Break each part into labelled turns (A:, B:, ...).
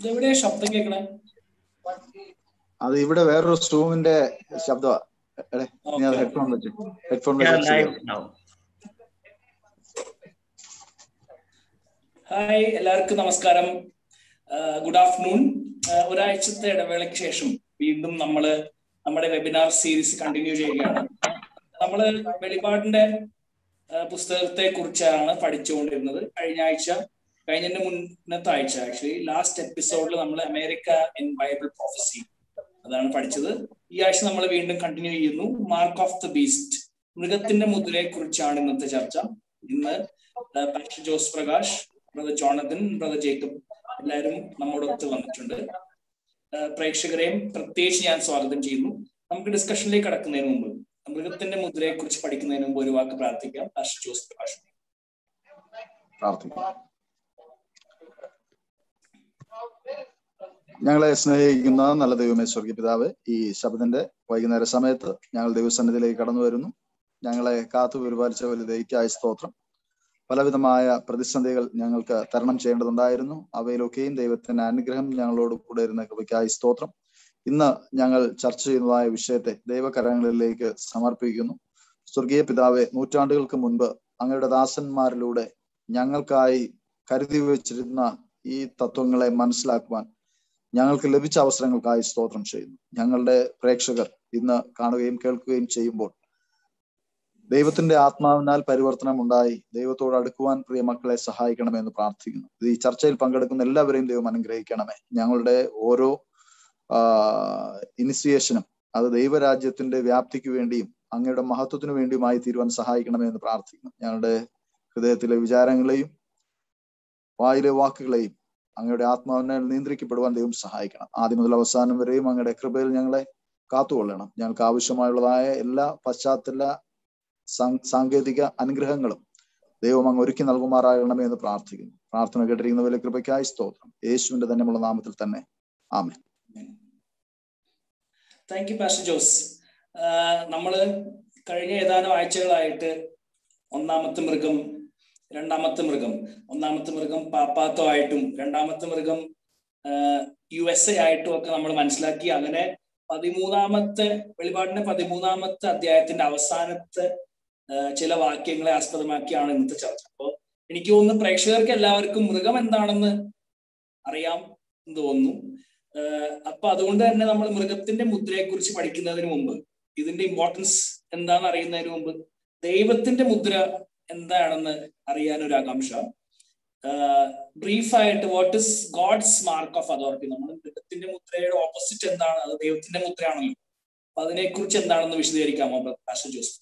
A: ഇതെവിടെയാ ശബ്ദം കേൾക്കണേ
B: അത് ഇവിടെ വേറൊരു സൂമിന്റെ ശബ്ദമാ എടേ നീ അത്
A: Okay.
B: ഹെഡ്ഫോൺ വെച്ചു ഹെഡ്ഫോൺ
C: Yeah,
B: വെച്ച്
C: live now.
A: ഹായ് എല്ലാവർക്കും നമസ്കാരം ഗുഡ് ആഫ്റ്റർനൂൺ ഒരാഴ്ചത്തെ ഇടവേളയ്ക്ക് ശേഷം വീണ്ടും നമ്മൾ നമ്മുടെ വെബിനാർ സീരീസ് കണ്ടിന്യൂ ചെയ്യുകയാണ് നമ്മൾ വെളിപാടിന്റെ പുസ്തകത്തെ കുറിച്ചാണ് പഠിച്ചുകൊണ്ടിരുന്നത് കഴിഞ്ഞ ആഴ്ച കഴിഞ്ഞതിന്റെ മുന്നത്തെ ആഴ്ച ആക്ച്വലി ലാസ്റ്റ് എപ്പിസോഡിൽ നമ്മൾ അമേരിക്ക ഇൻ ബൈബിൾ പ്രൊഫസി അതാണ് പഠിച്ചത് ഈ ആഴ്ച നമ്മൾ വീണ്ടും കണ്ടിന്യൂ ചെയ്യുന്നു മാർക്ക് ഓഫ് ദ ബീസ്റ്റ് മൃഗത്തിന്റെ മുദ്രയെ കുറിച്ചാണ് ഇന്നത്തെ ചർച്ച ഇന്ന് pastor Jose Prakash brother Jonathan brother Jacob എല്ലാവരും നമ്മോടൊത്ത് വന്നിട്ടുണ്ട് ആ, പ്രേക്ഷകരെയും പ്രത്യേകിച്ച് ഞാൻ സ്വാഗതം ചെയ്യുന്നു നമുക്ക് ഡിസ്കഷനിലേക്ക് കടക്കുന്നതിന് മുമ്പ് മൃഗത്തിന്റെ മുദ്രയെ കുറിച്ച് പഠിക്കുന്നതിന് മുമ്പ് ഒരു വാക്ക് പ്രാർത്ഥിക്കാം പാസ്റ്റർ ജോസ് പ്രകാശ്
B: പ്രാർത്ഥിക്കാം ഞങ്ങളെ സ്നേഹിക്കുന്ന നല്ല ദൈവമേ സ്വർഗീയ പിതാവ് ഈ ശബ്ദത്തിന്റെ വൈകുന്നേര സമയത്ത് ഞങ്ങൾ ദൈവസന്നിധിയിലേക്ക് കടന്നു വരുന്നു ഞങ്ങളെ കാത്തു പരിപാലിച്ച വലിയ ദൈത്യായ സ്തോത്രം പലവിധമായ പ്രതിസന്ധികൾ ഞങ്ങൾക്ക് തരണം ചെയ്യേണ്ടതുണ്ടായിരുന്നു അവയിലൊക്കെയും ദൈവത്തിന്റെ അനുഗ്രഹം ഞങ്ങളോട് കൂടെ ഇരുന്ന കൃപയ്ക്കായി സ്തോത്രം ഇന്ന് ഞങ്ങൾ ചർച്ച ചെയ്യുന്നതായ വിഷയത്തെ ദൈവകരങ്ങളിലേക്ക് സമർപ്പിക്കുന്നു സ്വർഗീയ പിതാവെ നൂറ്റാണ്ടുകൾക്ക് മുൻപ് അങ്ങയുടെ ദാസന്മാരിലൂടെ ഞങ്ങൾക്കായി കരുതി വെച്ചിരുന്ന ഈ തത്വങ്ങളെ മനസ്സിലാക്കുവാൻ ഞങ്ങൾക്ക് ലഭിച്ച അവസരങ്ങൾക്കായി സ്തോത്രം ചെയ്യുന്നു ഞങ്ങളുടെ പ്രേക്ഷകർ ഇന്ന് കാണുകയും കേൾക്കുകയും ചെയ്യുമ്പോൾ ദൈവത്തിന്റെ ആത്മാവിനാൽ പരിവർത്തനം ഉണ്ടായി ദൈവത്തോട് അടുക്കുവാൻ പ്രിയ മക്കളെ സഹായിക്കണമെന്ന് പ്രാർത്ഥിക്കുന്നു ഇത് ഈ ചർച്ചയിൽ പങ്കെടുക്കുന്ന എല്ലാവരെയും ദൈവം അനുഗ്രഹിക്കണമേ ഞങ്ങളുടെ ഓരോ ഇനിസിയേഷനും അത് ദൈവരാജ്യത്തിന്റെ വ്യാപ്തിക്ക് വേണ്ടിയും അങ്ങയുടെ മഹത്വത്തിനു വേണ്ടിയുമായി തീരുവാൻ സഹായിക്കണമേ എന്ന് പ്രാർത്ഥിക്കുന്നു ഞങ്ങളുടെ ഹൃദയത്തിലെ വിചാരങ്ങളെയും വായിലെ വാക്കുകളെയും അങ്ങയുടെ ആത്മാവിനാൽ നിയന്ത്രിക്കപ്പെടുവാൻ ദൈവം സഹായിക്കണം ആദ്യം മുതൽ അവസാനം വരെയും അങ്ങയുടെ കൃപയിൽ ഞങ്ങളെ കാത്തുകൊള്ളണം ഞങ്ങൾക്ക് ആവശ്യമായുള്ളതായ എല്ലാ പശ്ചാത്തല സാ- സാങ്കേതിക അനുഗ്രഹങ്ങളും ദൈവം അങ്ങ് ഒരുക്കി നൽകുമാറാകണമേ എന്ന് പ്രാർത്ഥിക്കുന്നു പ്രാർത്ഥന കേട്ടിരിക്കുന്ന വലിയ കൃപയ്ക്കായി സ്തോത്രം യേശുവിന്റെ തന്നെയുള്ള നാമത്തിൽ തന്നെ ആമേ
A: thank you pastor Jose ah നമ്മള് കഴിഞ്ഞ ഏതാനും ആഴ്ചകളായിട്ട് ഒന്നാമത്തെ മൃഗം രണ്ടാമത്തെ മൃഗം ഒന്നാമത്തെ മൃഗം പാപ്പാത്തമായിട്ടും രണ്ടാമത്തെ മൃഗം യു എസ് എ ആയിട്ടും ഒക്കെ നമ്മൾ മനസ്സിലാക്കി അങ്ങനെ പതിമൂന്നാമത്തെ വെളിപാടിന്റെ പതിമൂന്നാമത്തെ അധ്യായത്തിന്റെ അവസാനത്തെ ആഹ് ചില വാക്യങ്ങളെ ആസ്പദമാക്കിയാണ് ഇന്നത്തെ ചർച്ച അപ്പോ എനിക്ക് തോന്നുന്നു പ്രേക്ഷകർക്ക് എല്ലാവർക്കും മൃഗം എന്താണെന്ന് അറിയാം എന്ന് തോന്നുന്നു ആഹ് അപ്പൊ അതുകൊണ്ട് തന്നെ നമ്മൾ മൃഗത്തിന്റെ മുദ്രയെ കുറിച്ച് പഠിക്കുന്നതിന് മുമ്പ് ഇതിന്റെ ഇമ്പോർട്ടൻസ് എന്താണെന്ന് അറിയുന്നതിന് മുമ്പ് ദൈവത്തിന്റെ മുദ്ര എന്താണെന്ന് അറിയാൻ ഒരു ആകാംക്ഷ ബ്രീഫായിട്ട് what is God's mark of authority നമ്മൾ മൃഗത്തിന്റെ മുദ്രയുടെ ഓപ്പോസിറ്റ് എന്താണ് അത് ദൈവത്തിന്റെ മുദ്രയാണല്ലോ അപ്പൊ അതിനെക്കുറിച്ച് എന്താണെന്ന് വിശദീകരിക്കാമോ പാസ്റ്റർ ജോസ്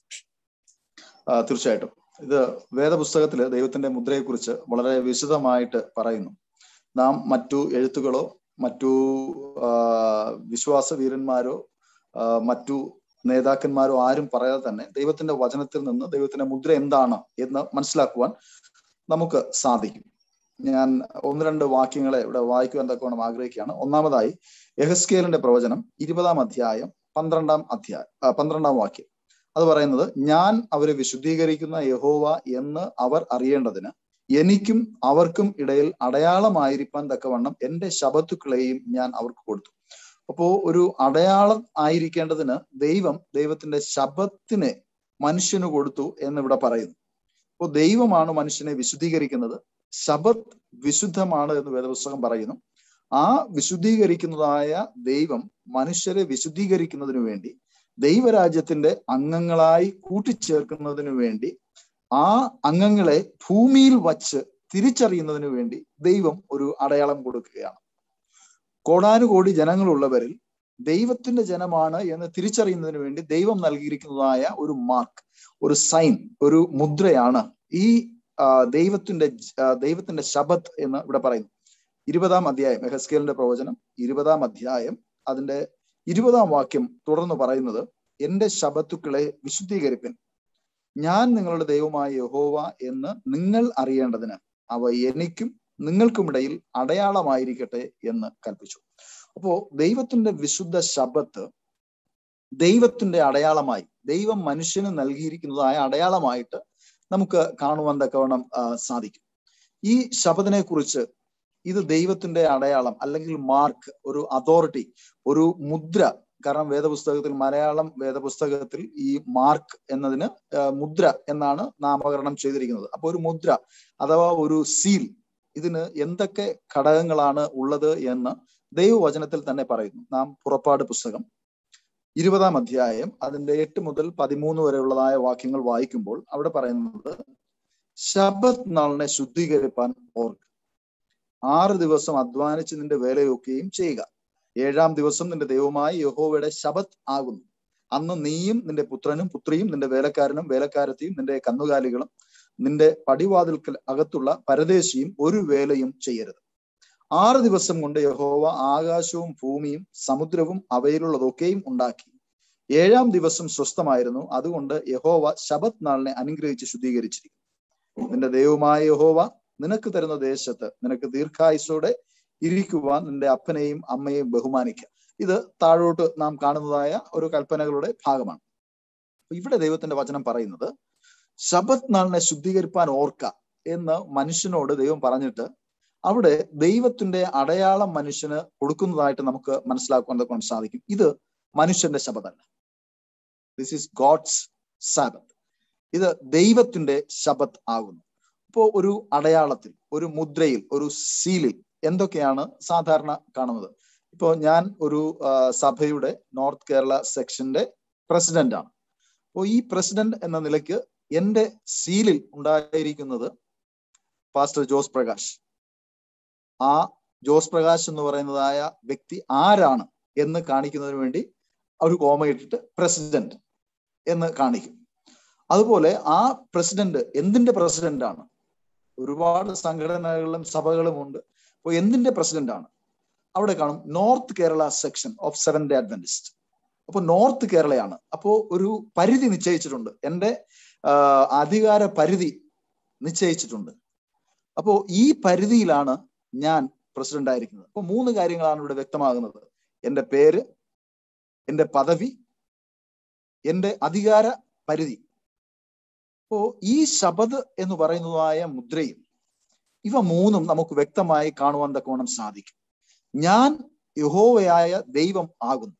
B: ആ, തീർച്ചയായിട്ടും ഇത് വേദപുസ്തകത്തില് ദൈവത്തിന്റെ മുദ്രയെക്കുറിച്ച് വളരെ വിശദമായിട്ട് പറയുന്നു നാം മറ്റു എഴുത്തുകളോ മറ്റു ആ, വിശ്വാസ വീരന്മാരോ ആ, മറ്റു നേതാക്കന്മാരോ ആരും പറയാതെ തന്നെ ദൈവത്തിന്റെ വചനത്തിൽ നിന്ന് ദൈവത്തിന്റെ മുദ്ര എന്താണ് എന്ന് മനസ്സിലാക്കുവാൻ നമുക്ക് സാധിക്കും ഞാൻ ഒന്ന് രണ്ട് വാക്യങ്ങളെ ഇവിടെ വായിക്കുവാൻ തക്കവണ്ണം ആഗ്രഹിക്കുകയാണ് ഒന്നാമതായി യഹസ്കേലിന്റെ പ്രവചനം ഇരുപതാം അധ്യായം പന്ത്രണ്ടാം അധ്യായം ആ, പന്ത്രണ്ടാം വാക്യം അത് പറയുന്നത് ഞാൻ അവരെ വിശുദ്ധീകരിക്കുന്ന യഹോവ എന്ന് അവർ അറിയേണ്ടതിന് എനിക്കും അവർക്കും ഇടയിൽ അടയാളമായിരിക്കാൻ തക്കവണ്ണം എന്റെ ശബത്തുക്കളെയും ഞാൻ അവർക്ക് കൊടുത്തു അപ്പോ ഒരു അടയാളം ആയിരിക്കേണ്ടതിന് ദൈവം ദൈവത്തിന്റെ ശബത്തിനെ മനുഷ്യന് കൊടുത്തു എന്നിവിടെ പറയുന്നു അപ്പോൾ ദൈവമാണ് മനുഷ്യനെ വിശുദ്ധീകരിക്കുന്നത് ശബത്ത് വിശുദ്ധമാണ് എന്ന് വേദപുസ്തകം പറയുന്നു ആ വിശുദ്ധീകരിക്കുന്നതായ ദൈവം മനുഷ്യരെ വിശുദ്ധീകരിക്കുന്നതിനു വേണ്ടി ദൈവരാജ്യത്തിന്റെ അംഗങ്ങളായി കൂട്ടിച്ചേർക്കുന്നതിനു വേണ്ടി ആ അംഗങ്ങളെ ഭൂമിയിൽ വച്ച് തിരിച്ചറിയുന്നതിനു വേണ്ടി ദൈവം ഒരു അടയാളം കൊടുക്കുകയാണ് കോടാനുകോടി ജനങ്ങളുള്ളവരിൽ ദൈവത്തിന്റെ ജനമാണ് എന്ന് തിരിച്ചറിയുന്നതിന് വേണ്ടി ദൈവം നൽകിയിരിക്കുന്നതായ ഒരു മാർക്ക് ഒരു സൈൻ ഒരു മുദ്രയാണ് ഈ ആ, ദൈവത്തിന്റെ ജ- ആ, ദൈവത്തിന്റെ ശബത്ത് എന്ന് ഇവിടെ പറയുന്നു ഇരുപതാം അധ്യായം എഹസ്കേലിന്റെ പ്രവചനം ഇരുപതാം അധ്യായം അതിന്റെ ഇരുപതാം വാക്യം തുടർന്ന് പറയുന്നത് എന്റെ ശബത്തുക്കളെ വിശുദ്ധീകരിപ്പിൻ ഞാൻ നിങ്ങളുടെ ദൈവമായ യഹോവ എന്ന് നിങ്ങൾ അറിയേണ്ടതിന് അവ എനിക്കും നിങ്ങൾക്കുമിടയിൽ അടയാളമായിരിക്കട്ടെ എന്ന് കൽപ്പിച്ചു അപ്പോ ദൈവത്തിന്റെ വിശുദ്ധ ശബത്ത് ദൈവത്തിന്റെ അടയാളമായി ദൈവം മനുഷ്യന് നൽകിയിരിക്കുന്നതായ അടയാളമായിട്ട് നമുക്ക് കാണുവാൻ തക്കവണ്ണം ആ, സാധിക്കും ഈ ശബദിനെ കുറിച്ച് ഇത് ദൈവത്തിന്റെ അടയാളം അല്ലെങ്കിൽ മാർക്ക് ഒരു അതോറിറ്റി ഒരു മുദ്ര കാരണം വേദപുസ്തകത്തിൽ മലയാളം വേദപുസ്തകത്തിൽ ഈ മാർക്ക് എന്നതിന് മുദ്ര എന്നാണ് നാമകരണം ചെയ്തിരിക്കുന്നത് അപ്പൊ ഒരു മുദ്ര അഥവാ ഒരു സീൽ ഇതിന് എന്തൊക്കെ ഘടകങ്ങളാണ് ഉള്ളത് എന്ന് ദൈവവചനത്തിൽ തന്നെ പറയുന്നു നാം പുറപ്പാട് പുസ്തകം ഇരുപതാം അധ്യായം അതിന്റെ എട്ട് മുതൽ പതിമൂന്ന് വരെയുള്ളതായ വാക്യങ്ങൾ വായിക്കുമ്പോൾ അവിടെ പറയുന്നത് ശബത് നാളിനെ ശുദ്ധീകരിപ്പാൻ ഓർക്കുക ആറ് ദിവസം അധ്വാനിച്ച് നിന്റെ വേലയൊക്കെയും ചെയ്യുക ഏഴാം ദിവസം നിന്റെ ദൈവമായ യഹോവയുടെ ശബത് ആകുന്നു അന്ന് നീയും നിന്റെ പുത്രനും പുത്രിയും നിന്റെ വേലക്കാരനും വേലക്കാരത്തെയും നിന്റെ കന്നുകാലികളും നിന്റെ പടിവാതിൽക്കൽ അകത്തുള്ള പരദേശിയും ഒരു വേലയും ചെയ്യരുത് ആറ് ദിവസം കൊണ്ട് യഹോവ ആകാശവും ഭൂമിയും സമുദ്രവും അവയിലുള്ളതൊക്കെയും ഉണ്ടാക്കി ഏഴാം ദിവസം സ്വസ്ഥമായിരുന്നു അതുകൊണ്ട് യഹോവ ശബത് നാളിനെ അനുഗ്രഹിച്ച് ശുദ്ധീകരിച്ചിരിക്കുന്നു നിന്റെ ദൈവമായ യഹോവ നിനക്ക് തരുന്ന ദേശത്ത് നിനക്ക് ദീർഘായുസോടെ ഇരിക്കുവാൻ നിന്റെ അപ്പനെയും അമ്മയെയും ബഹുമാനിക്കുക ഇത് താഴോട്ട് നാം കാണുന്നതായ ഒരു കൽപ്പനകളുടെ ഭാഗമാണ് ഇവിടെ ദൈവത്തിന്റെ വചനം പറയുന്നത് ശബത് നാളിനെ ശുദ്ധീകരിപ്പാൻ ഓർക്ക എന്ന് മനുഷ്യനോട് ദൈവം പറഞ്ഞിട്ട് അവിടെ ദൈവത്തിന്റെ അടയാളം മനുഷ്യന് കൊടുക്കുന്നതായിട്ട് നമുക്ക് മനസ്സിലാക്കുവാൻ കൊണ്ട് സാധിക്കും ഇത് മനുഷ്യന്റെ ശബദല്ല ദിസ് ഈസ് ഗോഡ്സ് സാബത്ത് ഇത് ദൈവത്തിന്റെ ശബത്ത് ആകുന്നു ഇപ്പോ ഒരു അടയാളത്തിൽ ഒരു മുദ്രയിൽ ഒരു സീലിൽ എന്തൊക്കെയാണ് സാധാരണ കാണുന്നത് ഇപ്പോൾ ഞാൻ ഒരു സഭയുടെ നോർത്ത് കേരള സെക്ഷന്റെ പ്രസിഡന്റ് ആണ് അപ്പോൾ ഈ പ്രസിഡന്റ് എന്ന നിലയ്ക്ക് എന്റെ സീലിൽ ഉണ്ടായിരിക്കുന്നത് പാസ്റ്റർ ജോസ് പ്രകാശ് ആ ജോസ് പ്രകാശ് എന്ന് പറയുന്നതായ വ്യക്തി ആരാണ് എന്ന് കാണിക്കുന്നതിന് വേണ്ടി ഒരു കോമ ഇട്ടിട്ട് പ്രസിഡന്റ് എന്ന് കാണിക്കും അതുപോലെ ആ പ്രസിഡന്റ് എന്തിന്റെ പ്രസിഡന്റ് ആണ് ഒരുപാട് സംഘടനകളും സഭകളും ഉണ്ട് അപ്പോൾ എന്തിന്റെ പ്രസിഡന്റ് ആണ് അവിടെ കാണും north Kerala section of seven day Adventist അപ്പോൾ നോർത്ത് കേരളയാണ് അപ്പോൾ ഒരു പരിധി നിശ്ചയിച്ചിട്ടുണ്ട് എൻ്റെ അധികാര പരിധി നിശ്ചയിച്ചിട്ടുണ്ട് അപ്പോൾ ഈ പരിധിയിലാണ് ഞാൻ പ്രസിഡന്റ് ആയിരിക്കുന്നത് അപ്പോൾ മൂന്ന് കാര്യങ്ങളാണ് ഇവിടെ വ്യക്തമാകുന്നത് എൻ്റെ പേര് എൻ്റെ പദവി എൻ്റെ അധികാര പരിധി അപ്പോ ഈ ശബദ് എന്ന് പറയുന്നതായ മുദ്രയിൽ ഇവ മൂന്നും നമുക്ക് വ്യക്തമായി കാണുവാൻ തക്കവണ്ണം സാധിക്കും ഞാൻ യഹോവയായ ദൈവം ആകുന്നു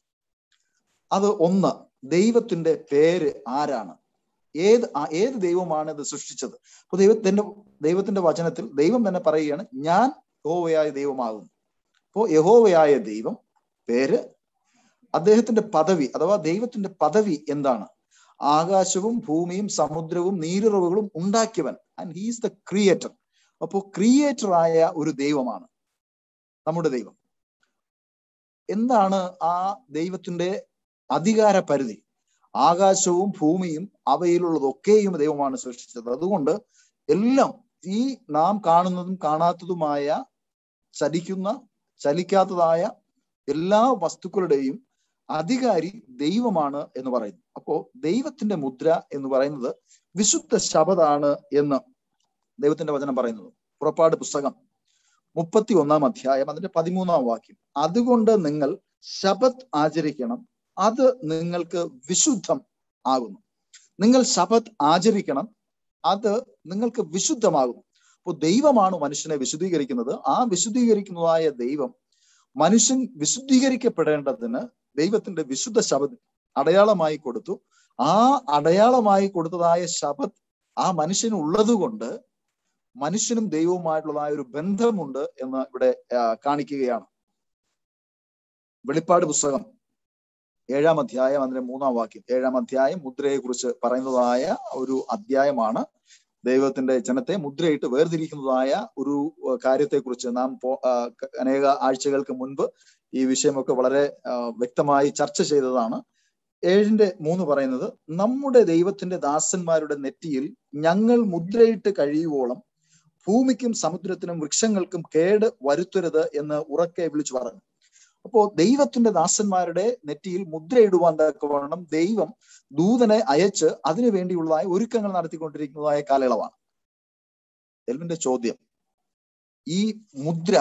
B: അത് ഒന്ന് ദൈവത്തിന്റെ പേര് ആരാണ് ഏത് ഏത് ദൈവമാണ് ഇത് സൃഷ്ടിച്ചത് അപ്പൊ ദൈവത്തിന്റെ ദൈവത്തിന്റെ വചനത്തിൽ ദൈവം തന്നെ പറയുകയാണ് ഞാൻ യഹോവയായ ദൈവമാകുന്നു അപ്പോ യഹോവയായ ദൈവം പേര് അദ്ദേഹത്തിന്റെ പദവി അഥവാ ദൈവത്തിന്റെ പദവി എന്താണ് ആകാശവും ഭൂമിയും സമുദ്രവും നീരുറവുകളും ഉണ്ടാക്കിയവൻ ആൻഡ് ഹീസ് ദ ക്രിയേറ്റർ അപ്പോ ക്രിയേറ്റർ ആയ ഒരു ദൈവമാണ് നമ്മുടെ ദൈവം എന്താണ് ആ ദൈവത്തിന്റെ അധികാര പരിധി ആകാശവും ഭൂമിയും അവയിലുള്ളതൊക്കെയും ദൈവമാണ് സൃഷ്ടിച്ചത് അതുകൊണ്ട് എല്ലാം ഈ നാം കാണുന്നതും കാണാത്തതുമായ ചലിക്കുന്ന ചലിക്കാത്തതായ എല്ലാ വസ്തുക്കളുടെയും അധികാരി ദൈവമാണ് എന്ന് പറയുന്നു അപ്പോ ദൈവത്തിന്റെ മുദ്ര എന്ന് പറയുന്നത് വിശുദ്ധ ശബദാണ് എന്ന് ദൈവത്തിന്റെ വചനം പറയുന്നത് പുറപ്പാട് പുസ്തകം മുപ്പത്തി ഒന്നാം അധ്യായം അതിന്റെ പതിമൂന്നാം വാക്യം അതുകൊണ്ട് നിങ്ങൾ ശബത് ആചരിക്കണം അത് നിങ്ങൾക്ക് വിശുദ്ധം ആകുന്നു നിങ്ങൾ ശബത് ആചരിക്കണം അത് നിങ്ങൾക്ക് വിശുദ്ധമാകുന്നു അപ്പോൾ ദൈവമാണ് മനുഷ്യനെ വിശുദ്ധീകരിക്കുന്നത് ആ വിശുദ്ധീകരിക്കുന്നതായ ദൈവം മനുഷ്യൻ വിശുദ്ധീകരിക്കപ്പെടേണ്ടതിന് ദൈവത്തിന്റെ വിശുദ്ധ ശബദ് അടയാളമായി കൊടുത്തു ആ അടയാളമായി കൊടുത്തതായ ശബദ് ആ മനുഷ്യന് ഉള്ളതുകൊണ്ട് മനുഷ്യനും ദൈവവുമായിട്ടുള്ളതായ ഒരു ബന്ധമുണ്ട് എന്ന് ഇവിടെ കാണിക്കുകയാണ് വെളിപ്പാട് പുസ്തകം ഏഴാം അധ്യായം അതിന്റെ മൂന്നാം വാക്യം ഏഴാം അധ്യായം മുദ്രയെ കുറിച്ച് പറയുന്നതായ ഒരു അധ്യായമാണ് ദൈവത്തിന്റെ ജനത്തെ മുദ്രയിട്ട് വേർതിരിക്കുന്നതായ ഒരു കാര്യത്തെക്കുറിച്ച് നാം അനേക ആഴ്ചകൾക്ക് മുൻപ് ഈ വിഷയമൊക്കെ വളരെ വ്യക്തമായി ചർച്ച ചെയ്തതാണ് ഏഴിന്റെ മൂന്ന് പറയുന്നത് നമ്മുടെ ദൈവത്തിന്റെ ദാസന്മാരുടെ നെറ്റിയിൽ ഞങ്ങൾ മുദ്രയിട്ട് കഴിയുവോളം ഭൂമിക്കും സമുദ്രത്തിനും വൃക്ഷങ്ങൾക്കും കേട് വരുത്തരുത് എന്ന് ഉറക്കെ വിളിച്ചു പറഞ്ഞു അപ്പോ ദൈവത്തിന്റെ ദാസന്മാരുടെ നെറ്റിയിൽ മുദ്രയിടുവാൻ തക്കവണ്ണം ദൈവം ദൂതനെ അയച്ച് അതിനു വേണ്ടിയുള്ളതായ ഒരുക്കങ്ങൾ നടത്തിക്കൊണ്ടിരിക്കുന്നതായ കാലയളവാണ് എൽവിന്റെ ചോദ്യം ഈ മുദ്ര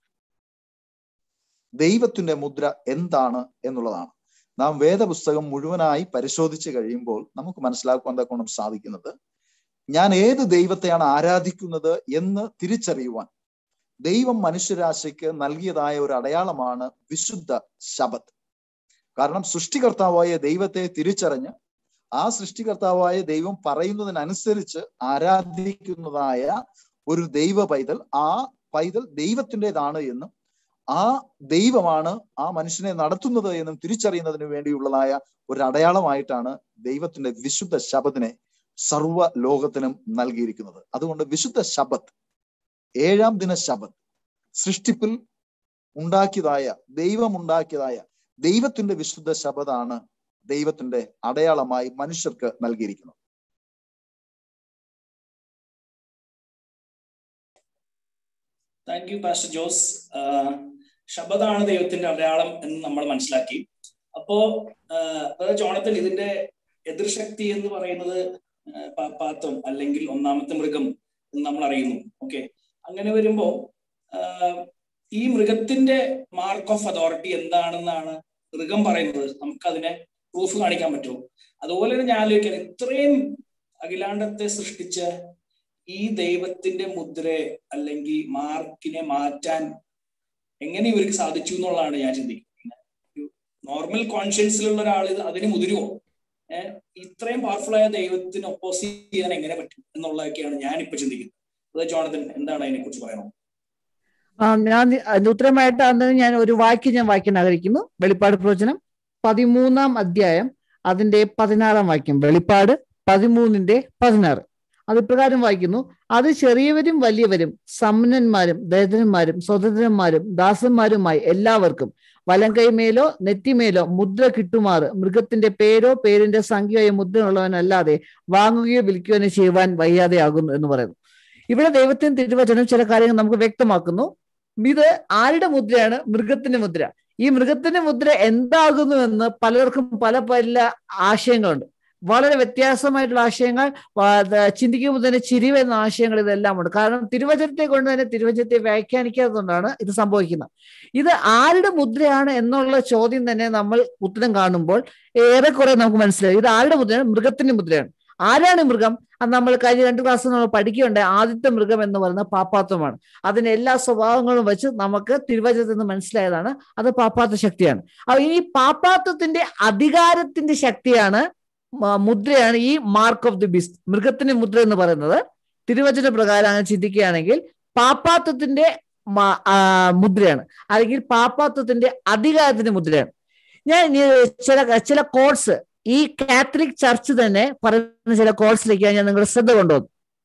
B: ദൈവത്തിന്റെ മുദ്ര എന്താണ് എന്നുള്ളതാണ് നാം വേദപുസ്തകം മുഴുവനായി പരിശോധിച്ച് കഴിയുമ്പോൾ നമുക്ക് മനസ്സിലാക്കുവാൻ തക്കോണം സാധിക്കുന്നത് ഞാൻ ഏത് ദൈവത്തെയാണ് ആരാധിക്കുന്നത് എന്ന് തിരിച്ചറിയുവാൻ ദൈവം മനുഷ്യരാശിക്ക് നൽകിയതായ ഒരു അടയാളമാണ് വിശുദ്ധ ശബത്ത് കാരണം സൃഷ്ടികർത്താവായ ദൈവത്തെ തിരിച്ചറിഞ്ഞ് ആ സൃഷ്ടികർത്താവായ ദൈവം പറയുന്നതിനനുസരിച്ച് ആരാധിക്കുന്നതായ ഒരു ദൈവ പൈതൽ ആ പൈതൽ ദൈവത്തിൻ്റെതാണ് എന്നും ആ ദൈവമാണ് ആ മനുഷ്യനെ നടത്തുന്നത് എന്നും തിരിച്ചറിയുന്നതിന് വേണ്ടിയുള്ളതായ ഒരു അടയാളമായിട്ടാണ് ദൈവത്തിന്റെ വിശുദ്ധ ശബത്തിനെ സർവ ലോകത്തിനും നൽകിയിരിക്കുന്നത് അതുകൊണ്ട് വിശുദ്ധ ശബത്ത് ഏഴാം ദിന ശബത്ത് സൃഷ്ടിപ്പിൽ ഉണ്ടാക്കിയതായ ദൈവം ഉണ്ടാക്കിയതായ ദൈവത്തിന്റെ വിശുദ്ധ ശബതാണ് ദൈവത്തിന്റെ അടയാളമായി മനുഷ്യർക്ക് നൽകിയിരിക്കുന്നത്
A: താങ്ക് യു പാസ്റ്റർ ജോസ് ശബദാണ് ദൈവത്തിന്റെ അടയാളം എന്ന് നമ്മൾ മനസ്സിലാക്കി അപ്പോ ജോണത്തിൽ ഇതിന്റെ എതിർശക്തി എന്ന് പറയുന്നത് പാപ്പാത്വം അല്ലെങ്കിൽ ഒന്നാമത്തെ മൃഗം എന്ന് നമ്മൾ അറിയുന്നു ഓക്കെ അങ്ങനെ വരുമ്പോ ഈ മൃഗത്തിന്റെ മാർക്ക് ഓഫ് അതോറിറ്റി എന്താണെന്നാണ് മൃഗം പറയുന്നത് നമുക്ക് അതിനെ പ്രൂഫ് കാണിക്കാൻ പറ്റുമോ അതുപോലെ തന്നെ ഞാൻ ആലോചിക്കാൻ ഇത്രയും അഖിലാണ്ടത്തെ സൃഷ്ടിച്ച ഈ ദൈവത്തിന്റെ മുദ്രയെ അല്ലെങ്കിൽ മാർക്കിനെ മാറ്റാൻ എങ്ങനെ ഇവർക്ക് സാധിച്ചു എന്നുള്ളതാണ് ഞാൻ ചിന്തിക്കുന്നത് നോർമൽ കോൺഷ്യൻസിലുള്ള ഒരാൾ അതിന് മുതിരുമോ ഏഹ് ഇത്രയും പവർഫുൾ ആയ ദൈവത്തിന് ഒപ്പോസ് ചെയ്യാൻ എങ്ങനെ പറ്റും എന്നുള്ളതൊക്കെയാണ് ഞാൻ ഇപ്പൊ ചിന്തിക്കുന്നത് അത് ജോണത്തൻ എന്താണ് അതിനെ കുറിച്ച് പറയണോ
C: ആ ഞാൻ അതിന്റെ ഉത്തരമായിട്ട് അന്ന് ഞാൻ ഒരു വാക്യം ഞാൻ വായിക്കാൻ ആഗ്രഹിക്കുന്നു വെളിപ്പാട് പ്രവചനം പതിമൂന്നാം അധ്യായം അതിന്റെ പതിനാറാം വാക്യം വെളിപ്പാട് പതിമൂന്നിന്റെ പതിനാറ് അത് ഇപ്രകാരം വായിക്കുന്നു അത് ചെറിയവരും വലിയവരും സമ്പന്നന്മാരും ദരിദ്രന്മാരും സ്വതന്ത്രന്മാരും ദാസന്മാരുമായി എല്ലാവർക്കും വലം കൈമേലോ നെറ്റിമേലോ മുദ്ര കിട്ടുമാറ് മൃഗത്തിന്റെ പേരോ പേരിന്റെ സംഖ്യയോ മുദ്ര ഉള്ളവനല്ലാതെ വാങ്ങുകയോ വിൽക്കുകയോ ചെയ്യുവാൻ വയ്യാതെയാകുന്നു എന്ന് പറയുന്നു ഇവിടെ ദൈവത്തിന് തിരുവചനം ചില കാര്യങ്ങൾ നമുക്ക് വ്യക്തമാക്കുന്നു ഇത് ആരുടെ മുദ്രയാണ് മൃഗത്തിന്റെ മുദ്ര ഈ മൃഗത്തിന്റെ മുദ്ര എന്താകുന്നു എന്ന് പലർക്കും പല പല ആശയങ്ങളുണ്ട് വളരെ വ്യത്യാസമായിട്ടുള്ള ആശയങ്ങൾ ചിന്തിക്കുമ്പോൾ തന്നെ ചിരി വരുന്ന ആശയങ്ങൾ ഇതെല്ലാം ഉണ്ട് കാരണം തിരുവചനത്തെ കൊണ്ട് തന്നെ തിരുവചനത്തെ വ്യാഖ്യാനിക്കാത്തതുകൊണ്ടാണ് ഇത് സംഭവിക്കുന്നത് ഇത് ആരുടെ മുദ്രയാണ് എന്നുള്ള ചോദ്യം തന്നെ നമ്മൾ ഉത്തരം കാണുമ്പോൾ ഏറെക്കുറെ നമുക്ക് മനസ്സിലായി ഇത് ആരുടെ മുദ്രയാണ് മൃഗത്തിന്റെ മുദ്രയാണ് ആരാണ് മൃഗം അത് നമ്മൾ കഴിഞ്ഞ രണ്ട് ക്ലാസ് നമ്മൾ പഠിക്കുകയുണ്ട് ആദ്യത്തെ മൃഗം എന്ന് പറയുന്നത് പാപ്പാത്വമാണ് അതിന് എല്ലാ സ്വഭാവങ്ങളും വെച്ച് നമുക്ക് തിരുവചനത്തിൽ നിന്ന് മനസ്സിലായതാണ് അത് പാപ്പാത്വ ശക്തിയാണ് അപ്പൊ ഇനി പാപ്പാത്വത്തിന്റെ അധികാരത്തിന്റെ ശക്തിയാണ് മുദ്രയാണ് ഈ മാർക്ക് ഓഫ് ദി ബിസ്റ്റ് മൃഗത്തിന്റെ മുദ്ര എന്ന് പറയുന്നത് തിരുവചന പ്രകാരം അങ്ങനെ ചിന്തിക്കുകയാണെങ്കിൽ പാപ്പാത്വത്തിന്റെ മുദ്രയാണ് അല്ലെങ്കിൽ പാപ്പാത്വത്തിന്റെ അധികാരത്തിന്റെ മുദ്രയാണ് ഞാൻ ചില ചില കോഴ്സ് ഈ കാത്തലിക് ചർച്ച് തന്നെ പറയുന്ന ചില കോഴ്സിലേക്ക് ഞാൻ നിങ്ങളുടെ ശ്രദ്ധ കൊണ്ടുവന്നു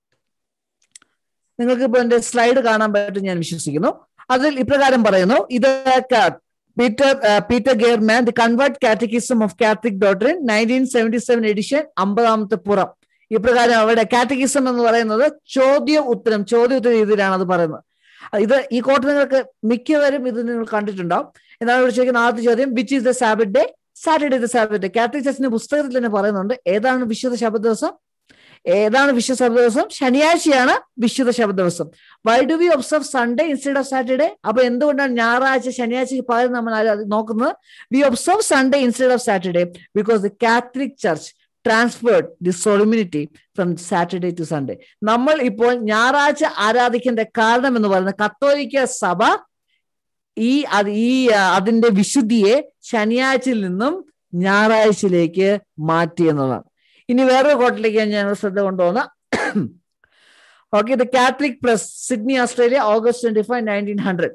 C: നിങ്ങൾക്ക് ഇപ്പോൾ എന്റെ സ്ലൈഡ് കാണാൻ പറ്റും ഞാൻ വിശ്വസിക്കുന്നു അതിൽ ഇപ്രകാരം പറയുന്നു ഇത് Peter Peter Geiermann the convert catechism of Catholic doctrine nineteen seventy seven edition അമ്പതാമത്തെ പുറം ഇപ്രകാരം അവിടെ കാറ്റഗിസം എന്ന് പറയുന്നത് ചോദ്യ ഉത്തരം ചോദ്യ ഉത്തര രീതിയിലാണ് അത് പറയുന്നത് ഇത് ഈ കോട്ട് നിങ്ങൾക്ക് മിക്കവരും ഇത് നിങ്ങൾ കണ്ടിട്ടുണ്ടാവും എന്താണ് ഇവിടെ ചോദിക്കുന്ന ആദ്യത്തെ ചോദ്യം which is the sabbath day Saturday the sabbath day Catholic ചർച്ചിന്റെ പുസ്തകത്തിൽ തന്നെ പറയുന്നുണ്ട് ഏതാണ് വിശുദ്ധ ശബദ ദിവസം ഏതാണ് വിശുദ്ധ ശബദ ദിവസം ശനിയാഴ്ചയാണ് വിശുദ്ധ ശബദ ദിവസം why do we observe Sunday instead of Saturday അപ്പൊ എന്തുകൊണ്ടാണ് ഞായറാഴ്ച ശനിയാഴ്ചക്ക് പകരം നമ്മൾ നോക്കുന്നത് we observe Sunday instead of Saturday because the Catholic church transferred the solemnity from Saturday to Sunday നമ്മൾ ഇപ്പോൾ ഞായറാഴ്ച ആരാധിക്കേണ്ട കാരണം എന്ന് പറയുന്നത് കത്തോലിക്ക സഭ ഈ അത് ഈ അതിന്റെ വിശുദ്ധിയെ ശനിയാഴ്ചയിൽ നിന്നും ഞായറാഴ്ചയിലേക്ക് മാറ്റി എന്നതാണ് ഇനി വേറൊരു കോട്ടിലേക്ക് ഞാൻ ശ്രദ്ധ കൊണ്ടുപോകുന്ന okay the Catholic press Sydney Australia August twenty five nineteen hundred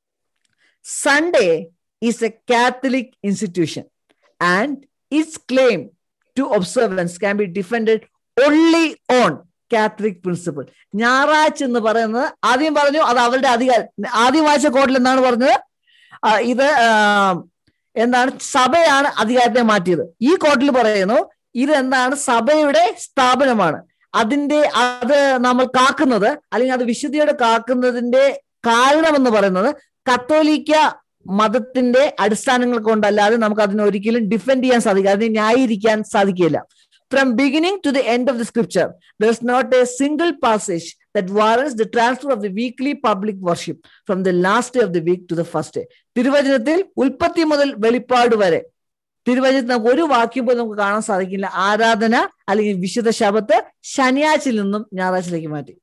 C: Sunday is a Catholic institution and its claim to observance can be defended only on Catholic principle ഞായറാഴ്ച എന്ന് പറയുന്നത് ആദ്യം പറഞ്ഞു അത് അവരുടെ അധികാരം ആദ്യം വായിച്ച കോട്ടിൽ എന്താണ് പറഞ്ഞത് ഇത് എന്താണ് സഭയാണ് അധികാരത്തെ മാറ്റിയത് ഈ കോട്ടിൽ പറയുന്നു ഇത് എന്താണ് സഭയുടെ സ്ഥാപനമാണ് അതിന്റെ അത് നമ്മൾ കാക്കുന്നത് അല്ലെങ്കിൽ അത് വിശുദ്ധിയോടെ കാക്കുന്നതിന്റെ കാരണം എന്ന് പറയുന്നത് കത്തോലിക്ക മതത്തിന്റെ അടിസ്ഥാനങ്ങൾ കൊണ്ടല്ലാതെ നമുക്ക് അതിനെ ഒരിക്കലും ഡിഫെൻഡ് ചെയ്യാൻ സാധിക്കില്ല അതിനെ ന്യായീകരിക്കാൻ സാധിക്കില്ല from beginning to the end of the scripture there is not a single passage that warrants the transfer of the weekly public worship from the last day of the week to the first day. തിരുവചനത്തിൽ ഉൽപ്പത്തി മുതൽ വെളിപ്പാട് വരെ തിരുവചനത്തിൽ നമുക്ക് ഒരു വാക്യം പോലും നമുക്ക് കാണാൻ സാധിക്കില്ല ആരാധന അല്ലെങ്കിൽ വിശുദ്ധ ശബത്ത് ശനിയാഴ്ചയിൽ നിന്നും ഞായറാഴ്ചയിലേക്ക് മാറ്റി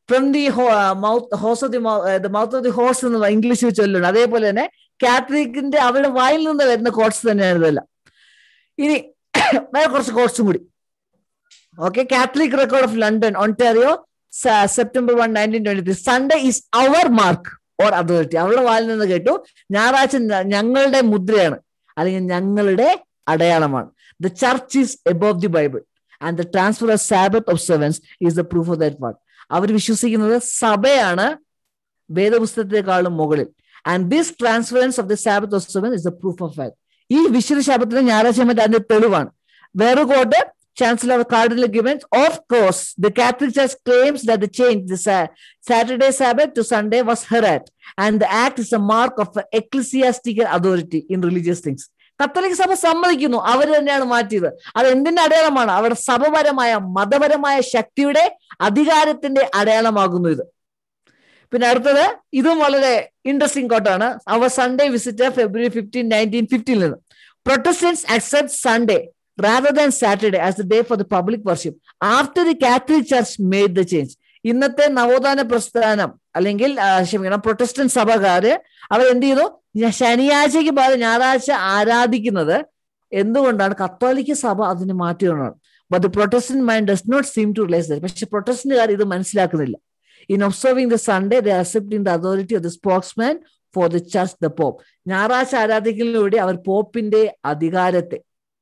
C: from the mouth horse of the the mouth of the horse എന്ന് ഇംഗ്ലീഷിൽ ചൊല്ലുണ്ട് അതേപോലെ തന്നെ കാത്തലിക്കിന്റെ അവരുടെ വായിൽ നിന്ന് വരുന്ന കോട്സ് തന്നെയാണ് ഇതെല്ലാം ഇനി വേറെ കുറച്ച് കോട്സും കൂടി okay Catholic record of London Ontario September one nineteen twenty three Sunday is our mark or authority അവരുടെ വായിൽ നിന്ന് കേട്ടു ഞായറാഴ്ച ഞങ്ങളുടെ മുദ്രയാണ് അല്ലെങ്കിൽ ഞങ്ങളുടെ അടയാളമാണ് the church is above the Bible and the transfer of sabbath observance is the proof of that part അവർ വിശ്വസിക്കുന്നത് സഭയാണ് വേദപുസ്തകത്തെക്കാളും മുകളിൽ and this transference of the sabbath observance is the proof of fact ഈ വിശുദ്ധ ശാപത്തിന് ഞായറാഴ്ച മറ്റേ അതിന്റെ തെളിവാണ് വേറെ quote Chancellor of Cardinal Gibbons. Of course, the Catholic Church claims that the change the Sa- Saturday Sabbath to Sunday was herat, and the act is a mark of ecclesiastical authority in religious things. കത്തോലിക് സഭ സമ്മതിക്കുന്നു അവർ തന്നെയാണ് മാറ്റിയത് അത് എന്തിന്റെ അടയാളമാണ് അവരുടെ സഭപരമായ മതപരമായ ശക്തിയുടെ അധികാരത്തിന്റെ അടയാളമാകുന്നു ഇത് പിന്നെ അടുത്തത് ഇതും വളരെ ഇൻട്രസ്റ്റിംഗ് കോട്ടാണ് our Sunday visit February fifteen nineteen fifteen നിന്ന് Protestants accept Sunday rather than Saturday as the day for the public worship after the Catholic Church made the change. ഇന്നത്തെ നവോത്ഥാന പ്രസ്ഥാനം അല്ലെങ്കിൽ ക്ഷമിക്കണം പ്രൊട്ടസ്റ്റന്റ് സഭക്കാര് അവർ എന്ത് ചെയ്തു ശനിയാഴ്ചയ്ക്ക് പകരം ഞായറാഴ്ച ആരാധിക്കുന്നത് എന്തുകൊണ്ടാണ് കത്തോലിക്ക സഭ അതിന് മാറ്റിയതാണ് but the Protestant mind does not seem to realise that പക്ഷെ പ്രൊട്ടസ്റ്റന്റുകാർ ഇത് മനസ്സിലാക്കുന്നില്ല in observing the Sunday the accepting the authority of the spokesman for the church the pope ഞായറാഴ്ച ആരാധിക്കുന്നതിലൂടെ അവർ പോപ്പിന്റെ അധികാരത്തെ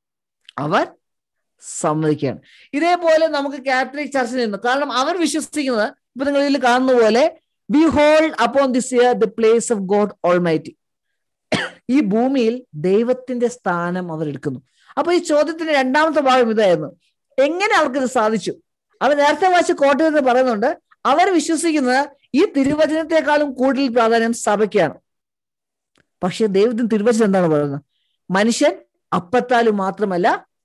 C: അവർ സമ്മതിക്കുകയാണ് ഇതേപോലെ നമുക്ക് കാത്തലിക് ചർച്ചിൽ നിന്ന് കാരണം അവർ വിശ്വസിക്കുന്നത് ഇപ്പൊ നിങ്ങൾ ഇതിൽ കാണുന്ന പോലെ we hold upon this earth the place of God Almighty ഈ ഭൂമിയിൽ ദൈവത്തിന്റെ സ്ഥാനം അവർ എടുക്കുന്നു അപ്പൊ ഈ ചോദ്യത്തിന്റെ രണ്ടാമത്തെ ഭാഗം ഇതായിരുന്നു എങ്ങനെ അവർക്ക് ഇത് സാധിച്ചു അവർ നേരത്തെ വായിച്ച കോട്ടയത്ത് പറയുന്നുണ്ട് അവർ വിശ്വസിക്കുന്നത് ഈ തിരുവചനത്തെക്കാളും കൂടുതൽ പ്രാധാന്യം സഭയ്ക്കാണ് പക്ഷെ ദൈവത്തിന് തിരുവചനം എന്താണ് പറയുന്നത് മനുഷ്യൻ അപ്പത്താലും മാത്രമല്ല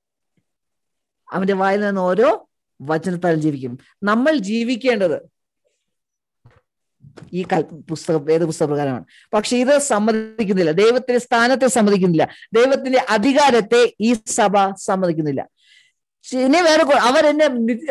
C: അവന്റെ വായിൽ നിന്ന് ഓരോ വചനത്താലും ജീവിക്കും നമ്മൾ ജീവിക്കേണ്ടത് ഈ കൽ പുസ്തകം വേദപുസ്തക പ്രകാരമാണ് പക്ഷെ ഇത് സമ്മതിക്കുന്നില്ല ദൈവത്തിന്റെ സ്ഥാനത്തെ സമ്മതിക്കുന്നില്ല ദൈവത്തിന്റെ അധികാരത്തെ ഈ സഭ സമ്മതിക്കുന്നില്ല ഇനി വേറെ അവർ എന്നെ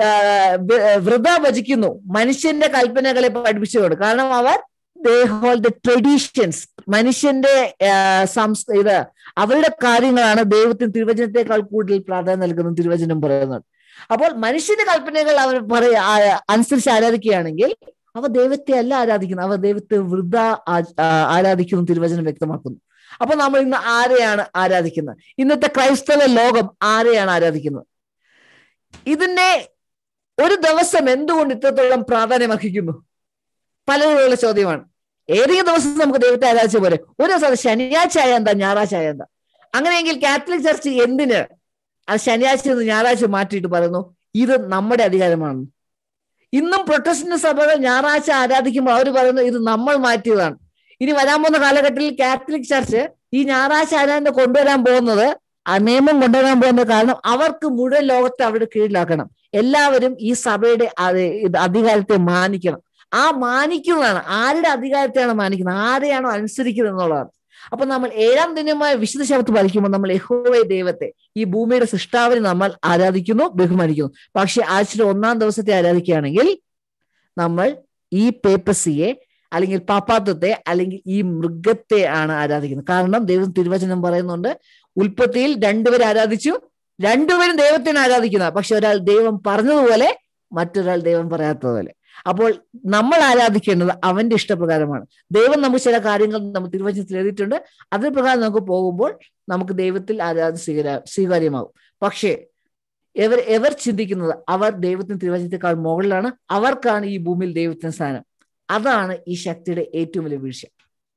C: വൃത ഭജിക്കുന്നു മനുഷ്യന്റെ കൽപ്പനകളെ പഠിപ്പിച്ചുകൊണ്ട് കാരണം അവർ ദേ ഹോൾ ദ ട്രഡീഷൻസ് മനുഷ്യന്റെ സംസ് ഇത് അവരുടെ കാര്യങ്ങളാണ് ദൈവത്തിന് തിരുവചനത്തെക്കാൾ കൂടുതൽ പ്രാധാന്യം നൽകുന്നത് തിരുവചനം പറയുന്നത് അപ്പോൾ മനുഷ്യന്റെ കൽപ്പനകൾ അവർ പറയ അനുസരിച്ച് ആരാധിക്കുകയാണെങ്കിൽ അവ ദൈവത്തെ അല്ല ആരാധിക്കുന്നത് അവർ ദൈവത്തെ വൃദ്ധ ആരാധിക്കുന്നു തിരുവചനം വ്യക്തമാക്കുന്നു അപ്പൊ നമ്മൾ ഇന്ന് ആരെയാണ് ആരാധിക്കുന്നത് ഇന്നത്തെ ക്രൈസ്തവ ലോകം ആരെയാണ് ആരാധിക്കുന്നത് ഇതിനെ ഒരു ദിവസം എന്തുകൊണ്ട് ഇത്രത്തോളം പ്രാധാന്യം അർഹിക്കുന്നു പലരുള്ള ചോദ്യമാണ് ഏതെങ്കിലും ദിവസം നമുക്ക് ദൈവത്തെ ആരാധിച്ച പോലെ ഒരു ദിവസം ശനിയാഴ്ച ആയ എന്താ ഞായറാഴ്ച ആയ എന്താ അങ്ങനെയെങ്കിൽ കാത്തലിക് ചർച്ച് എന്തിന് അത് ശനിയാഴ്ച നിന്ന് ഞായറാഴ്ച മാറ്റിയിട്ട് പറയുന്നു ഇത് നമ്മുടെ അധികാരമാണ് ഇന്നും പ്രൊട്ടസ്റ്റന്റ് സഭകൾ ഞായറാഴ്ച ആരാധിക്കുമ്പോൾ അവർ പറയുന്നു ഇത് നമ്മൾ മാറ്റിയതാണ് ഇനി വരാൻ പോകുന്ന കാലഘട്ടത്തിൽ കാത്തലിക് ചർച്ച് ഈ ഞായറാഴ്ച ആരാധന കൊണ്ടുവരാൻ പോകുന്നത് ആ നിയമം കൊണ്ടുവരാൻ പോകുന്നത് കാരണം അവർക്ക് മുഴുവൻ ലോകത്തെ അവരുടെ കീഴിലാക്കണം എല്ലാവരും ഈ സഭയുടെ അധികാരത്തെ മാനിക്കണം ആ മാനിക്കുന്നതാണ് ആരുടെ അധികാരത്തെയാണ് മാനിക്കുന്നത് ആരെയാണോ അനുസരിക്കുന്നത് എന്നുള്ളതാണ് അപ്പൊ നമ്മൾ ഏഴാം ദിനമായ വിശുദ്ധ ശബ്ദത്ത് പാലിക്കുമ്പോൾ നമ്മൾ യഹോവെ ദൈവത്തെ ഈ ഭൂമിയുടെ സൃഷ്ടാവിനെ നമ്മൾ ആരാധിക്കുന്നു ബഹുമാനിക്കുന്നു പക്ഷെ ആഴ്ചയുടെ ഒന്നാം ദിവസത്തെ ആരാധിക്കുകയാണെങ്കിൽ നമ്മൾ ഈ പേപ്പസിയെ അല്ലെങ്കിൽ പാപ്പാത്വത്തെ അല്ലെങ്കിൽ ഈ മൃഗത്തെ ആണ് ആരാധിക്കുന്നത് കാരണം ദൈവം തിരുവചനം പറയുന്നുണ്ട് ഉൽപ്പത്തിയിൽ രണ്ടുപേരെ ആരാധിച്ചു രണ്ടുപേരും ദൈവത്തിനെ ആരാധിക്കുന്ന പക്ഷെ ഒരാൾ ദൈവം പറഞ്ഞതുപോലെ മറ്റൊരാൾ ദൈവം പറയാത്തതുപോലെ അപ്പോൾ നമ്മൾ ആരാധിക്കേണ്ടത് അവന്റെ ഇഷ്ടപ്രകാരമാണ് ദൈവം നമുക്ക് ചില കാര്യങ്ങൾ നമ്മൾ തിരുവചനത്തിൽ എഴുതിയിട്ടുണ്ട് അതിന് പ്രകാരം നമുക്ക് പോകുമ്പോൾ നമുക്ക് ദൈവത്തിൽ ആരാധന സ്വീകാര സ്വീകാര്യമാകും പക്ഷേ എവർ എവർ ചിന്തിക്കുന്നത് അവർ ദൈവത്തിന് തിരുവചനത്തെക്കാൾ മുകളിലാണ് അവർക്കാണ് ഈ ഭൂമിയിൽ ദൈവത്തിന് സ്ഥാനം അതാണ് ഈ ശക്തിയുടെ ഏറ്റവും വലിയ വീഴ്ച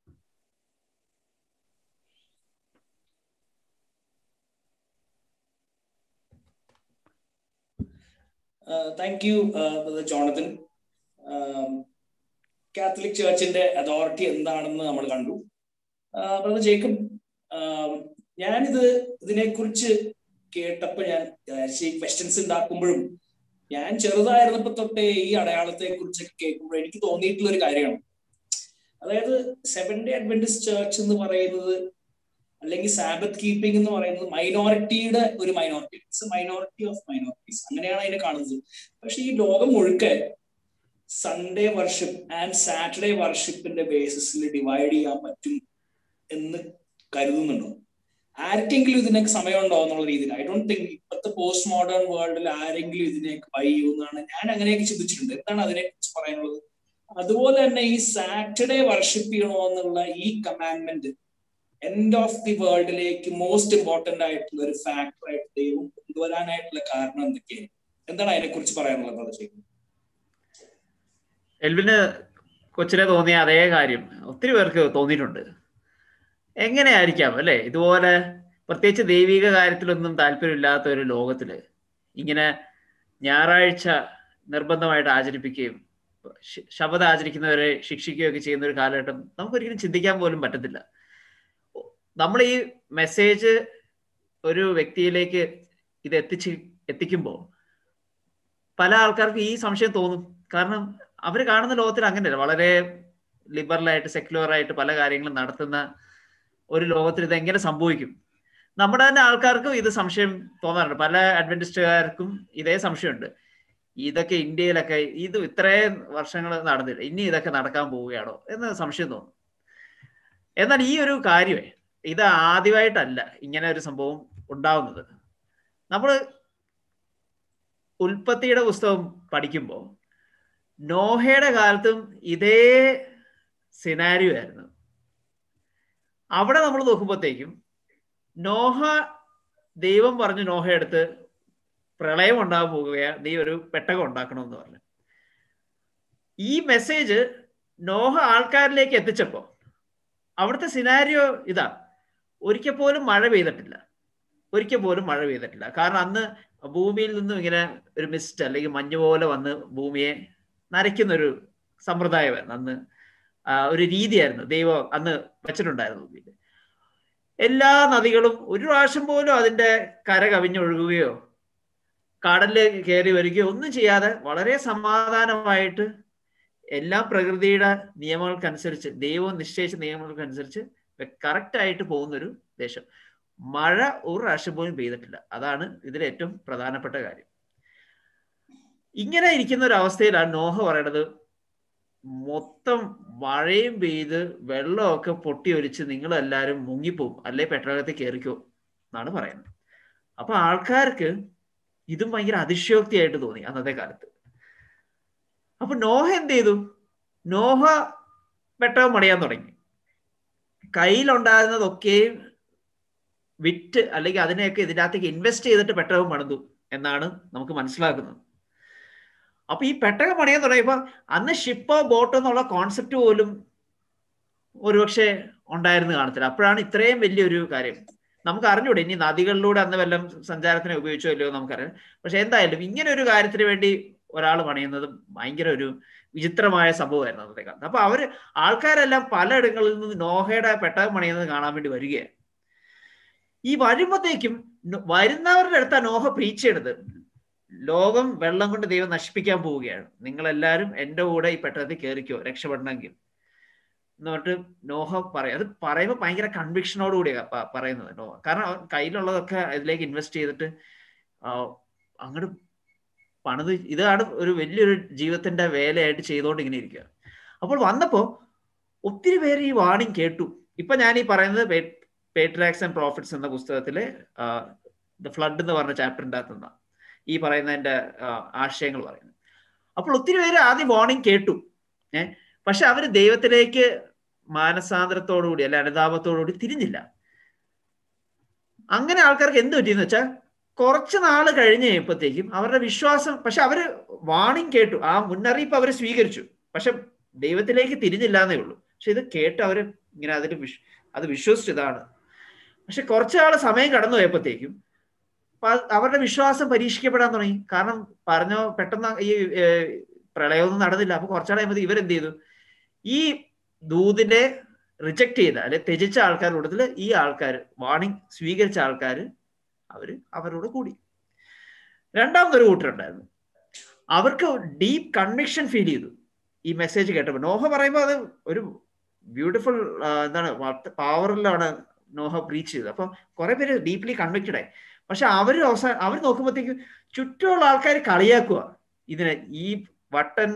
A: താങ്ക് യു ജോണത്തൻ കാത്തലിക് ചേർച്ചിന്റെ അതോറിറ്റി എന്താണെന്ന് നമ്മൾ കണ്ടു ബ്രദർ ജേക്കബ് ഞാനിത് ഇതിനെക്കുറിച്ച് കേട്ടപ്പോൾ ഞാൻ ഈ ക്വസ്റ്റ്യൻസ് ഉണ്ടാക്കുമ്പോഴും ഞാൻ ചെറുതായിരുന്നപ്പോ തൊട്ടേ ഈ അടയാളത്തെ കുറിച്ചൊക്കെ കേൾക്കുമ്പോൾ എനിക്ക് തോന്നിയിട്ടുള്ള ഒരു കാര്യമാണ് അതായത് സെവൻ ഡേ അഡ്വന്റിസ് ചേർച്ച് എന്ന് പറയുന്നത് അല്ലെങ്കിൽ സാബത്ത് കീപ്പിംഗ് എന്ന് പറയുന്നത് മൈനോറിറ്റിയുടെ ഒരു minority it's minority of minorities അങ്ങനെയാണ് അതിനെ കാണുന്നത് പക്ഷെ ഈ ലോകം മുഴുക്കെ സൺഡേ വർഷിപ്പ് ആൻഡ് സാറ്റർഡേ വർഷിപ്പിന്റെ ബേസിസിൽ ഡിവൈഡ് ചെയ്യാൻ പറ്റും എന്ന് കരുതുന്നുണ്ടോ ആർക്കെങ്കിലും ഇതിനൊക്കെ സമയമുണ്ടോ എന്നുള്ള രീതിയിൽ ഐ ഡോണ്ട് തിങ്ക് ഇപ്പോഴത്തെ പോസ്റ്റ് മോഡേൺ വേൾഡിൽ ആരെങ്കിലും ഇതിനെയൊക്കെ ബൈ ചെയ്യുമെന്നാണ് ഞാൻ അങ്ങനെയൊക്കെ ചിന്തിച്ചിട്ടുണ്ട് എന്താണ് അതിനെ കുറിച്ച് പറയാനുള്ളത് അതുപോലെ തന്നെ ഈ സാറ്റർഡേ വർഷിപ്പ് ചെയ്യണോ എന്നുള്ള ഈ കമാൻഡ്മെന്റ് എൻഡ് ഓഫ് ദി വേൾഡിലേക്ക് മോസ്റ്റ് ഇമ്പോർട്ടന്റ് ആയിട്ടുള്ള ഒരു ഫാക്ടർ ആയിട്ട് ദൈവം കൊണ്ടുവരാനായിട്ടുള്ള കാരണം എന്തൊക്കെയാണ് എന്താണ് അതിനെ കുറിച്ച് പറയാനുള്ളത് അത് ചെയ്യും
D: എൽവിന് കൊച്ചിലെ തോന്നിയ അതേ കാര്യം ഒത്തിരി പേർക്ക് തോന്നിയിട്ടുണ്ട് എങ്ങനെയായിരിക്കാം അല്ലെ ഇതുപോലെ പ്രത്യേകിച്ച് ദൈവിക കാര്യത്തിലൊന്നും താല്പര്യമില്ലാത്ത ഒരു ലോകത്തില് ഇങ്ങനെ ഞായറാഴ്ച നിർബന്ധമായിട്ട് ആചരിപ്പിക്കുകയും ശബദം ആചരിക്കുന്നവരെ ശിക്ഷിക്കുകയൊക്കെ ചെയ്യുന്ന ഒരു കാലഘട്ടം നമുക്കൊരിക്കലും ചിന്തിക്കാൻ പോലും പറ്റത്തില്ല നമ്മൾ ഈ മെസ്സേജ് ഒരു വ്യക്തിയിലേക്ക് ഇത് എത്തിച്ച് എത്തിക്കുമ്പോൾ പല ആൾക്കാർക്കും ഈ സംശയം തോന്നും കാരണം അവർ കാണുന്ന ലോകത്തിൽ അങ്ങനെയല്ല വളരെ ലിബറലായിട്ട് സെക്യുലർ ആയിട്ട് പല കാര്യങ്ങളും നടത്തുന്ന ഒരു ലോകത്തിൽ ഇത് എങ്ങനെ സംഭവിക്കും നമ്മുടെ തന്നെ ആൾക്കാർക്കും ഇത് സംശയം തോന്നാറുണ്ട് പല അഡ്വന്റിസ്റ്റുകാർക്കും ഇതേ സംശയമുണ്ട് ഇതൊക്കെ ഇന്ത്യയിലൊക്കെ ഇത് ഇത്രയും വർഷങ്ങൾ നടന്നില്ല ഇനി ഇതൊക്കെ നടക്കാൻ പോവുകയാണോ എന്ന് സംശയം തോന്നും എന്നാൽ ഈ ഒരു കാര്യമേ ഇത് ആദ്യമായിട്ടല്ല ഇങ്ങനെ ഒരു സംഭവം ഉണ്ടാവുന്നത് നമ്മൾ ഉൽപ്പത്തിയുടെ പുസ്തകം പഠിക്കുമ്പോൾ നോഹയുടെ കാലത്തും ഇതേ സിനാരിയോ ആയിരുന്നു അവിടെ നമ്മൾ നോക്കുമ്പോഴത്തേക്കും നോഹ ദൈവം പറഞ്ഞു നോഹയെടുത്ത് പ്രളയം ഉണ്ടാകാൻ പോകുകയാ നീ ഒരു പെട്ടകം ഉണ്ടാക്കണമെന്ന് പറഞ്ഞു ഈ മെസ്സേജ് നോഹ ആൾക്കാരിലേക്ക് എത്തിച്ചപ്പോ അവിടുത്തെ സിനാരിയോ ഇതാ ഒരിക്കൽ പോലും മഴ പെയ്തിട്ടില്ല ഒരിക്കൽ പോലും മഴ പെയ്തിട്ടില്ല കാരണം അന്ന് ഭൂമിയിൽ നിന്നും ഇങ്ങനെ ഒരു മിസ്റ്റ് അല്ലെങ്കിൽ മഞ്ഞ് പോലെ വന്ന് ഭൂമിയെ നരയ്ക്കുന്ന ഒരു സമ്പ്രദായമായിരുന്നു അന്ന് ഒരു രീതിയായിരുന്നു ദൈവം അന്ന് വെച്ചിട്ടുണ്ടായിരുന്നു ഭൂമിയിൽ എല്ലാ നദികളും ഒരു പ്രാവശ്യം പോലും അതിന്റെ കര കവിഞ്ഞൊഴുകുകയോ കടലിൽ കയറി വരികയോ ഒന്നും ചെയ്യാതെ വളരെ സമാധാനമായിട്ട് എല്ലാ പ്രകൃതിയുടെ നിയമങ്ങൾക്കനുസരിച്ച് ദൈവം നിശ്ചയിച്ച നിയമങ്ങൾക്കനുസരിച്ച് കറക്റ്റ് ആയിട്ട് പോകുന്നൊരു ദേശം മഴ ഒരു പ്രാവശ്യം പോലും പെയ്തിട്ടില്ല അതാണ് ഇതിലെ ഏറ്റവും പ്രധാനപ്പെട്ട കാര്യം ഇങ്ങനെ ഇരിക്കുന്ന ഒരു അവസ്ഥയിലാണ് നോഹ പറയണത് മൊത്തം മഴയും പെയ്ത് വെള്ളമൊക്കെ പൊട്ടി ഒലിച്ച് നിങ്ങളെല്ലാവരും മുങ്ങിപ്പോവും അല്ലെ പെട്രോളത്തിൽ കയറിക്കോ എന്നാണ് പറയുന്നത് അപ്പൊ ആൾക്കാർക്ക് ഇതും ഭയങ്കര അതിശയോക്തിയായിട്ട് തോന്നി അന്നത്തെ കാലത്ത് അപ്പൊ നോഹ എന്ത് ചെയ്തു നോഹ പെട്ടകം പണിയാൻ തുടങ്ങി കയ്യിലുണ്ടാകുന്നതൊക്കെയും വിറ്റ് അല്ലെങ്കിൽ അതിനെയൊക്കെ ഇതിനകത്തേക്ക് ഇൻവെസ്റ്റ് ചെയ്തിട്ട് പെട്ടകം പണിതു എന്നാണ് നമുക്ക് മനസ്സിലാക്കുന്നത് അപ്പൊ ഈ പെട്ടകം പണിയാൻ തുടങ്ങിയപ്പോ അന്ന് ഷിപ്പോ ബോട്ടോ എന്നുള്ള കോൺസെപ്റ്റ് പോലും ഒരുപക്ഷെ ഉണ്ടായിരുന്നു കാണത്തില്ല അപ്പോഴാണ് ഇത്രയും വലിയൊരു കാര്യം നമുക്ക് അറിഞ്ഞൂടെ ഇനി നദികളിലൂടെ അന്ന് വല്ലതും സഞ്ചാരത്തിന് ഉപയോഗിച്ചോ ഇല്ലയോ നമുക്കറിയാം പക്ഷെ എന്തായാലും ഇങ്ങനെ ഒരു കാര്യത്തിന് വേണ്ടി ഒരാൾ പണിയുന്നത് ഭയങ്കര ഒരു വിചിത്രമായ സംഭവമായിരുന്നു അന്നത്തെ കാലത്ത് അപ്പൊ അവര് ആൾക്കാരെല്ലാം പലയിടങ്ങളിൽ നിന്ന് നോഹയുടെ പെട്ടകം പണിയുന്നത് കാണാൻ വേണ്ടി വരികയാണ് ഈ വരുമ്പോഴത്തേക്കും വരുന്നവരുടെ അടുത്ത നോഹ പ്രീച്ച് ചെയ്യണത് ലോകം വെള്ളം കൊണ്ട് ദൈവം നശിപ്പിക്കാൻ പോവുകയാണ് നിങ്ങൾ എല്ലാവരും എൻ്റെ കൂടെ ഈ പെട്ടകത്തിൽ കയറിക്കോ രക്ഷപ്പെടണമെങ്കിൽ എന്ന് പറഞ്ഞിട്ട് നോഹ പറയും അത് പറയുമ്പോൾ ഭയങ്കര കൺവിക്ഷനോട് കൂടിയാണ് പറയുന്നത് നോഹ കാരണം കയ്യിലുള്ളതൊക്കെ ഇതിലേക്ക് ഇൻവെസ്റ്റ് ചെയ്തിട്ട് അങ്ങോട്ട് പണിത് ഇതാണ് ഒരു വലിയൊരു ജീവിതത്തിന്റെ വേലയായിട്ട് ചെയ്തുകൊണ്ട് ഇങ്ങനെ ഇരിക്കുക അപ്പോൾ വന്നപ്പോ ഒത്തിരി പേര് ഈ വാണിംഗ് കേട്ടു ഇപ്പൊ ഞാൻ ഈ പറയുന്നത് പേട്രാക്സ് ആൻഡ് പ്രോഫിറ്റ്സ് എന്ന പുസ്തകത്തിലെ ദ ഫ്ലഡ് എന്ന് പറഞ്ഞ ചാപ്റ്ററിൻ്റെ അകത്ത് നിന്നാണ് ഈ പറയുന്നതിന്റെ ആശയങ്ങൾ പറയുന്നത് അപ്പോൾ ഒത്തിരി പേര് ആദ്യം വാർണിംഗ് കേട്ടു ഏഹ് പക്ഷെ അവര് ദൈവത്തിലേക്ക് മാനസാന്തരത്തോടുകൂടി അല്ലെ അനുതാപത്തോടുകൂടി തിരിഞ്ഞില്ല അങ്ങനെ ആൾക്കാർക്ക് എന്ത് പറ്റിയെന്ന് വെച്ചാൽ കുറച്ച് നാള് കഴിഞ്ഞ് കഴിയുമ്പോഴത്തേക്കും അവരുടെ വിശ്വാസം പക്ഷെ അവര് വാണിംഗ് കേട്ടു ആ മുന്നറിയിപ്പ് അവർ സ്വീകരിച്ചു പക്ഷെ ദൈവത്തിലേക്ക് തിരിഞ്ഞില്ല എന്നേ ഉള്ളൂ പക്ഷെ ഇത് കേട്ട് അവര് ഇങ്ങനെ അതിൽ വിശ് അത് വിശ്വസിച്ചതാണ് പക്ഷെ കുറച്ചാള് സമയം കടന്നു പോയപ്പോഴത്തേക്കും അവരുടെ വിശ്വാസം പരീക്ഷിക്കപ്പെടാൻ തുടങ്ങി കാരണം പറഞ്ഞോ പെട്ടെന്ന് ഈ പ്രളയമൊന്നും നടന്നില്ല അപ്പൊ കുറച്ചാളായപ്പോൾ ഇവരെന്ത് ചെയ്തു ഈ ദൂതിനെ റിജക്ട് ചെയ്ത അല്ലെ ത്യജിച്ച ആൾക്കാരുടെ കൂട്ടത്തില് ഈ ആൾക്കാർ വാണിംഗ് സ്വീകരിച്ച ആൾക്കാർ അവര് അവരോട് കൂടി രണ്ടാമതൊരു കൂട്ടരുണ്ടായിരുന്നു അവർക്ക് ഡീപ്പ് കൺവിക്ഷൻ ഫീൽ ചെയ്തു ഈ മെസ്സേജ് കേട്ടപ്പോൾ നോഹ പറയുമ്പോൾ അത് ഒരു ബ്യൂട്ടിഫുൾ എന്താണ് പവറിലാണ് നോഹ ബ്രീച്ച് ചെയ്തത് അപ്പൊ കുറെ പേര് ഡീപ്ലി കൺവിക്റ്റഡ് ആയി പക്ഷെ അവർ അവസാനം അവർ നോക്കുമ്പോഴത്തേക്കും ചുറ്റുമുള്ള ആൾക്കാർ കളിയാക്കുക ഇതിനെ ഈ വട്ടൻ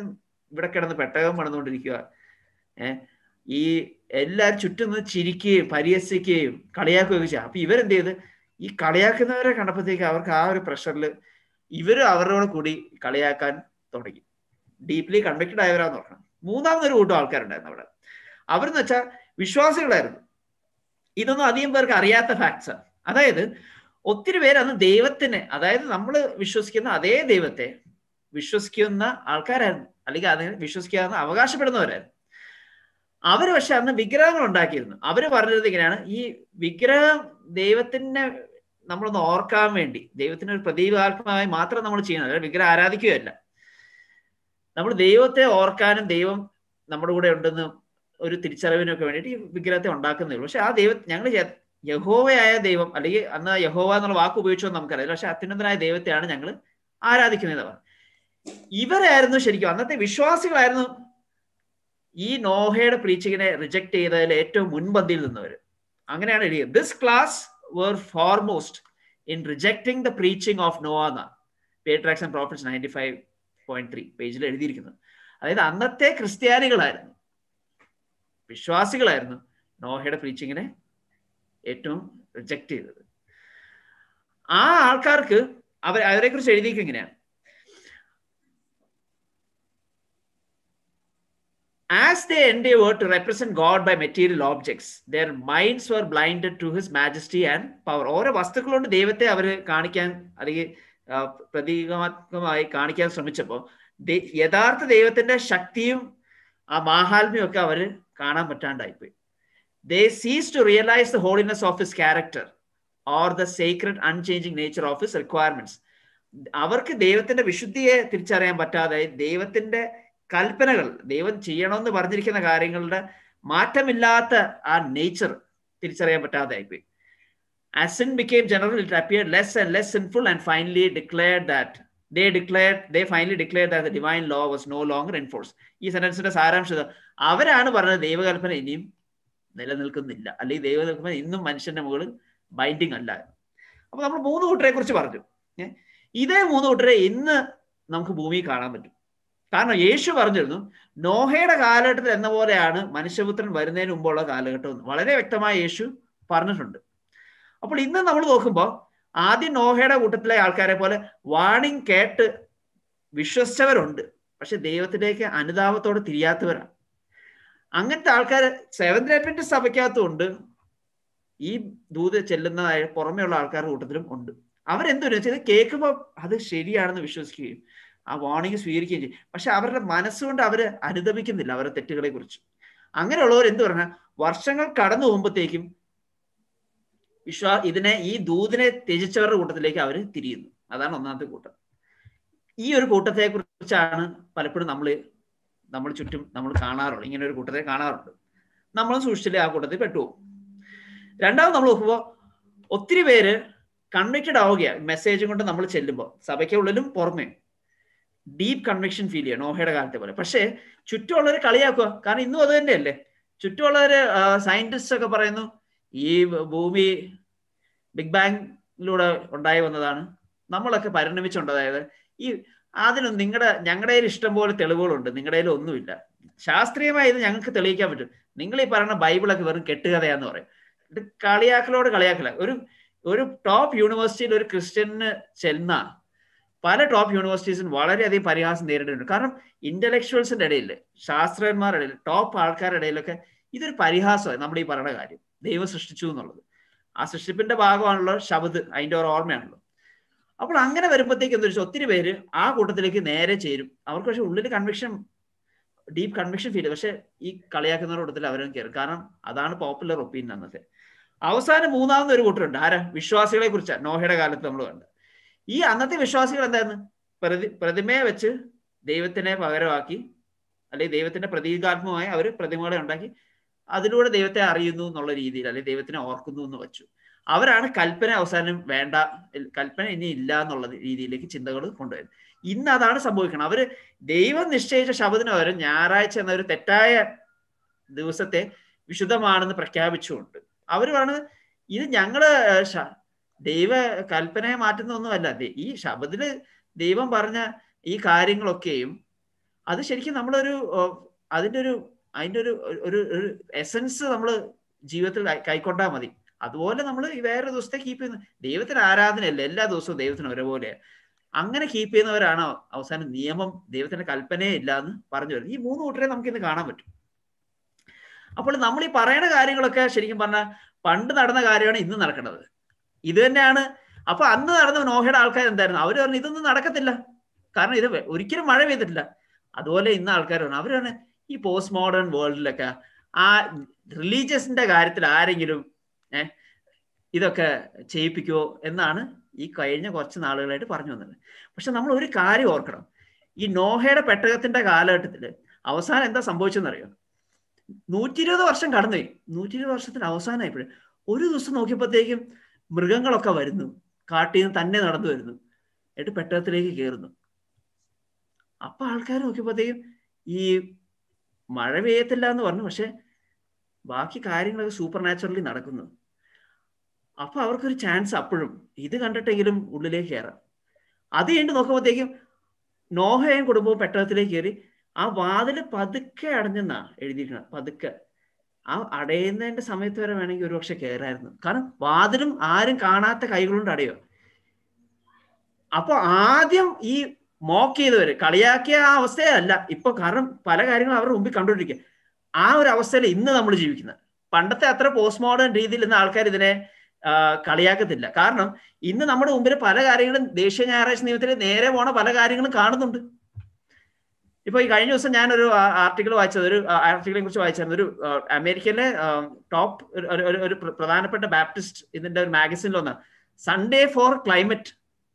D: ഇവിടെ കിടന്ന് പെട്ടകം പണിതുകൊണ്ടിരിക്കുക ഏഹ് ഈ എല്ലാവരും ചുറ്റും നിന്ന് ചിരിക്കുകയും പരിഹസിക്കുകയും കളിയാക്കുകയൊക്കെ ചെയ്യാം അപ്പൊ ഇവരെന്ത് ചെയ്ത് ഈ കളിയാക്കുന്നവരെ കണ്ടപ്പോഴത്തേക്ക് അവർക്ക് ആ ഒരു പ്രഷറിൽ ഇവര് അവരുടെ കൂടി കളിയാക്കാൻ തുടങ്ങി ഡീപ്ലി കൺവിക്റ്റഡ് ആയവരാന്ന് പറഞ്ഞു മൂന്നാമതൊരു കൂട്ടം ആൾക്കാരുണ്ടായിരുന്നു അവിടെ അവരെന്ന് വെച്ചാൽ വിശ്വാസികളായിരുന്നു ഇതൊന്നും അധികം പേർക്ക് അറിയാത്ത ഫാക്ട്സ് ആണ് അതായത് ഒത്തിരി പേര് അന്ന് ദൈവത്തിന് അതായത് നമ്മൾ വിശ്വസിക്കുന്ന അതേ ദൈവത്തെ വിശ്വസിക്കുന്ന ആൾക്കാരായിരുന്നു അല്ലെങ്കിൽ അതിന് വിശ്വസിക്കാമെന്ന് അവകാശപ്പെടുന്നവരായിരുന്നു അവര് പക്ഷെ അന്ന് വിഗ്രഹങ്ങൾ ഉണ്ടാക്കിയിരുന്നു അവര് പറഞ്ഞത് ഇങ്ങനെയാണ് ഈ വിഗ്രഹം ദൈവത്തിനെ നമ്മളൊന്ന് ഓർക്കാൻ വേണ്ടി ദൈവത്തിന് ഒരു പ്രതീകാത്മകമായി മാത്രം നമ്മൾ ചെയ്യുന്നത് വിഗ്രഹം ആരാധിക്കുകയല്ല നമ്മൾ ദൈവത്തെ ഓർക്കാനും ദൈവം നമ്മുടെ കൂടെ ഉണ്ടെന്ന് ഒരു തിരിച്ചറിവിനും ഒക്കെ വേണ്ടിയിട്ട് ഈ വിഗ്രഹത്തെ ഉണ്ടാക്കുന്നേ ഉള്ളൂ പക്ഷെ ആ ദൈവം ഞങ്ങൾ യഹോവയായ ദൈവം അല്ലെങ്കിൽ അന്ന് യഹോവ എന്നുള്ള വാക്ക് ഉപയോഗിച്ചോ നമുക്കറിയാം പക്ഷെ അത്യുന്നതനായ ദൈവത്തെയാണ് ഞങ്ങൾ ആരാധിക്കുന്നത് ഇവരായിരുന്നു ശരിക്കും അന്നത്തെ വിശ്വാസികളായിരുന്നു ഈ നോഹയുടെ പ്രീച്ചിങ്ങിനെ റിജക്ട് ചെയ്തതിൽ ഏറ്റവും മുൻപന്തിയിൽ നിന്നവർ അങ്ങനെയാണ് എഴുതിയത് this class were foremost in rejecting the preaching of Noah എന്ന patriarchs and prophets ninety five point three പേജിൽ എഴുതിയിരിക്കുന്നത് അതായത് അന്നത്തെ ക്രിസ്ത്യാനികളായിരുന്നു വിശ്വാസികളായിരുന്നു നോഹയുടെ പ്രീച്ചിങ്ങിനെ ഏറ്റവും റിജക്ട് ചെയ്തത് ആ ആൾക്കാർക്ക് അവർ അവരെ കുറിച്ച് എഴുതിയിരിക്കും ഇങ്ങനെയാണ് As they endeavored to represent God by material objects, their minds were blinded to His majesty and power. ഓരോ വസ്തുക്കൾ കൊണ്ട് ദൈവത്തെ അവർ കാണിക്കാൻ അല്ലെങ്കിൽ പ്രതീകാത്മകമായി കാണിക്കാൻ ശ്രമിച്ചപ്പോൾ യഥാർത്ഥ ദൈവത്തിന്റെ ശക്തിയും ആ മാഹാത്മ്യം ഒക്കെ അവർ കാണാൻ പറ്റാണ്ടായിപ്പോയി they cease to realise the holiness of his character or the sacred unchanging nature of his requirements അവർക്ക് ദൈവത്തിന്റെ വിശുദ്ധിയെ തിരിച്ചറിയാൻ പറ്റാതെ ദൈവത്തിന്റെ കൽപ്പനകൾ ദൈവം ചെയ്യണമെന്ന് പറഞ്ഞിരിക്കുന്ന കാര്യങ്ങളുടെ മാറ്റമില്ലാത്ത ആ നേച്ചർ തിരിച്ചറിയാൻ പറ്റാതെ ആയിപ്പോയി As sin became general, it appeared less and less sinful and finally declared that they declared they finally declared that the divine law was no longer enforced. ഈ സെന്റൻസിന്റെ സാരാംശം അവരാണ് പറഞ്ഞത് ദൈവകൽപ്പന ഇനിയും നിലനിൽക്കുന്നില്ല അല്ലെങ്കിൽ ദൈവകൽപ്പന ഇന്നും മനുഷ്യന്റെ മുകളിൽ ബൈൻഡിങ് അല്ല അപ്പൊ നമ്മൾ മൂന്ന് കൂട്ടരെ കുറിച്ച് പറഞ്ഞു ഇതേ മൂന്ന് കൂട്ടരെ ഇന്ന് നമുക്ക് ഭൂമിയിൽ കാണാൻ പറ്റും കാരണം യേശു പറഞ്ഞിരുന്നു നോഹയുടെ കാലഘട്ടത്തിൽ എന്ന പോലെയാണ് മനുഷ്യപുത്രൻ വരുന്നതിന് മുമ്പുള്ള കാലഘട്ടം വളരെ വ്യക്തമായി യേശു പറഞ്ഞിട്ടുണ്ട് അപ്പോൾ ഇന്ന് നമ്മൾ നോക്കുമ്പോൾ ആദ്യം നോഹയുടെ കൂട്ടത്തിലെ ആൾക്കാരെ പോലെ വാണിംഗ് കേട്ട് വിശ്വസിച്ചവരുണ്ട് പക്ഷെ ദൈവത്തിലേക്ക് അനുതാപത്തോടെ തിരിയാത്തവരാണ് അങ്ങനത്തെ ആൾക്കാർ സെവന്ത് അഡ്വന്റ് സഭയ്ക്കകത്തുണ്ട് ഈ ദൂത് ചെല്ലുന്ന പുറമെയുള്ള ആൾക്കാരുടെ കൂട്ടത്തിലും ഉണ്ട് അവരെന്തു വെച്ചാൽ ഇത് കേൾക്കുമ്പോൾ അത് ശരിയാണെന്ന് വിശ്വസിക്കുകയും ആ വാണിംഗ് സ്വീകരിക്കുകയും ചെയ്യും പക്ഷെ അവരുടെ മനസ്സുകൊണ്ട് അവർ അനുദമിക്കുന്നില്ല അവരുടെ തെറ്റുകളെ കുറിച്ച് അങ്ങനെയുള്ളവർ എന്ത് പറഞ്ഞാൽ വർഷങ്ങൾ കടന്നു പോകുമ്പോഴത്തേക്കും വിശ്വാ ഇതിനെ ഈ ദൂതിനെ ത്യജിച്ചവരുടെ കൂട്ടത്തിലേക്ക് അവർ തിരിയുന്നു അതാണ് ഒന്നാമത്തെ കൂട്ടം ഈ ഒരു കൂട്ടത്തെ കുറിച്ചാണ് പലപ്പോഴും നമ്മൾ നമ്മൾ ചുറ്റും നമ്മൾ കാണാറുള്ളത് ഇങ്ങനെ ഒരു കൂട്ടത്തെ കാണാറുണ്ട് നമ്മളും സൂക്ഷിച്ചില്ലേ ആ കൂട്ടത്തിൽ പെട്ടുപോകും രണ്ടാമത് നമ്മൾ നോക്കുമ്പോൾ ഒത്തിരി പേര് കൺവിക്റ്റഡ് ആവുകയാണ് മെസ്സേജും കൊണ്ട് നമ്മൾ ചെല്ലുമ്പോൾ സഭയ്ക്കുള്ളിലും പുറമേ ഡീപ്പ് കൺവിക്ഷൻ ഫീൽ ചെയ്യുക നോഹയുടെ കാലത്തെ പോലെ പക്ഷേ ചുറ്റുമുള്ളവർ കളിയാക്കുക കാരണം ഇന്നും അത് തന്നെയല്ലേ ചുറ്റുമുള്ളവർ സയന്റിസ്റ്റ് ഒക്കെ പറയുന്നു ഈ ഭൂമി ബിഗ് ബാങ്ങിലൂടെ ഉണ്ടായി വന്നതാണ് നമ്മളൊക്കെ പരിണമിച്ചുണ്ട് അതായത് ഈ അതിനും നിങ്ങളുടെ ഞങ്ങളുടെ കയ്യിൽ ഇഷ്ടം പോലെ തെളിവുകളുണ്ട് നിങ്ങളുടെ കയ്യിൽ ഒന്നുമില്ല ശാസ്ത്രീയമായി ഇത് ഞങ്ങൾക്ക് തെളിയിക്കാൻ പറ്റും നിങ്ങൾ ഈ പറയുന്ന ബൈബിളൊക്കെ വെറും കെട്ടുകഥയാന്ന് പറയും ഇത് കളിയാക്കലോട് കളിയാക്കല ഒരു ഒരു ടോപ്പ് യൂണിവേഴ്സിറ്റിയിൽ ഒരു ക്രിസ്ത്യന് ചെന്ന പല ടോപ്പ് യൂണിവേഴ്സിറ്റീസിനും വളരെയധികം പരിഹാസം നേരിടുന്നുണ്ട് കാരണം ഇന്റലക്ച്വൽസിന്റെ ഇടയിൽ ശാസ്ത്രജ്ഞന്മാരുടെ ഇടയിൽ ടോപ്പ് ആൾക്കാരുടെ ഇടയിലൊക്കെ ഇതൊരു പരിഹാസമായി നമ്മൾ ഈ പറയുന്ന കാര്യം ദൈവം സൃഷ്ടിച്ചു എന്നുള്ളത് ആ സൃഷ്ടിപ്പിന്റെ ഭാഗമാണല്ലോ ശബദ് അതിന്റെ ഒരു ഓർമ്മയാണല്ലോ അപ്പോൾ അങ്ങനെ വരുമ്പോഴത്തേക്ക് എന്താ വെച്ചാൽ ഒത്തിരി പേര് ആ കൂട്ടത്തിലേക്ക് നേരെ ചേരും അവർക്ക് പക്ഷെ ഉള്ളിൽ കൺവിക്ഷൻ ഡീപ്പ് കൺവിക്ഷൻ ഫീൽ പക്ഷെ ഈ കളിയാക്കുന്ന കൂട്ടത്തിൽ അവരും കയറും കാരണം അതാണ് പോപ്പുലർ ഒപ്പീനിയൻ അന്നത്തെ അവസാനം മൂന്നാമത് ഒരു കൂട്ടരുണ്ട് ആരാ വിശ്വാസികളെ കുറിച്ചാണ് നോഹയുടെ കാലത്ത് നമ്മൾ കണ്ടത് ഈ അന്നത്തെ വിശ്വാസികൾ എന്തായിരുന്നു പ്രതി പ്രതിമയെ വെച്ച് ദൈവത്തിനെ പകരമാക്കി അല്ലെങ്കിൽ ദൈവത്തിന്റെ പ്രതീകാത്മകമായി അവർ പ്രതിമകളെ ഉണ്ടാക്കി അതിലൂടെ ദൈവത്തെ അറിയുന്നു എന്നുള്ള രീതിയിൽ അല്ലെങ്കിൽ ദൈവത്തിനെ ഓർക്കുന്നു എന്ന് വെച്ചു അവരാണ് കൽപ്പന അവസാനം വേണ്ട കൽപ്പന ഇനി ഇല്ല എന്നുള്ള രീതിയിലേക്ക് ചിന്തകൾ കൊണ്ടുവരുന്നത് ഇന്ന് അതാണ് സംഭവിക്കണം അവര് ദൈവം നിശ്ചയിച്ച ശബദിന് പകരം ഞായറാഴ്ച എന്ന ഒരു തെറ്റായ ദിവസത്തെ വിശുദ്ധമാണെന്ന് പ്രഖ്യാപിച്ചുകൊണ്ട് അവരുമാണ് ഇത് ഞങ്ങള് ദൈവ കൽപ്പനയെ മാറ്റുന്ന ഒന്നുമല്ല ഈ ശബദില് ദൈവം പറഞ്ഞ ഈ കാര്യങ്ങളൊക്കെയും അത് ശരിക്കും നമ്മളൊരു അതിൻ്റെ ഒരു അതിൻ്റെ ഒരു ഒരു ഒരു എസൻസ് നമ്മൾ ജീവിതത്തിൽ കൈക്കൊണ്ടാൽ മതി അതുപോലെ നമ്മൾ വേറെ ദിവസത്തെ കീപ്പ് ചെയ്യുന്ന ദൈവത്തിന് ആരാധനയല്ല എല്ലാ ദിവസവും ദൈവത്തിന് ഒരേപോലെ അങ്ങനെ കീപ്പ് ചെയ്യുന്നവരാണ് അവസാനം നിയമം ദൈവത്തിന്റെ കൽപ്പനയെ ഇല്ല എന്ന് പറഞ്ഞു വരുന്നത് ഈ മൂന്ന് കൂട്ടരെ നമുക്ക് ഇന്ന് കാണാൻ പറ്റും അപ്പോൾ നമ്മൾ ഈ പറയുന്ന കാര്യങ്ങളൊക്കെ ശരിക്കും പറഞ്ഞാൽ പണ്ട് നടന്ന കാര്യമാണ് ഇന്ന് നടക്കുന്നത് ഇത് തന്നെയാണ് അപ്പൊ അന്ന് നടന്ന നോഹയുടെ ആൾക്കാർ എന്തായിരുന്നു അവർ പറഞ്ഞു ഇതൊന്നും നടക്കത്തില്ല കാരണം ഇത് ഒരിക്കലും മഴ പെയ്തിട്ടില്ല അതുപോലെ ഇന്ന് ആൾക്കാർ പറഞ്ഞു അവരാണ് ഈ പോസ്റ്റ് മോഡേൺ വേൾഡിലൊക്കെ ആ റിലീജിയസിന്റെ കാര്യത്തിൽ ആരെങ്കിലും ഏഹ് ഇതൊക്കെ ചെയ്യിപ്പിക്കുമോ എന്നാണ് ഈ കഴിഞ്ഞ കുറച്ച് നാളുകളായിട്ട് പറഞ്ഞു വന്നത് പക്ഷെ നമ്മൾ ഒരു കാര്യം ഓർക്കണം ഈ നോഹയുടെ പെട്ടകത്തിന്റെ കാലഘട്ടത്തിൽ അവസാനം എന്താ സംഭവിച്ചെന്നറിയോ നൂറ്റി ഇരുപത് വർഷം കടന്നുപോയി നൂറ്റി ഇരുപത് വർഷത്തിന് അവസാനമായപ്പോഴും ഒരു ദിവസം നോക്കിയപ്പോഴത്തേക്കും മൃഗങ്ങളൊക്കെ വരുന്നു കാട്ടിൽ നിന്ന് തന്നെ നടന്നു വരുന്നു എന്നിട്ട് പെട്ടകത്തിലേക്ക് കയറുന്നു അപ്പൊ ആൾക്കാർ നോക്കിയപ്പോഴത്തേക്കും ഈ മഴ പെയ്യത്തില്ല എന്ന് പറഞ്ഞു പക്ഷെ ബാക്കി കാര്യങ്ങളൊക്കെ സൂപ്പർ നാച്ചുറലി നടക്കുന്നു അപ്പൊ അവർക്കൊരു ചാൻസ് അപ്പോഴും ഇത് കണ്ടിട്ടെങ്കിലും ഉള്ളിലേക്ക് കയറാം അത് കഴിഞ്ഞ് നോക്കുമ്പോഴത്തേക്കും നോഹയും കുടുംബവും പെട്ടകത്തിലേക്ക് കയറി ആ വാതില് പതുക്കെ അടഞ്ഞെന്നാ എഴുതിയിരിക്കണം പതുക്കെ ആ അടയുന്നതിന്റെ സമയത്ത് വരെ വേണമെങ്കിൽ ഒരുപക്ഷെ കയറായിരുന്നു കാരണം വാതിലും ആരും കാണാത്ത കൈകളുണ്ട് അടയോ അപ്പൊ ആദ്യം ഈ മോക്ക് ചെയ്തവര് കളിയാക്കിയ ആ അവസ്ഥയല്ല ഇപ്പൊ കാരണം പല കാര്യങ്ങളും അവരുടെ മുമ്പിൽ കണ്ടുകൊണ്ടിരിക്കുക ആ ഒരു അവസ്ഥയിൽ ഇന്ന് നമ്മൾ ജീവിക്കുന്നത് പണ്ടത്തെ അത്ര പോസ്റ്റ് മോഡേൺ രീതിയിൽ ഇന്ന് ആൾക്കാർ ഇതിനെ കളിയാക്കത്തില്ല കാരണം ഇന്ന് നമ്മുടെ മുമ്പിൽ പല കാര്യങ്ങളും ദേശീയ ഞായറാഴ്ച നിയമത്തിൽ നേരെ പോണ പല കാര്യങ്ങളും കാണുന്നുണ്ട് ഇപ്പൊ ഈ കഴിഞ്ഞ ദിവസം ഞാനൊരു ആർട്ടിക്കിൾ വായിച്ചത് ഒരു ആർട്ടിക്കിളിനെ കുറിച്ച് വായിച്ചായിരുന്നു ഒരു അമേരിക്കയിലെ ടോപ്പ് ഒരു പ്രധാനപ്പെട്ട ബാപ്റ്റിസ്റ്റ് ഇതിന്റെ ഒരു മാഗസിനിൽ ഒന്ന് സൺഡേ ഫോർ ക്ലൈമറ്റ്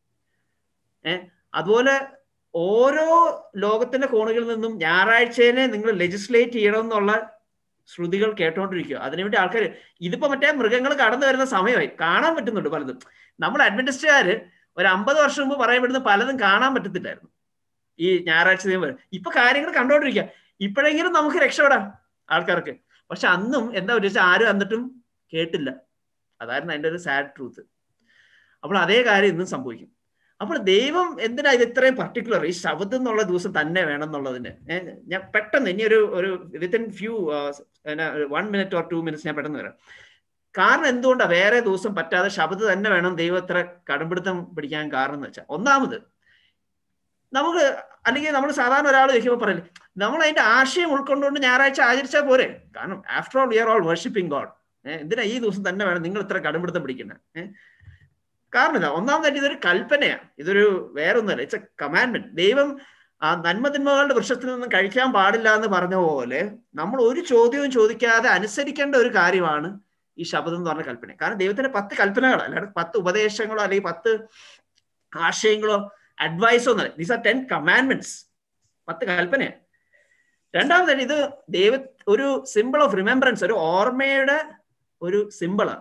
D: ഏഹ് അതുപോലെ ഓരോ ലോകത്തിന്റെ കോണുകളിൽ നിന്നും ഞായറാഴ്ചയിലെ നിങ്ങൾ ലെജിസ്ലേറ്റ് ചെയ്യണം എന്നുള്ള ശ്രുതികൾ കേട്ടോണ്ടിരിക്കുക അതിനുവേണ്ടി ആൾക്കാർ ഇതിപ്പോ മറ്റേ മൃഗങ്ങൾ കടന്നു വരുന്ന സമയമായി കാണാൻ പറ്റുന്നുണ്ട് പലതും നമ്മൾ അഡ്വന്റിസ്റ്റുകാര് ഒരു അമ്പത് വർഷം മുമ്പ് പറയപ്പെടുന്ന പലതും കാണാൻ പറ്റത്തില്ലായിരുന്നു ഈ ഞായറാഴ്ച നിയമം ഇപ്പൊ കാര്യങ്ങൾ കണ്ടോണ്ടിരിക്കുക ഇപ്പോഴെങ്കിലും നമുക്ക് രക്ഷപ്പെടാം ആൾക്കാർക്ക് പക്ഷെ അന്നും എന്താ വെച്ചാൽ ആരും എന്നിട്ടും കേട്ടില്ല അതായിരുന്നു അതിന്റെ ഒരു സാഡ് ട്രൂത്ത് അപ്പോൾ അതേ കാര്യം ഇന്നും സംഭവിക്കും അപ്പോൾ ദൈവം എന്തിനാ ഇത് ഇത്രയും പർട്ടിക്കുലർ ഈ ശബ്ദം എന്നുള്ള ദിവസം തന്നെ വേണം എന്നുള്ളതിന് ഞാൻ പെട്ടെന്ന് ഇനി ഒരു ഒരു within few one minute or two minutes ഞാൻ പെട്ടെന്ന് വരാം കാരണം എന്തുകൊണ്ടാണ് വേറെ ദിവസം പറ്റാതെ ശബ്ദം തന്നെ വേണം ദൈവം ഇത്ര കടുംപിടുത്തം പിടിക്കാൻ കാരണം എന്ന് വെച്ചാൽ ഒന്നാമത് നമുക്ക് അല്ലെങ്കിൽ നമ്മൾ സാധാരണ ഒരാൾ ചോദിക്കുമ്പോൾ പറയില്ലേ നമ്മൾ അതിന്റെ ആശയം ഉൾക്കൊണ്ടുകൊണ്ട് ഞായറാഴ്ച ആചരിച്ചാൽ പോരെ കാരണം after all we are all worshipping God എന്തിനാ ഈ ദിവസം തന്നെ വേണം നിങ്ങൾ ഇത്ര കടുംപിടുത്തം പിടിക്കുന്നത് ഏഹ് കാരണം ഇതാ ഒന്നാമതായിട്ട് ഇതൊരു കൽപ്പനയാണ് ഇതൊരു വേറൊന്നുമല്ല ഇറ്റ്സ് എ കമാൻഡ്മെന്റ് ദൈവം ആ നന്മതിന്മകളുടെ വൃക്ഷത്തിൽ നിന്നും കഴിക്കാൻ പാടില്ല എന്ന് പറഞ്ഞ പോലെ നമ്മൾ ഒരു ചോദ്യവും ചോദിക്കാതെ അനുസരിക്കേണ്ട ഒരു കാര്യമാണ് ഈ ശബ്ദം എന്ന് പറഞ്ഞ കൽപ്പന കാരണം ദൈവത്തിന്റെ പത്ത് കൽപ്പനകൾ അല്ലാതെ പത്ത് ഉപദേശങ്ങളോ അല്ലെങ്കിൽ പത്ത് ആശയങ്ങളോ അഡ്വൈസോ എന്നല്ല ദീസ് ആർ ടെൻ കമാൻഡ്മെന്റ്സ് പത്ത് കൽപ്പനയാണ് രണ്ടാമതായിട്ട് ഇത് ദൈവ ഒരു സിമ്പിൾ ഓഫ് റിമെമ്പറൻസ് ഒരു ഓർമ്മയുടെ ഒരു സിമ്പിളാണ്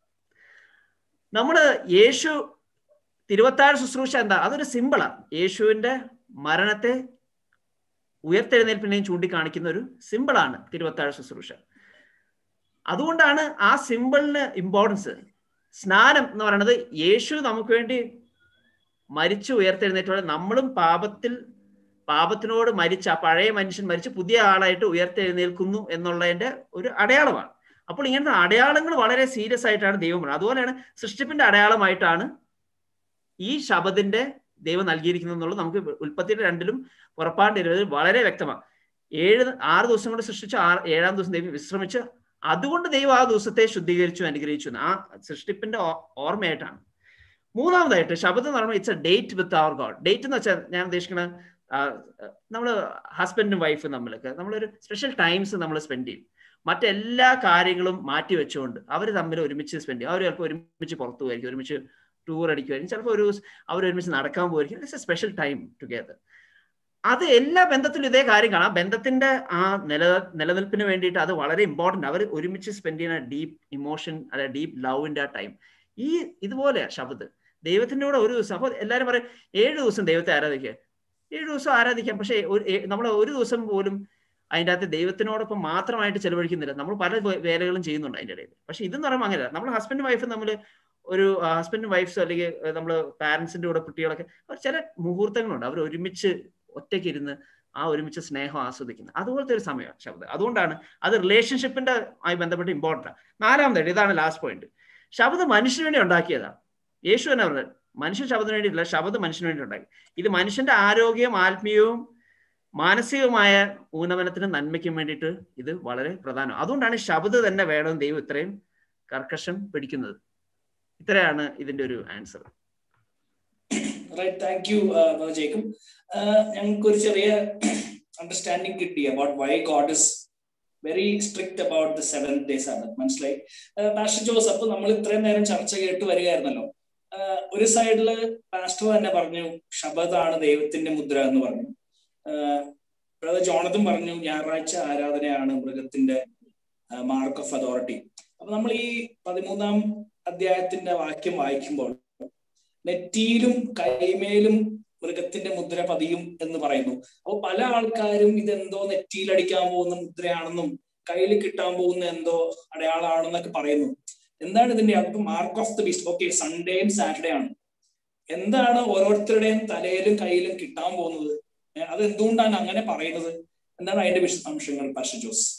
D: നമ്മള് യേശു തിരുവത്താഴ് ശുശ്രൂഷ എന്താ അതൊരു സിമ്പിളാണ് യേശുവിന്റെ മരണത്തെ ഉയർത്തെഴുന്നേൽപ്പിനെയും ചൂണ്ടിക്കാണിക്കുന്ന ഒരു സിമ്പിളാണ് തിരുവത്താഴ് ശുശ്രൂഷ അതുകൊണ്ടാണ് ആ സിമ്പിളിന് ഇമ്പോർട്ടൻസ് സ്നാനം എന്ന് പറയുന്നത് യേശു നമുക്ക് വേണ്ടി മരിച്ചു ഉയർത്തെഴുന്നേറ്റോടെ നമ്മളും പാപത്തിൽ പാപത്തിനോട് മരിച്ച ആ പഴയ മനുഷ്യൻ മരിച്ച് പുതിയ ആളായിട്ട് ഉയർത്തെഴുന്നേൽക്കുന്നു എന്നുള്ളതിന്റെ ഒരു അടയാളമാണ് അപ്പോൾ ഇങ്ങനത്തെ അടയാളങ്ങൾ വളരെ സീരിയസ് ആയിട്ടാണ് ദൈവം പറയുന്നത് അതുപോലെയാണ് സൃഷ്ടിപ്പിന്റെ അടയാളമായിട്ടാണ് ഈ ശബദിന്റെ ദൈവം നൽകിയിരിക്കുന്നത് എന്നുള്ളത് നമുക്ക് ഉൽപ്പത്തിയുടെ രണ്ടിലും പുറപ്പാണ്ട് ഇരുപതിൽ വളരെ വ്യക്തമാണ് ഏഴ് ആറ് ദിവസം കൊണ്ട് സൃഷ്ടിച്ച ആറ് ഏഴാം ദിവസം ദൈവം വിശ്രമിച്ച് അതുകൊണ്ട് ദൈവം ആ ദിവസത്തെ ശുദ്ധീകരിച്ചു അനുഗ്രഹിച്ചു ആ സൃഷ്ടിപ്പിന്റെ ഓർമ്മയായിട്ടാണ് മൂന്നാമതായിട്ട് ശബ്ദം എന്ന് പറയുമ്പോൾ it's a date with our God date എന്ന് വെച്ചാൽ ഞാൻ ഉദ്ദേശിക്കുന്നത് നമ്മൾ ഹസ്ബൻഡും വൈഫും നമ്മളൊക്കെ നമ്മളൊരു സ്പെഷ്യൽ ടൈംസ് നമ്മൾ സ്പെൻഡ് ചെയ്യും മറ്റെല്ലാ കാര്യങ്ങളും മാറ്റി വെച്ചുകൊണ്ട് അവർ തമ്മിൽ ഒരുമിച്ച് സ്പെൻഡ് ചെയ്യും അവർ ചിലപ്പോൾ ഒരുമിച്ച് പുറത്തു പോയിരിക്കും ഒരുമിച്ച് ടൂർ അടിക്കുമായിരിക്കും ചിലപ്പോൾ ഒരു അവർ ഒരുമിച്ച് നടക്കാൻ പോയിരിക്കും it's a special time together അത് എല്ലാ ബന്ധത്തിലും ഇതേ കാര്യം കാണാം ബന്ധത്തിന്റെ ആ നില നിലനിൽപ്പിന് വേണ്ടിയിട്ട് അത് വളരെ ഇമ്പോർട്ടന്റ് അവർ ഒരുമിച്ച് സ്പെൻഡ് ചെയ്യുന്ന ഡീപ്പ് ഇമോഷൻ അല്ലെ ഡീപ്പ് ലവിന്റെ ആ ടൈം ഈ ഇതുപോലെയാ ശബ്ദ് ദൈവത്തിന്റെ കൂടെ ഒരു ദിവസം അപ്പോൾ എല്ലാവരും പറയും ഏഴ് ദിവസം ദൈവത്തെ ആരാധിക്കുക ഏഴ് ദിവസം ആരാധിക്കാം പക്ഷേ നമ്മൾ ഒരു ദിവസം പോലും അതിൻ്റെ അകത്ത് ദൈവത്തിനോടൊപ്പം മാത്രമായിട്ട് ചെലവഴിക്കുന്നില്ല നമ്മൾ പല വേലകളും ചെയ്യുന്നുണ്ട് അതിൻ്റെ ഇടയിൽ പക്ഷെ ഇതെന്ന് പറയുമ്പോൾ അങ്ങനെയല്ല നമ്മൾ ഹസ്ബൻഡ് വൈഫ് നമ്മൾ ഒരു ഹസ്ബൻഡ് വൈഫ്സോ അല്ലെങ്കിൽ നമ്മൾ പാരൻസിന്റെ കൂടെ കുട്ടികളൊക്കെ അവർ ചില മുഹൂർത്തങ്ങളുണ്ട് അവർ ഒരുമിച്ച് ഒറ്റയ്ക്ക് ഇരുന്ന് ആ ഒരുമിച്ച് സ്നേഹം ആസ്വദിക്കുന്നത് അതുപോലത്തെ ഒരു സമയമാണ് ശബ്ദം അതുകൊണ്ടാണ് അത് റിലേഷൻഷിപ്പിന്റെ ആയി ബന്ധപ്പെട്ട് ഇമ്പോർട്ടൻ്റ് നാലാമതായിട്ട് ഇതാണ് ലാസ്റ്റ് പോയിന്റ് ശബ്ദം മനുഷ്യന് വേണ്ടി ഉണ്ടാക്കിയതാണ് യേശു തന്നെ പറഞ്ഞത് മനുഷ്യ ശബ്ദത്തിന് വേണ്ടിയിട്ടില്ല ശബ്ദം മനുഷ്യന് വേണ്ടി ഉണ്ടാക്കി ഇത് മനുഷ്യന്റെ ആരോഗ്യവും ആത്മീയവും മാനസികമായ ഊന്നമനത്തിനും നന്മയ്ക്കും വേണ്ടിയിട്ട് ഇത് വളരെ പ്രധാനം അതുകൊണ്ടാണ് ശബ്ദം തന്നെ വേണം ദൈവം ഇത്രയും കർക്കശം പിടിക്കുന്നത് ഇത്രയാണ് ഇതിന്റെ ഒരു ആൻസർ
A: റൈറ്റ് താങ്ക് യു ജേക്കും ഞങ്ങൾക്ക് ഒരു ചെറിയ അണ്ടർസ്റ്റാൻഡിങ് കിട്ടി about why God is very strict about the seven day sabbath മനസ്സിലായി പാസ്റ്റർ ജോസ് അപ്പൊ നമ്മൾ ഇത്രയും നേരം ചർച്ച കേട്ട് വരികയായിരുന്നല്ലോ ഒരു സൈഡില് പാസ്റ്റർ തന്നെ പറഞ്ഞു ശബദാണ് ദൈവത്തിന്റെ മുദ്ര എന്ന് പറഞ്ഞു ബ്രദർ ജോണത്തും പറഞ്ഞു ഞായറാഴ്ച ആരാധനയാണ് മൃഗത്തിന്റെ മാർക്ക് ഓഫ് അതോറിറ്റി അപ്പൊ നമ്മൾ ഈ പതിമൂന്നാം അധ്യായത്തിന്റെ വാക്യം വായിക്കുമ്പോൾ നെറ്റിയിലും കൈമേലും മൃഗത്തിന്റെ മുദ്ര പതിയും എന്ന് പറയുന്നു അപ്പൊ പല ആൾക്കാരും ഇതെന്തോ നെറ്റിയിൽ അടിക്കാൻ പോകുന്ന മുദ്രയാണെന്നും കയ്യിൽ കിട്ടാൻ പോകുന്ന എന്തോ അടയാളാണെന്നൊക്കെ പറയുന്നു എന്താണ് ഇതിന്റെ അപ്പൊ mark of the beast okay സൺഡേയും സാറ്റർഡേ ആണ് എന്താണ് ഓരോരുത്തരുടെയും തലയിലും കയ്യിലും കിട്ടാൻ പോകുന്നത് അത് എന്തുകൊണ്ടാണ് അങ്ങനെ പറയുന്നത് എന്താണ് അതിന്റെ വിശദാംശങ്ങൾ പാഷ ജോസ്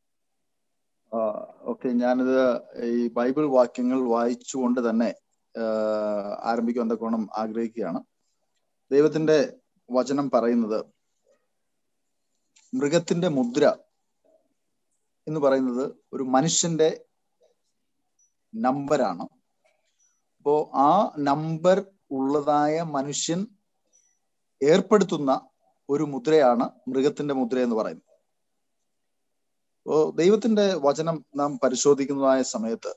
B: ഓക്കെ ഞാനിത് ഈ ബൈബിൾ വാക്യങ്ങൾ വായിച്ചുകൊണ്ട് തന്നെ ആരംഭിക്കാൻ തക്കോണം ആഗ്രഹിക്കുകയാണ് ദൈവത്തിന്റെ വചനം പറയുന്നത് മൃഗത്തിന്റെ മുദ്ര എന്ന് പറയുന്നത് ഒരു മനുഷ്യന്റെ നമ്പറാണ് അപ്പോ ആ നമ്പർ ഉള്ളതായ മനുഷ്യൻ ഏർപ്പെടുത്തുന്ന ഒരു മുദ്രയാണ് മൃഗത്തിന്റെ മുദ്ര എന്ന് പറയുന്നത് അപ്പോ ദൈവത്തിന്റെ വചനം നാം പരിശോധിക്കുന്നതായ സമയത്ത്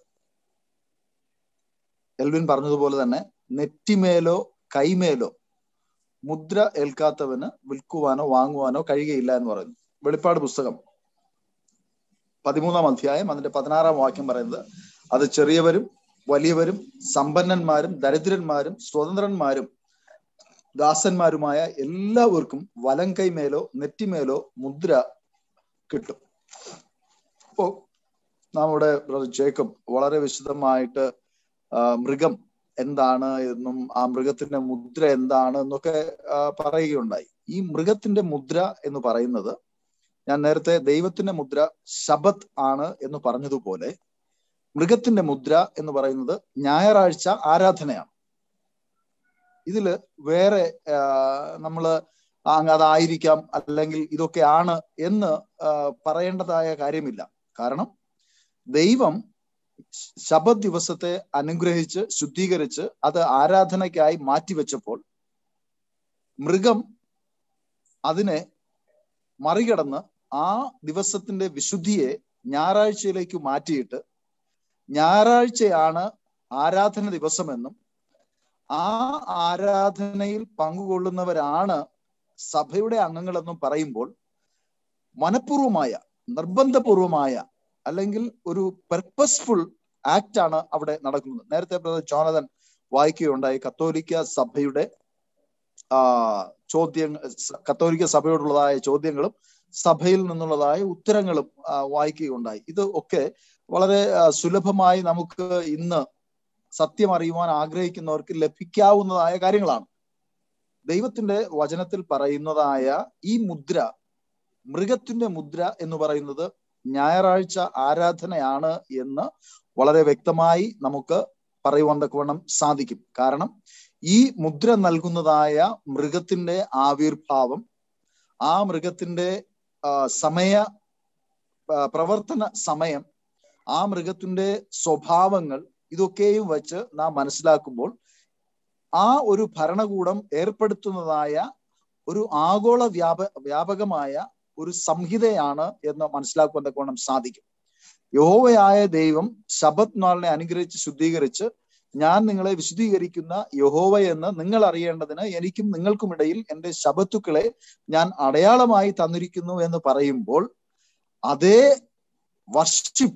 B: എൽവിൻ പറഞ്ഞതുപോലെ തന്നെ നെറ്റിമേലോ കൈമേലോ മുദ്ര ഏൽക്കാത്തവന് വിൽക്കുവാനോ വാങ്ങുവാനോ കഴിയുകയില്ല എന്ന് പറയുന്നു വെളിപ്പാട് പുസ്തകം പതിമൂന്നാം അധ്യായം അതിന്റെ പതിനാറാം വാക്യം പറയുന്നത് അത് ചെറിയവരും വലിയവരും സമ്പന്നന്മാരും ദരിദ്രന്മാരും സ്വതന്ത്രന്മാരും ദാസന്മാരുമായ എല്ലാവർക്കും വലം കൈമേലോ നെറ്റിമേലോ മുദ്ര കിട്ടും അപ്പോ നമ്മുടെ ജേക്കബ് വളരെ വിശദമായിട്ട് മൃഗം എന്താണ് എന്നും ആ മൃഗത്തിന്റെ മുദ്ര എന്താണ് എന്നൊക്കെ പറയുകയുണ്ടായി ഈ മൃഗത്തിന്റെ മുദ്ര എന്ന് പറയുന്നത് ഞാൻ നേരത്തെ ദൈവത്തിന്റെ മുദ്ര ശബത് ആണ് എന്ന് പറഞ്ഞതുപോലെ മൃഗത്തിന്റെ മുദ്ര എന്ന് പറയുന്നത് ഞായറാഴ്ച ആരാധനയാണ് ഇതില് വേറെ നമ്മള് അതായിരിക്കാം അല്ലെങ്കിൽ ഇതൊക്കെയാണ് എന്ന് പറയേണ്ടതായ കാര്യമില്ല കാരണം ദൈവം ശബത് ദിവസത്തെ അനുഗ്രഹിച്ച് ശുദ്ധീകരിച്ച് അത് ആരാധനയ്ക്കായി മാറ്റിവെച്ചപ്പോൾ മൃഗം അതിനെ മറികടന്ന് ആ ദിവസത്തിന്റെ വിശുദ്ധിയെ ഞായറാഴ്ചയിലേക്ക് മാറ്റിയിട്ട് ഞായറാഴ്ചയാണ് ആരാധന ദിവസമെന്നും ആ ആരാധനയിൽ പങ്കുകൊള്ളുന്നവരാണ് സഭയുടെ അംഗങ്ങളെന്നും പറയുമ്പോൾ മനഃപൂർവമായ നിർബന്ധപൂർവമായ അല്ലെങ്കിൽ ഒരു പെർപ്പസ്ഫുൾ ആക്ട് ആണ് അവിടെ നടക്കുന്നത് നേരത്തെ ബ്രദർ ജോനതൻ വായിക്കുകയുണ്ടായി കത്തോലിക്ക സഭയുടെ ആ ചോദ്യങ്ങൾ കത്തോലിക്ക സഭയോടുള്ളതായ ചോദ്യങ്ങളും സഭയിൽ നിന്നുള്ളതായ ഉത്തരങ്ങളും വായിക്കുകയുണ്ടായി ഇത് ഒക്കെ വളരെ സുലഭമായി നമുക്ക് ഇന്ന് സത്യം അറിയുവാൻ ആഗ്രഹിക്കുന്നവർക്ക് ലഭിക്കാവുന്നതായ കാര്യങ്ങളാണ് ദൈവത്തിന്റെ വചനത്തിൽ പറയുന്നതായ ഈ മുദ്ര മൃഗത്തിന്റെ മുദ്ര എന്ന് പറയുന്നത് ഞായറാഴ്ച ആരാധനയാണ് എന്ന് വളരെ വ്യക്തമായി നമുക്ക് പറയുവാൻ തക്കവണ്ണം സാധിക്കും കാരണം ഈ മുദ്ര നൽകുന്നതായ മൃഗത്തിന്റെ ആവിർഭാവം ആ മൃഗത്തിന്റെ സമയ പ്രവർത്തന സമയം ആ മൃഗത്തിന്റെ സ്വഭാവങ്ങൾ ഇതൊക്കെയും വെച്ച് നാം മനസ്സിലാക്കുമ്പോൾ ആ ഒരു ഭരണകൂടം ഏർപ്പെടുത്തുന്നതായ ഒരു ആഗോള വ്യാപ വ്യാപകമായ ഒരു സംഹിതയാണ് എന്ന് മനസ്സിലാക്കുവാൻ തക്കോണം സാധിക്കും യഹോവയായ ദൈവം ശബത് നാളിനെ അനുഗ്രഹിച്ച് ശുദ്ധീകരിച്ച് ഞാൻ നിങ്ങളെ വിശുദ്ധീകരിക്കുന്ന യഹോവ എന്ന് നിങ്ങൾ അറിയേണ്ടതിന് എനിക്കും നിങ്ങൾക്കും ഇടയിൽ എൻ്റെ ശബത്തുക്കളെ ഞാൻ അടയാളമായി തന്നിരിക്കുന്നു എന്ന് പറയുമ്പോൾ അതേ വർഷിപ്പ്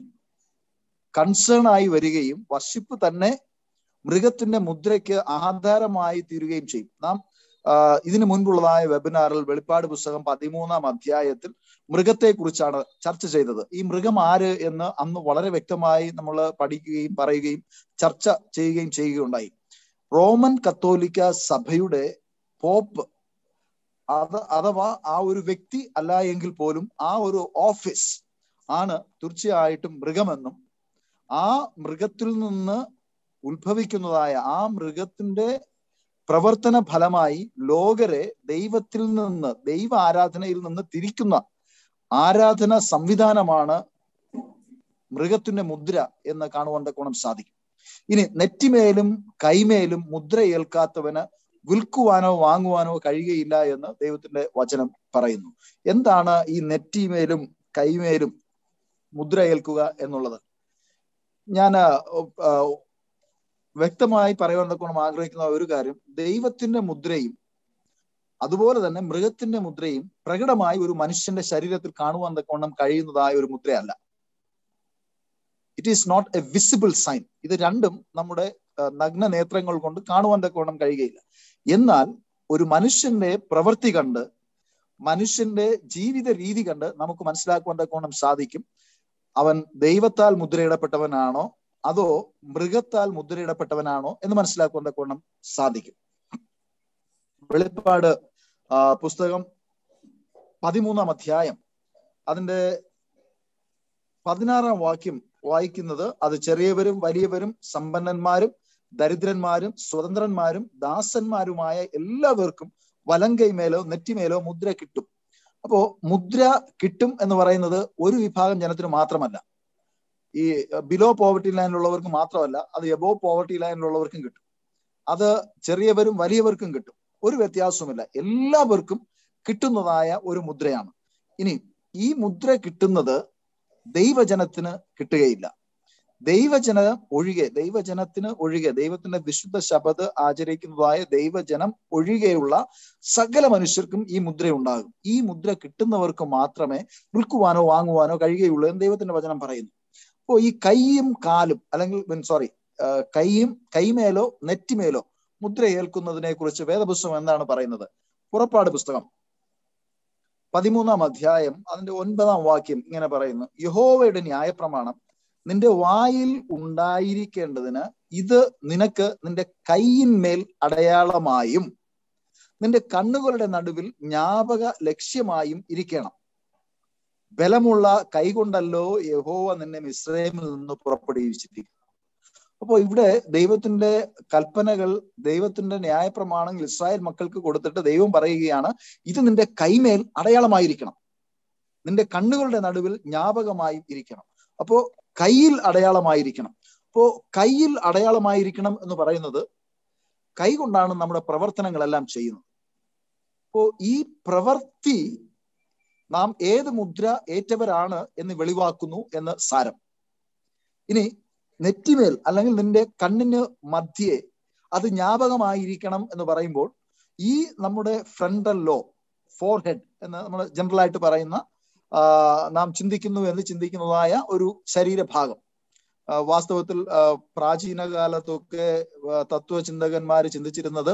B: കൺസേൺ ആയി വരികയും വർഷിപ്പ് തന്നെ മൃഗത്തിന്റെ മുദ്രയ്ക്ക് ആധാരമായി തീരുകയും ചെയ്യും നാം ഇതിനു മുൻപുള്ളതായ വെബിനാറിൽ വെളിപ്പാട് പുസ്തകം പതിമൂന്നാം അധ്യായത്തിൽ മൃഗത്തെ കുറിച്ചാണ് ചർച്ച ചെയ്തത് ഈ മൃഗം ആര് എന്ന് അന്ന് വളരെ വ്യക്തമായി നമ്മൾ പഠിക്കുകയും പറയുകയും ചർച്ച ചെയ്യുകയും ചെയ്യുകയുണ്ടായി റോമൻ കത്തോലിക്ക സഭയുടെ പോപ്പ് അത് അഥവാ ആ ഒരു വ്യക്തി അല്ല എങ്കിൽ പോലും ആ ഒരു ഓഫീസ് ആണ് തീർച്ചയായിട്ടും മൃഗമെന്നും ആ മൃഗത്തിൽ നിന്ന് ഉത്ഭവിക്കുന്നതായ ആ മൃഗത്തിന്റെ പ്രവർത്തന ഫലമായി ലോകരെ ദൈവത്തിൽ നിന്ന് ദൈവ ആരാധനയിൽ നിന്ന് തിരിക്കുന്ന ആരാധന സംവിധാനമാണ് മൃഗത്തിന്റെ മുദ്ര എന്ന് കാണുവാൻ തക്കോണം സാധിക്കും ഇനി നെറ്റിമേലും കൈമേലും മുദ്ര ഏൽക്കാത്തവന് വിൽക്കുവാനോ വാങ്ങുവാനോ കഴിയുകയില്ല എന്ന് ദൈവത്തിന്റെ വചനം പറയുന്നു എന്താണ് ഈ നെറ്റിമേലും കൈമേലും മുദ്ര ഏൽക്കുക എന്നുള്ളത് ഞാൻ വ്യക്തമായി പറയുവാൻ തക്കോണം ആഗ്രഹിക്കുന്ന ഒരു കാര്യം ദൈവത്തിന്റെ മുദ്രയും അതുപോലെ തന്നെ മൃഗത്തിന്റെ മുദ്രയും പ്രകടമായി ഒരു മനുഷ്യന്റെ ശരീരത്തിൽ കാണുവാൻ തക്കോണം കഴിയുന്നതായ ഒരു മുദ്രയല്ല it is not a visible sign ഇത് രണ്ടും നമ്മുടെ നഗ്ന നേത്രങ്ങൾ കൊണ്ട് കാണുവാൻ തക്കോണം കഴിയുകയില്ല എന്നാൽ ഒരു മനുഷ്യന്റെ പ്രവൃത്തി കണ്ട് മനുഷ്യന്റെ ജീവിത രീതി കണ്ട് നമുക്ക് മനസ്സിലാക്കുവാൻ തക്കോണം സാധിക്കും അവൻ ദൈവത്താൽ മുദ്രയിടപ്പെട്ടവനാണോ അതോ മൃഗത്താൽ മുദ്രയിടപ്പെട്ടവനാണോ എന്ന് മനസ്സിലാക്കുവാൻ തക്കോണം സാധിക്കും വെളിപ്പാട് പുസ്തകം പതിമൂന്നാം അധ്യായം അതിന്റെ പതിനാറാം വാക്യം വായിക്കുന്നത് അത് ചെറിയവരും വലിയവരും സമ്പന്നന്മാരും ദരിദ്രന്മാരും സ്വതന്ത്രന്മാരും ദാസന്മാരുമായ എല്ലാവർക്കും വലങ്കൈമേലോ നെറ്റിമേലോ മുദ്ര കിട്ടും അപ്പോ മുദ്ര കിട്ടും എന്ന് പറയുന്നത് ഒരു വിഭാഗം ജനത്തിന് മാത്രമല്ല ഈ ബിലോ പോവർട്ടി ലൈനിലുള്ളവർക്ക് മാത്രമല്ല അത് എബോ പോവർട്ടി ലൈനിലുള്ളവർക്കും കിട്ടും അത് ചെറിയവരും വലിയവർക്കും കിട്ടും ഒരു വ്യത്യാസവുമില്ല എല്ലാവർക്കും കിട്ടുന്നതായ ഒരു മുദ്രയാണ് ഇനി ഈ മുദ്ര കിട്ടുന്നത് ദൈവജനത്തിന് കിട്ടുകയില്ല ദൈവജന ഒഴികെ ദൈവജനത്തിന് ഒഴികെ ദൈവത്തിന്റെ വിശുദ്ധ ശബദ് ആചരിക്കുന്നതായ ദൈവജനം ഒഴികെയുള്ള സകല മനുഷ്യർക്കും ഈ മുദ്ര ഉണ്ടാകും ഈ മുദ്ര കിട്ടുന്നവർക്ക് മാത്രമേ വിൽക്കുവാനോ വാങ്ങുവാനോ കഴിയുകയുള്ളൂ എന്ന് ദൈവത്തിന്റെ വചനം പറയുന്നു അപ്പോ ഈ കൈയും കാലും അല്ലെങ്കിൽ സോറി കൈയും കൈമേലോ നെറ്റിമേലോ മുദ്ര ഏൽക്കുന്നതിനെ കുറിച്ച് വേദപുസ്തകം എന്താണ് പറയുന്നത് പുറപ്പാട് പുസ്തകം പതിമൂന്നാം അധ്യായം അതിന്റെ ഒൻപതാം വാക്യം ഇങ്ങനെ പറയുന്നു യഹോവയുടെ ന്യായപ്രമാണം നിന്റെ വായിൽ ഉണ്ടായിരിക്കേണ്ടതിന് ഇത് നിനക്ക് നിന്റെ കൈയിന്മേൽ അടയാളമായും നിന്റെ കണ്ണുകളുടെ നടുവിൽ ജ്ഞാപക ലക്ഷ്യമായും ഇരിക്കണം ബലമുള്ള കൈകൊണ്ടല്ലോ യഹോവ നിന്നെ മിശ്രമിൽ നിന്ന് പുറപ്പെടുവിച്ചിരിക്കും അപ്പോൾ ഇവിടെ ദൈവത്തിന്റെ കൽപ്പനകൾ ദൈവത്തിന്റെ ന്യായപ്രമാണങ്ങൾ ഇസ്രായേൽ മക്കൾക്ക് കൊടുത്തിട്ട് ദൈവം പറയുകയാണ് ഇത് നിന്റെ കൈമേൽ അടയാളമായിരിക്കണം നിന്റെ കണ്ണുകളുടെ നടുവിൽ ജ്ഞാപകമായി ഇരിക്കണം അപ്പോ കയ്യിൽ അടയാളമായിരിക്കണം അപ്പോ കയ്യിൽ അടയാളമായിരിക്കണം എന്ന് പറയുന്നത് കൈ കൊണ്ടാണ് നമ്മുടെ പ്രവർത്തനങ്ങളെല്ലാം ചെയ്യുന്നത് അപ്പോ ഈ പ്രവൃത്തി നാം ഏത് മുദ്ര ഏറ്റവരാണ് എന്ന് വെളിവാക്കുന്നു എന്ന് സാരം ഇനി നെറ്റിമേൽ അല്ലെങ്കിൽ നിന്റെ കണ്ണിന് മധ്യേ അത് ജ്ഞാപകമായിരിക്കണം എന്ന് പറയുമ്പോൾ ഈ നമ്മുടെ ഫ്രണ്ടൽ ലോ ഫോർ ഹെഡ് എന്ന് നമ്മൾ ജനറൽ ആയിട്ട് പറയുന്ന നാം ചിന്തിക്കുന്നു എന്ന് ചിന്തിക്കുന്നതായ ഒരു ശരീരഭാഗം വാസ്തവത്തിൽ പ്രാചീന കാലത്തൊക്കെ തത്വചിന്തകന്മാർ ചിന്തിച്ചിരുന്നത്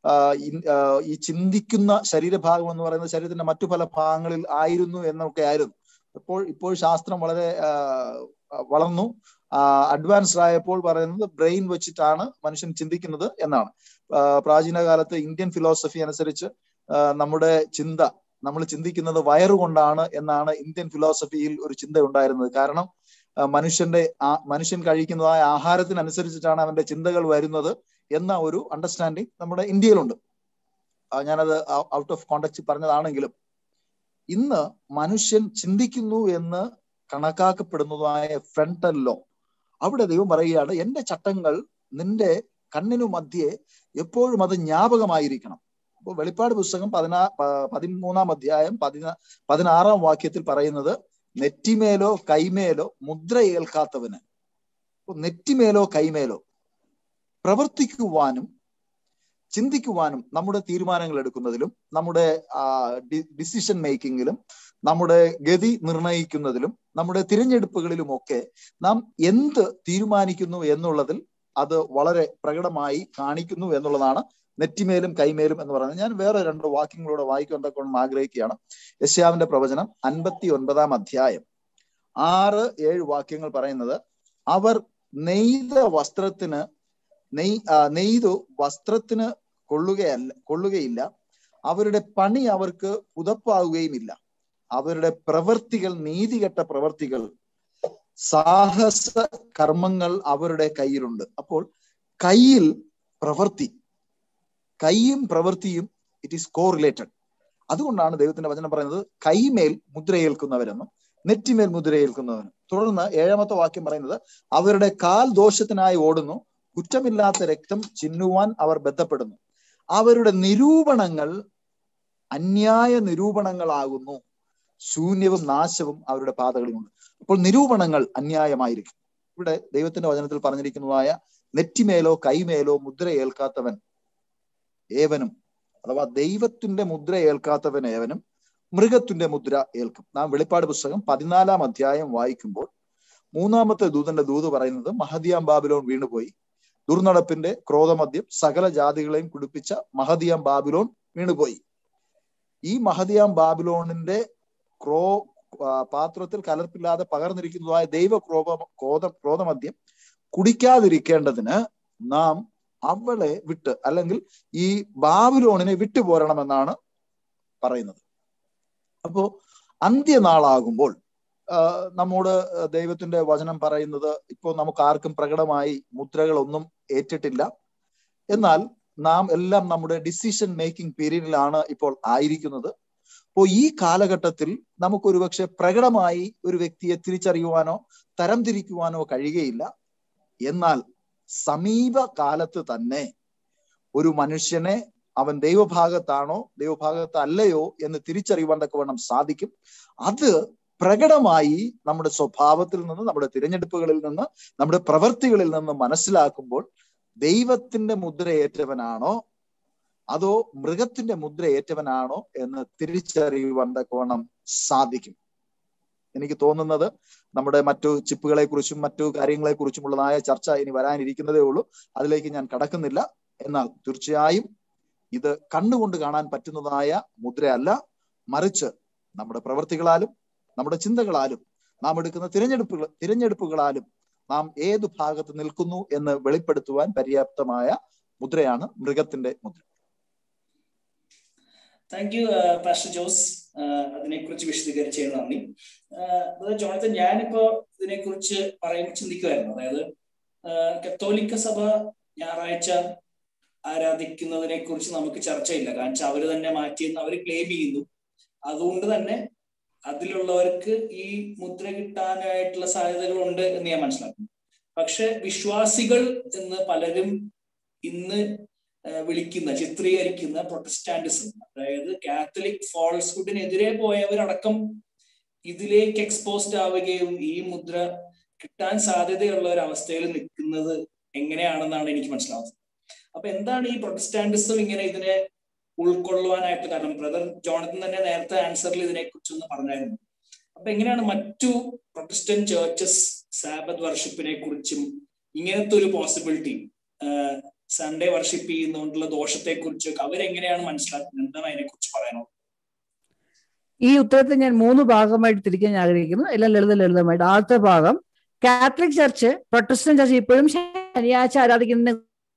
B: ഈ ചിന്തിക്കുന്ന ശരീരഭാഗം എന്ന് പറയുന്നത് ശരീരത്തിന്റെ മറ്റു പല ഭാഗങ്ങളിൽ ആയിരുന്നു എന്നൊക്കെ ആയിരുന്നു ഇപ്പോൾ ഇപ്പോൾ ശാസ്ത്രം വളരെ വളർന്നു അഡ്വാൻസ്ഡ് ആയപ്പോൾ പറയുന്നത് ബ്രെയിൻ വെച്ചിട്ടാണ് മനുഷ്യൻ ചിന്തിക്കുന്നത് എന്നാണ് പ്രാചീന കാലത്ത് ഇന്ത്യൻ ഫിലോസഫി അനുസരിച്ച് നമ്മുടെ ചിന്ത നമ്മൾ ചിന്തിക്കുന്നത് വയറുകൊണ്ടാണ് എന്നാണ് ഇന്ത്യൻ ഫിലോസഫിയിൽ ഒരു ചിന്ത ഉണ്ടായിരുന്നത് കാരണം മനുഷ്യന്റെ മനുഷ്യൻ കഴിക്കുന്നതായ ആഹാരത്തിനനുസരിച്ചിട്ടാണ് അവന്റെ ചിന്തകൾ വരുന്നത് എന്ന ഒരു അണ്ടർസ്റ്റാൻഡിങ് നമ്മുടെ ഇന്ത്യയിലുണ്ട് ഞാനത് ഔട്ട് ഓഫ് കോണ്ടക്ട് പറഞ്ഞതാണെങ്കിലും ഇന്ന് മനുഷ്യൻ ചിന്തിക്കുന്നു എന്ന് കണക്കാക്കപ്പെടുന്നതായ ഫ്രണ്ടൽ ലോ അവിടെ ദൈവം പറയുകയാണ് എന്റെ ചട്ടങ്ങൾ നിന്റെ കണ്ണിനു മധ്യേ എപ്പോഴും അത് ജ്ഞാപകമായിരിക്കണം അപ്പോൾ വെളിപ്പാട് പുസ്തകം പതിനാ പതിമൂന്നാം അധ്യായം പതിനാ പതിനാറാം വാക്യത്തിൽ പറയുന്നത് നെറ്റിമേലോ കൈമേലോ മുദ്ര ഏൽക്കാത്തവന് നെറ്റിമേലോ കൈമേലോ പ്രവർത്തിക്കുവാനും ചിന്തിക്കുവാനും നമ്മുടെ തീരുമാനങ്ങൾ എടുക്കുന്നതിലും നമ്മുടെ ഡിസിഷൻ മേക്കിങ്ങിലും നമ്മുടെ ഗതി നിർണയിക്കുന്നതിലും നമ്മുടെ തിരഞ്ഞെടുപ്പുകളിലും ഒക്കെ നാം എന്ത് തീരുമാനിക്കുന്നു എന്നുള്ളതിൽ അത് വളരെ പ്രകടമായി കാണിക്കുന്നു എന്നുള്ളതാണ് നെറ്റിമേലും കൈമേലും എന്ന് പറയുന്നത് ഞാൻ വേറെ രണ്ട് വാക്യങ്ങളൂടെ വായിക്കാൻ തക്കൊണ്ട് ആഗ്രഹിക്കുകയാണ് യശ്യാവിന്റെ പ്രവചനം അൻപത്തി ഒൻപതാം അധ്യായം ആറ് ഏഴ് വാക്യങ്ങൾ പറയുന്നത് അവർ നെയ്ത വസ്ത്രത്തിന് നെയ് നെയ്തു വസ്ത്രത്തിന് കൊള്ളുകയല്ല കൊള്ളുകയില്ല അവരുടെ പണി അവർക്ക് പുതപ്പാവുകയുമില്ല അവരുടെ പ്രവൃത്തികൾ നീതികെട്ട പ്രവൃത്തികൾ സാഹസ കർമ്മങ്ങൾ അവരുടെ കയ്യിലുണ്ട് അപ്പോൾ കയ്യിൽ പ്രവൃത്തി കൈയും പ്രവൃത്തിയും ഇറ്റ് ഈസ് കോറിലേറ്റഡ് അതുകൊണ്ടാണ് ദൈവത്തിന്റെ വചനം പറയുന്നത് കൈമേൽ മുദ്രയേൽക്കുന്നവരെന്നും നെറ്റിമേൽ മുദ്രയേൽക്കുന്നവനും തുടർന്ന് ഏഴാമത്തെ വാക്യം പറയുന്നത് അവരുടെ കാൽ ദോഷത്തിനായി ഓടുന്നു കുറ്റമില്ലാത്ത രക്തം ചിന്നുവാൻ അവർ ബന്ധപ്പെടുന്നു അവരുടെ നിരൂപണങ്ങൾ അന്യായ നിരൂപണങ്ങളാകുന്നു ശൂന്യവും നാശവും അവരുടെ പാതകളിലുണ്ട് അപ്പോൾ നിരൂപണങ്ങൾ അന്യായമായിരിക്കും ഇവിടെ ദൈവത്തിന്റെ വചനത്തിൽ പറഞ്ഞിരിക്കുന്നതായ നെറ്റിമേലോ കൈമേലോ മുദ്ര ഏൽക്കാത്തവൻ ഏവനും അഥവാ ദൈവത്തിന്റെ മുദ്ര ഏൽക്കാത്തവൻ ഏവനും മൃഗത്തിന്റെ മുദ്ര ഏൽക്കും നാം വെളിപ്പാട് പുസ്തകം പതിനാലാം അധ്യായം വായിക്കുമ്പോൾ മൂന്നാമത്തെ ദൂതന്റെ ദൂത് പറയുന്നത് മഹദിയാം ബാബിലോൺ വീണുപോയി ദുർനടപ്പിന്റെ ക്രോധമദ്യം സകല ജാതികളെയും കുടിപ്പിച്ച മഹദിയാം ബാബിലോൺ വീണുപോയി ഈ മഹദിയാം ബാബിലോണിന്റെ ക്രോ പാത്രത്തിൽ കലർപ്പില്ലാതെ പകർന്നിരിക്കുന്നതായ ദൈവ ക്രോധ ക്രോധ ക്രോധമദ്യം കുടിക്കാതിരിക്കേണ്ടതിന് നാം അവളെ വിട്ട് അല്ലെങ്കിൽ ഈ ബാബിലോണിനെ വിട്ടുപോരണമെന്നാണ് പറയുന്നത് അപ്പോ അന്ത്യനാളാകുമ്പോൾ നമ്മോട് ദൈവത്തിന്റെ വചനം പറയുന്നത് ഇപ്പോൾ നമുക്ക് ആർക്കും പ്രകടമായി മുദ്രകളൊന്നും ഏറ്റിട്ടില്ല എന്നാൽ നാം എല്ലാം നമ്മുടെ ഡിസിഷൻ മേക്കിംഗ് പീരീഡിലാണ് ഇപ്പോൾ ആയിരിക്കുന്നത് അപ്പോൾ ഈ കാലഘട്ടത്തിൽ നമുക്ക് ഒരുപക്ഷെ പ്രകടമായി ഒരു വ്യക്തിയെ തിരിച്ചറിയുവാനോ തരംതിരിക്കുവാനോ കഴിയുകയില്ല എന്നാൽ സമീപ കാലത്ത് തന്നെ ഒരു മനുഷ്യനെ അവൻ ദൈവഭാഗത്താണോ ദൈവഭാഗത്ത് അല്ലയോ എന്ന് തിരിച്ചറിയുവാൻ തക്കവണ്ണം സാധിക്കും അത് പ്രകടമായി നമ്മുടെ സ്വഭാവത്തിൽ നിന്ന് നമ്മുടെ തിരഞ്ഞെടുപ്പുകളിൽ നിന്ന് നമ്മുടെ പ്രവൃത്തികളിൽ നിന്ന് മനസ്സിലാക്കുമ്പോൾ ദൈവത്തിന്റെ മുദ്രയേറ്റവനാണോ അതോ മൃഗത്തിന്റെ മുദ്ര ഏറ്റവനാണോ എന്ന് തിരിച്ചറിയുവാൻ തക്കവണ്ണം സാധിക്കും എനിക്ക് തോന്നുന്നത് നമ്മുടെ മറ്റു ചിപ്പുകളെ കുറിച്ചും മറ്റു കാര്യങ്ങളെ കുറിച്ചുമുള്ളതായ ചർച്ച ഇനി വരാനിരിക്കുന്നതേ ഉള്ളൂ അതിലേക്ക് ഞാൻ കടക്കുന്നില്ല എന്നാൽ തീർച്ചയായും ഇത് കണ്ണുകൊണ്ട് കാണാൻ പറ്റുന്നതായ മുദ്രയല്ല മറിച്ച് നമ്മുടെ പ്രവൃത്തികളാലും നമ്മുടെ ചിന്തകളാലും നാം എടുക്കുന്ന തിരഞ്ഞെടുപ്പുകൾ തിരഞ്ഞെടുപ്പുകളാലും നാം ഏതു ഭാഗത്ത് നിൽക്കുന്നു എന്ന് വെളിപ്പെടുത്തുവാൻ പര്യാപ്തമായ മുദ്രയാണ് മൃഗത്തിന്റെ മുദ്ര
A: താങ്ക് യു പാസ്റ്റർ ജോസ് അതിനെക്കുറിച്ച് വിശദീകരിച്ചതിന് നന്ദി ജോണത്തൻ ഞാനിപ്പോ ഇതിനെക്കുറിച്ച് പറയാൻ ചിന്തിക്കുമായിരുന്നു അതായത് കത്തോലിക്ക സഭ ഞായറാഴ്ച ആരാധിക്കുന്നതിനെ കുറിച്ച് നമുക്ക് ചർച്ചയില്ല കാരണം വെച്ചാൽ അവര് തന്നെ മാറ്റിയെന്ന് അവർ ക്ലെയിം ചെയ്യുന്നു അതുകൊണ്ട് തന്നെ അതിലുള്ളവർക്ക് ഈ മുദ്ര കിട്ടാനായിട്ടുള്ള സാധ്യതകളുണ്ട് എന്ന് ഞാൻ മനസ്സിലാക്കുന്നു പക്ഷെ വിശ്വാസികൾ എന്ന് പലരും ഇന്ന് വിളിക്കുന്ന ചിത്രീകരിക്കുന്ന പ്രൊട്ടസ്റ്റാന്റിസം അതായത് കാത്തലിക് ഫോൾസ്ഹുഡിനെതിരെ പോയവരടക്കം ഇതിലേക്ക് എക്സ്പോസ്ഡ് ആവുകയും ഈ മുദ്ര കിട്ടാൻ സാധ്യതയുള്ള ഒരു അവസ്ഥയിൽ നിൽക്കുന്നത് എങ്ങനെയാണെന്നാണ് എനിക്ക് മനസ്സിലാവുന്നത് അപ്പൊ എന്താണ് ഈ പ്രൊട്ടസ്റ്റാന്റിസം ഇങ്ങനെ ഇതിനെ ഉൾക്കൊള്ളുവാനായിട്ട് കാരണം ബ്രദർ ജോണത്തൻ തന്നെ നേരത്തെ ആൻസറിൽ ഇതിനെ കുറിച്ചൊന്ന് പറഞ്ഞായിരുന്നു അപ്പൊ എങ്ങനെയാണ് മറ്റു പ്രൊട്ടസ്റ്റന്റ് ചേർച്ചസ് സാബത്ത് വർഷിപ്പിനെ കുറിച്ചും ഇങ്ങനത്തെ ഒരു പോസിബിലിറ്റി സൺഡേ വർഷിപ്പ് ചെയ്യുന്നതുകൊണ്ടുള്ള ദോഷത്തെ കുറിച്ചൊക്കെ അവരെങ്ങനെയാണ് മനസ്സിലാക്കുന്നത് എന്താണ് അതിനെ കുറിച്ച് പറയാനോ
C: ഈ ഉത്തരത്തെ ഞാൻ മൂന്ന് ഭാഗമായിട്ട് തിരിക്കാൻ ആഗ്രഹിക്കുന്നു എല്ലാം ലളിത ലളിതമായിട്ട് ആദ്യത്തെ ഭാഗം കാത്തലിക് ചർച്ച് പ്രൊട്ടസ്റ്റന്റ് ചർച്ച് ഇപ്പോഴും ശനിയാഴ്ച ആരാധിക്കുന്ന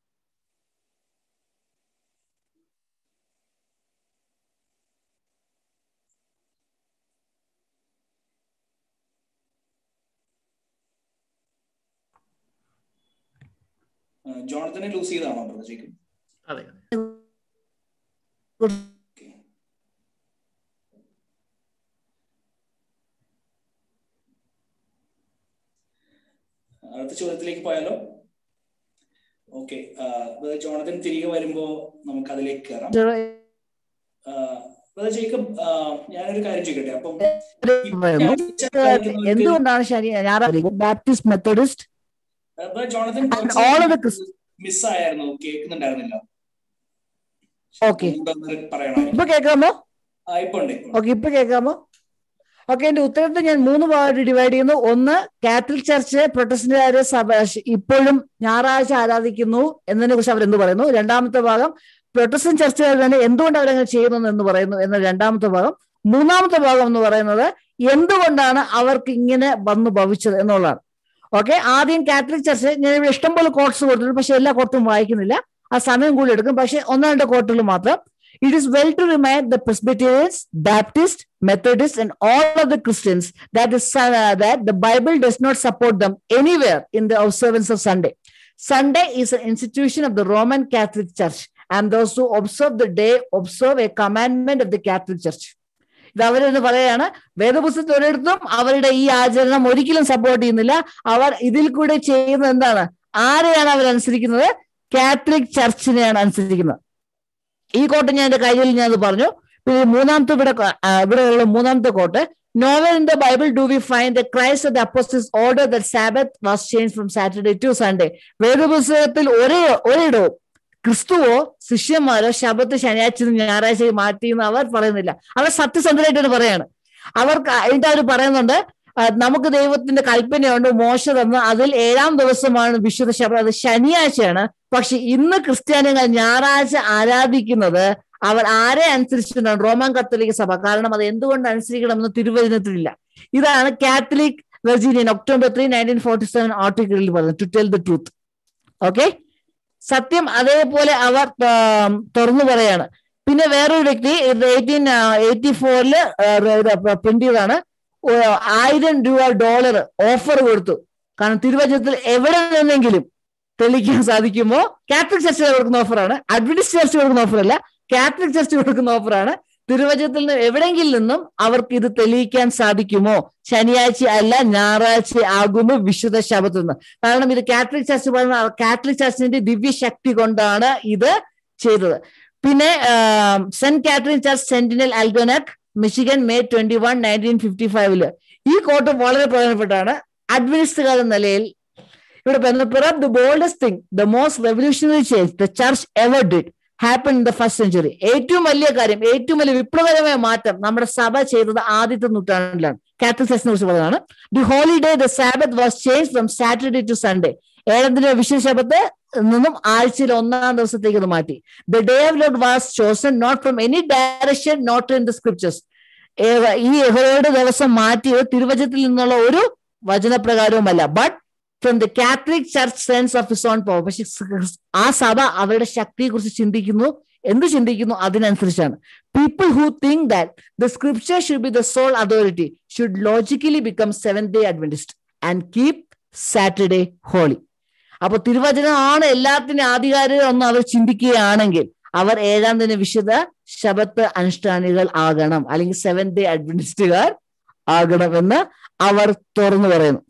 A: ജോണത്തിനെ ലൂസ് ചെയ്താണോ ബ്രദർ ജേക്കബ്
D: അതെ
A: അടുത്ത ചോദ്യത്തിലേക്ക് പോയാലോ ഓക്കെ ജോണത്തൻ തിരികെ വരുമ്പോ നമുക്ക് അതിലേക്ക് കയറാം ജേക്കബ് ഞാനൊരു കാര്യം ചോദിക്കട്ടെ അപ്പം
C: എന്തുകൊണ്ടാണ് ശനി ഞായറാഴ്ച Baptist Methodist
A: Jonathan
C: all of the Christ-
A: മിസ്സായിരുന്നു കേൾക്കുന്നുണ്ടായിരുന്നില്ല
C: ഓക്കെ
A: പറയണോ
C: ഇപ്പൊ കേൾക്കാമോ
A: ആ ഇപ്പൊ ഉണ്ട് ഇപ്പൊ ഉണ്ട്.
C: ഓക്കെ ഇപ്പൊ കേൾക്കാമോ ഓക്കെ എന്റെ ഉത്തരത്തെ ഞാൻ മൂന്ന് ഭാഗമായിട്ട് ഡിവൈഡ് ചെയ്യുന്നു ഒന്ന് കാത്തലിക് ചർച്ച് പ്രൊട്ടസ്റ്റന്റുകാര് സഭ ഇപ്പോഴും ഞായറാഴ്ച ആരാധിക്കുന്നു എന്നതിനെ കുറിച്ച് അവർ എന്ത് പറയുന്നു രണ്ടാമത്തെ ഭാഗം പ്രൊട്ടസ്റ്റന്റ് ചർച്ചുകാർ തന്നെ എന്തുകൊണ്ട് അവരങ്ങനെ ചെയ്യുന്നു എന്ന് പറയുന്നു എന്ന രണ്ടാമത്തെ ഭാഗം മൂന്നാമത്തെ ഭാഗം എന്ന് പറയുന്നത് എന്തുകൊണ്ടാണ് അവർക്ക് ഇങ്ങനെ വന്നു ഭവിച്ചത് എന്നുള്ളതാണ് ഓക്കെ ആദ്യം കാത്തലിക് ചർച്ച് ഞാൻ ഇവിടെ ഇഷ്ടംപോലെ കോട്ട്സ് കൊടുത്തിട്ടുണ്ട് പക്ഷെ എല്ലാ കോട്ടും വായിക്കുന്നില്ല ആ സമയം കൂടി എടുക്കും പക്ഷെ ഒന്ന് രണ്ട് കോട്ടുകൾ മാത്രം It is well to remind the Presbyterians, Baptists, Methodists, and all other Christians that the, Sun- uh, that the Bible does not support them anywhere in the observance of Sunday. Sunday is an institution of the Roman Catholic Church, and those who observe the day observe a commandment of the Catholic Church. ഇത് അവരെന്ന് പറയാണ് വേദപുസ്തകത്തിൽ ഒരിടത്തും അവരുടെ ഈ ആചരണം ഒരിക്കലും support ചെയ്യുന്നില്ല അവർ ഇതിൽ കൂടെ ചെയ്യുന്നത് എന്താണ് ആരെയാണ് അവർ അനുസരിക്കുന്നത് കാത്തലിക് ചർച്ചിനെയാണ് അനുസരിക്കുന്നത് ഈ കോട്ട് ഞാൻ എന്റെ കയ്യിൽ ഞാൻ അത് പറഞ്ഞു പിന്നെ മൂന്നാമത്തെ ഇവിടെ ആ, ഇവിടെയുള്ള മൂന്നാമത്തെ quote nowhere in the Bible do we find the Christ of the apostles order the sabbath was change from Saturday to Sunday വേദപുസ്തകത്തിൽ ഒരേ ഒരിടവും ക്രിസ്തുവോ ശിഷ്യന്മാരോ ശബത്ത് ശനിയാഴ്ച ഞായറാഴ്ച മാറ്റി എന്ന് അവർ പറയുന്നില്ല അവർ സത്യസന്ധരായിട്ടാണ് പറയാണ് അവർക്ക് അതിന്റെ അവർ പറയുന്നുണ്ട് ആ, നമുക്ക് ദൈവത്തിന്റെ കൽപ്പനയുണ്ട് മോശ തന്ന് അതിൽ ഏഴാം ദിവസമാണ് വിശുദ്ധ ശബദം അത് ശനിയാഴ്ചയാണ് പക്ഷെ ഇന്ന് ക്രിസ്ത്യാനികൾ ഞായറാഴ്ച ആരാധിക്കുന്നത് അവർ ആരെ അനുസരിച്ചിട്ടാണ് റോമൻ കത്തോലിക്ക സഭ കാരണം അത് എന്തുകൊണ്ട് അനുസരിക്കണമെന്ന് തിരുവചനത്തിലില്ല ഇതാണ് Catholic Virginian October three nineteen forty seven ആർട്ടിക്കിളിൽ പറയുന്നത് to tell the truth okay സത്യം അതേപോലെ അവർ ആം, തുറന്നു പറയാണ് പിന്നെ വേറൊരു വ്യക്തി എയ്റ്റീൻ എയ്റ്റി ഫോറില് പ്രിന്റ് ചെയ്താണ് ഓ, ആയിരം രൂപ ഡോളർ ഓഫർ കൊടുത്തു കാരണം തിരുവചനത്തിൽ എവിടെ നിന്നെങ്കിലും തെളിയിക്കാൻ സാധിക്കുമോ കാത്തലിക് ചർച്ചിൽ കൊടുക്കുന്ന ഓഫറാണ് അഡ്വന്റിസ്റ്റ് ചർച്ച് കൊടുക്കുന്ന ഓഫറല്ല കാത്തലിക് ചർച്ച് കൊടുക്കുന്ന ഓഫറാണ് തിരുവചനത്തിൽ നിന്ന് എവിടെയെങ്കിലും നിന്നും അവർക്ക് ഇത് തെളിയിക്കാൻ സാധിക്കുമോ ശനിയാഴ്ച അല്ല ഞായറാഴ്ച ആകുന്നു വിശുദ്ധ ശബത്ത് കാരണം ഇത് കാത്തലിക് ചർച്ച് പറയുന്ന കാത്തലിക് ചർച്ചിന്റെ ദിവ്യശക്തി കൊണ്ടാണ് ഇത് ചെയ്തത് പിന്നെ saint Catherine church sentinel Algonac Michigan May twenty one nineteen fifty ഫൈവില് ഈ കോട്ട് വളരെ പ്രധാനപ്പെട്ടാണ് അഡ്മിനിസ്റ്റുകാർ എന്ന നിലയിൽ ഇവിടെ പറയുന്നത് the boldest thing the most revolutionary change the church ever did happen in the first century ഏറ്റവും വലിയ കാര്യം ഏറ്റവും വലിയ വിപ്ലവകരമായ മാറ്റം നമ്മുടെ സഭ ചെയ്തത് ആദ്യത്തെ നൂറ്റാണ്ടിലാണ് കാത്തലിക് ചർച്ചിനെ കുറിച്ച് പറയുന്നതാണ് the holiday the sabbath was change from Saturday to Sunday ഏഴത്തിന്റെ വിശുദ്ധ ശബത്ത് നിന്നും ആഴ്ചയിൽ ഒന്നാം ദിവസത്തേക്ക് അത് മാറ്റി the day of Lord was chosen not from any direction not in the scriptures ഈ യഹോവയുടെ ദിവസം മാറ്റിയത് തിരുവചനത്തിൽ നിന്നുള്ള ഒരു വചനപ്രകാരവുമല്ല but from the Catholic church sense of his own power പക്ഷെ ആ സഭ അവരുടെ ശക്തിയെ കുറിച്ച് ചിന്തിക്കുന്നു എന്ത് ചിന്തിക്കുന്നു അതിനനുസരിച്ചാണ് people who think that the scripture should be the sole authority should logically become seven day Adventist and keep Saturday holy അപ്പൊ തിരുവചനമാണ് എല്ലാത്തിനും ആധികാരികം എന്ന് അവർ ചിന്തിക്കുകയാണെങ്കിൽ അവർ ഏഴാം ദിന വിശുദ്ധ ശബത്ത് അനുഷ്ഠാനികൾ ആകണം അല്ലെങ്കിൽ സെവൻ ഡേ അഡ്വന്റിസ്റ്റുകാർ ആകണമെന്ന് അവർ തുറന്നു പറയുന്നു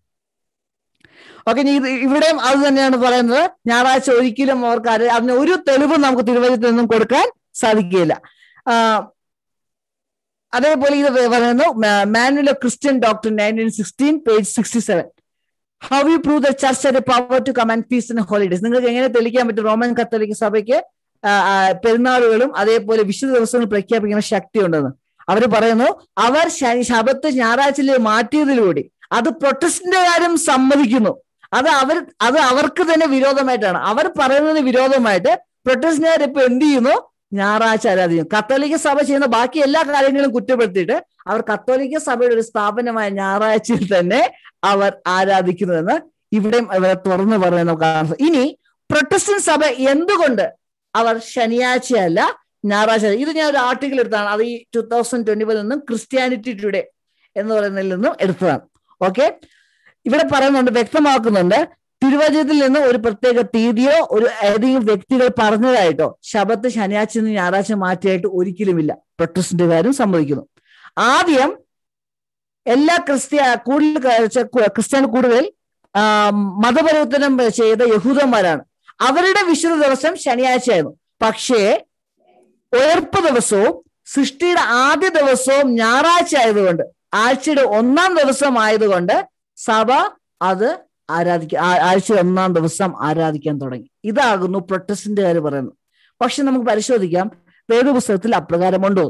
C: ഓക്കെ ഇവിടെയും അത് തന്നെയാണ് പറയുന്നത് ഞായറാഴ്ച ഒരിക്കലും അവർക്ക് അത് അതിന് ഒരു തെളിവും നമുക്ക് തിരുവചനത്തിൽ നിന്നും കൊടുക്കാൻ സാധിക്കുകയില്ല ആ, അതേപോലെ ഇത് പറയുന്നു manual of Christian doctor nineteen sixteen page sixty seven how you prove the church are power to command peace and holidays നിങ്ങൾക്ക് എങ്ങനെ തെളിയിക്കാൻ പറ്റും റോമൻ കത്തോലിക്ക സഭയ്ക്ക് ആ, ആ, പെരുന്നാളുകളും അതേപോലെ വിശുദ്ധ ദിവസങ്ങൾ പ്രഖ്യാപിക്കുന്ന ശക്തി ഉണ്ടെന്ന് അവർ പറയുന്നു അവർ ശനി ശബത്ത് ഞായറാഴ്ചയിലേക്ക് മാറ്റിയതിലൂടെ അത് പ്രൊട്ടസ്റ്റിന്റുകാരും സമ്മതിക്കുന്നു അത് അവർ അത് അവർക്ക് തന്നെ വിരോധമായിട്ടാണ് അവർ പറയുന്നതിന് വിരോധമായിട്ട് പ്രൊട്ടസ്റ്റുകാർ ഇപ്പൊ എന്ത് ചെയ്യുന്നു ഞായറാഴ്ച ആരാധിക്കും കത്തോലിക്ക സഭ ചെയ്യുന്ന ബാക്കി എല്ലാ കാര്യങ്ങളും കുറ്റപ്പെടുത്തിയിട്ട് അവർ കത്തോലിക്ക സഭയുടെ ഒരു സ്ഥാപനമായ ഞായറാഴ്ചയിൽ തന്നെ അവർ ആരാധിക്കുന്നുവെന്ന് ഇവിടെയും ഇവരെ തുറന്നു പറയുന്നത് നമുക്ക് കാണാൻ സാധിക്കും. ഇനി പ്രൊട്ടസ്റ്റന്റ് സഭ എന്തുകൊണ്ട് അവർ ശനിയാഴ്ചയല്ല ഞായറാഴ്ച ഇത് ഞാൻ ഒരു ആർട്ടിക്കിൾ എടുത്താണ് അത് ഈ ടൂ തൗസൻഡ് ട്വന്റി നിന്നും ക്രിസ്ത്യാനിറ്റി ടുഡേ എന്ന് പറയുന്നതിൽ നിന്നും എടുത്തതാണ് ഓക്കെ ഇവിടെ പറയുന്നുണ്ട് വ്യക്തമാക്കുന്നുണ്ട് തിരുവചനത്തിൽ നിന്ന് ഒരു പ്രത്യേക തീയതിയോ ഒരു ഏതെങ്കിലും വ്യക്തികൾ പറഞ്ഞതായിട്ടോ ശബത്ത് ശനിയാഴ്ച നിന്ന് ഞായറാഴ്ച മാറ്റിയായിട്ട് ഒരിക്കലുമില്ല പ്രൊട്ടസ്റ്റന്റുകാരും സമ്മതിക്കുന്നു ആദ്യം എല്ലാ ക്രിസ്ത്യ കൂടുതൽ ക- ക്രിസ്ത്യാനി കൂടുതൽ ആ, മതപരിവർത്തനം ചെയ്ത യഹൂദന്മാരാണ് അവരുടെ വിശുദ്ധ ദിവസം ശനിയാഴ്ചയായിരുന്നു പക്ഷേ ഉയർപ്പ് ദിവസവും സൃഷ്ടിയുടെ ആദ്യ ദിവസവും ഞായറാഴ്ച ആയതുകൊണ്ട് ആഴ്ചയുടെ ഒന്നാം ദിവസം ആയതുകൊണ്ട് സഭ അത് ആരാധിക്ക ആ- ആഴ്ച ഒന്നാം ദിവസം ആരാധിക്കാൻ തുടങ്ങി ഇതാകുന്നു പ്രൊട്ടസ്റ്റന്റുകാർ പറയുന്നത് പക്ഷെ നമുക്ക് പരിശോധിക്കാം വേദപുസ്തകത്തിൽ അപ്രകാരമുണ്ടോ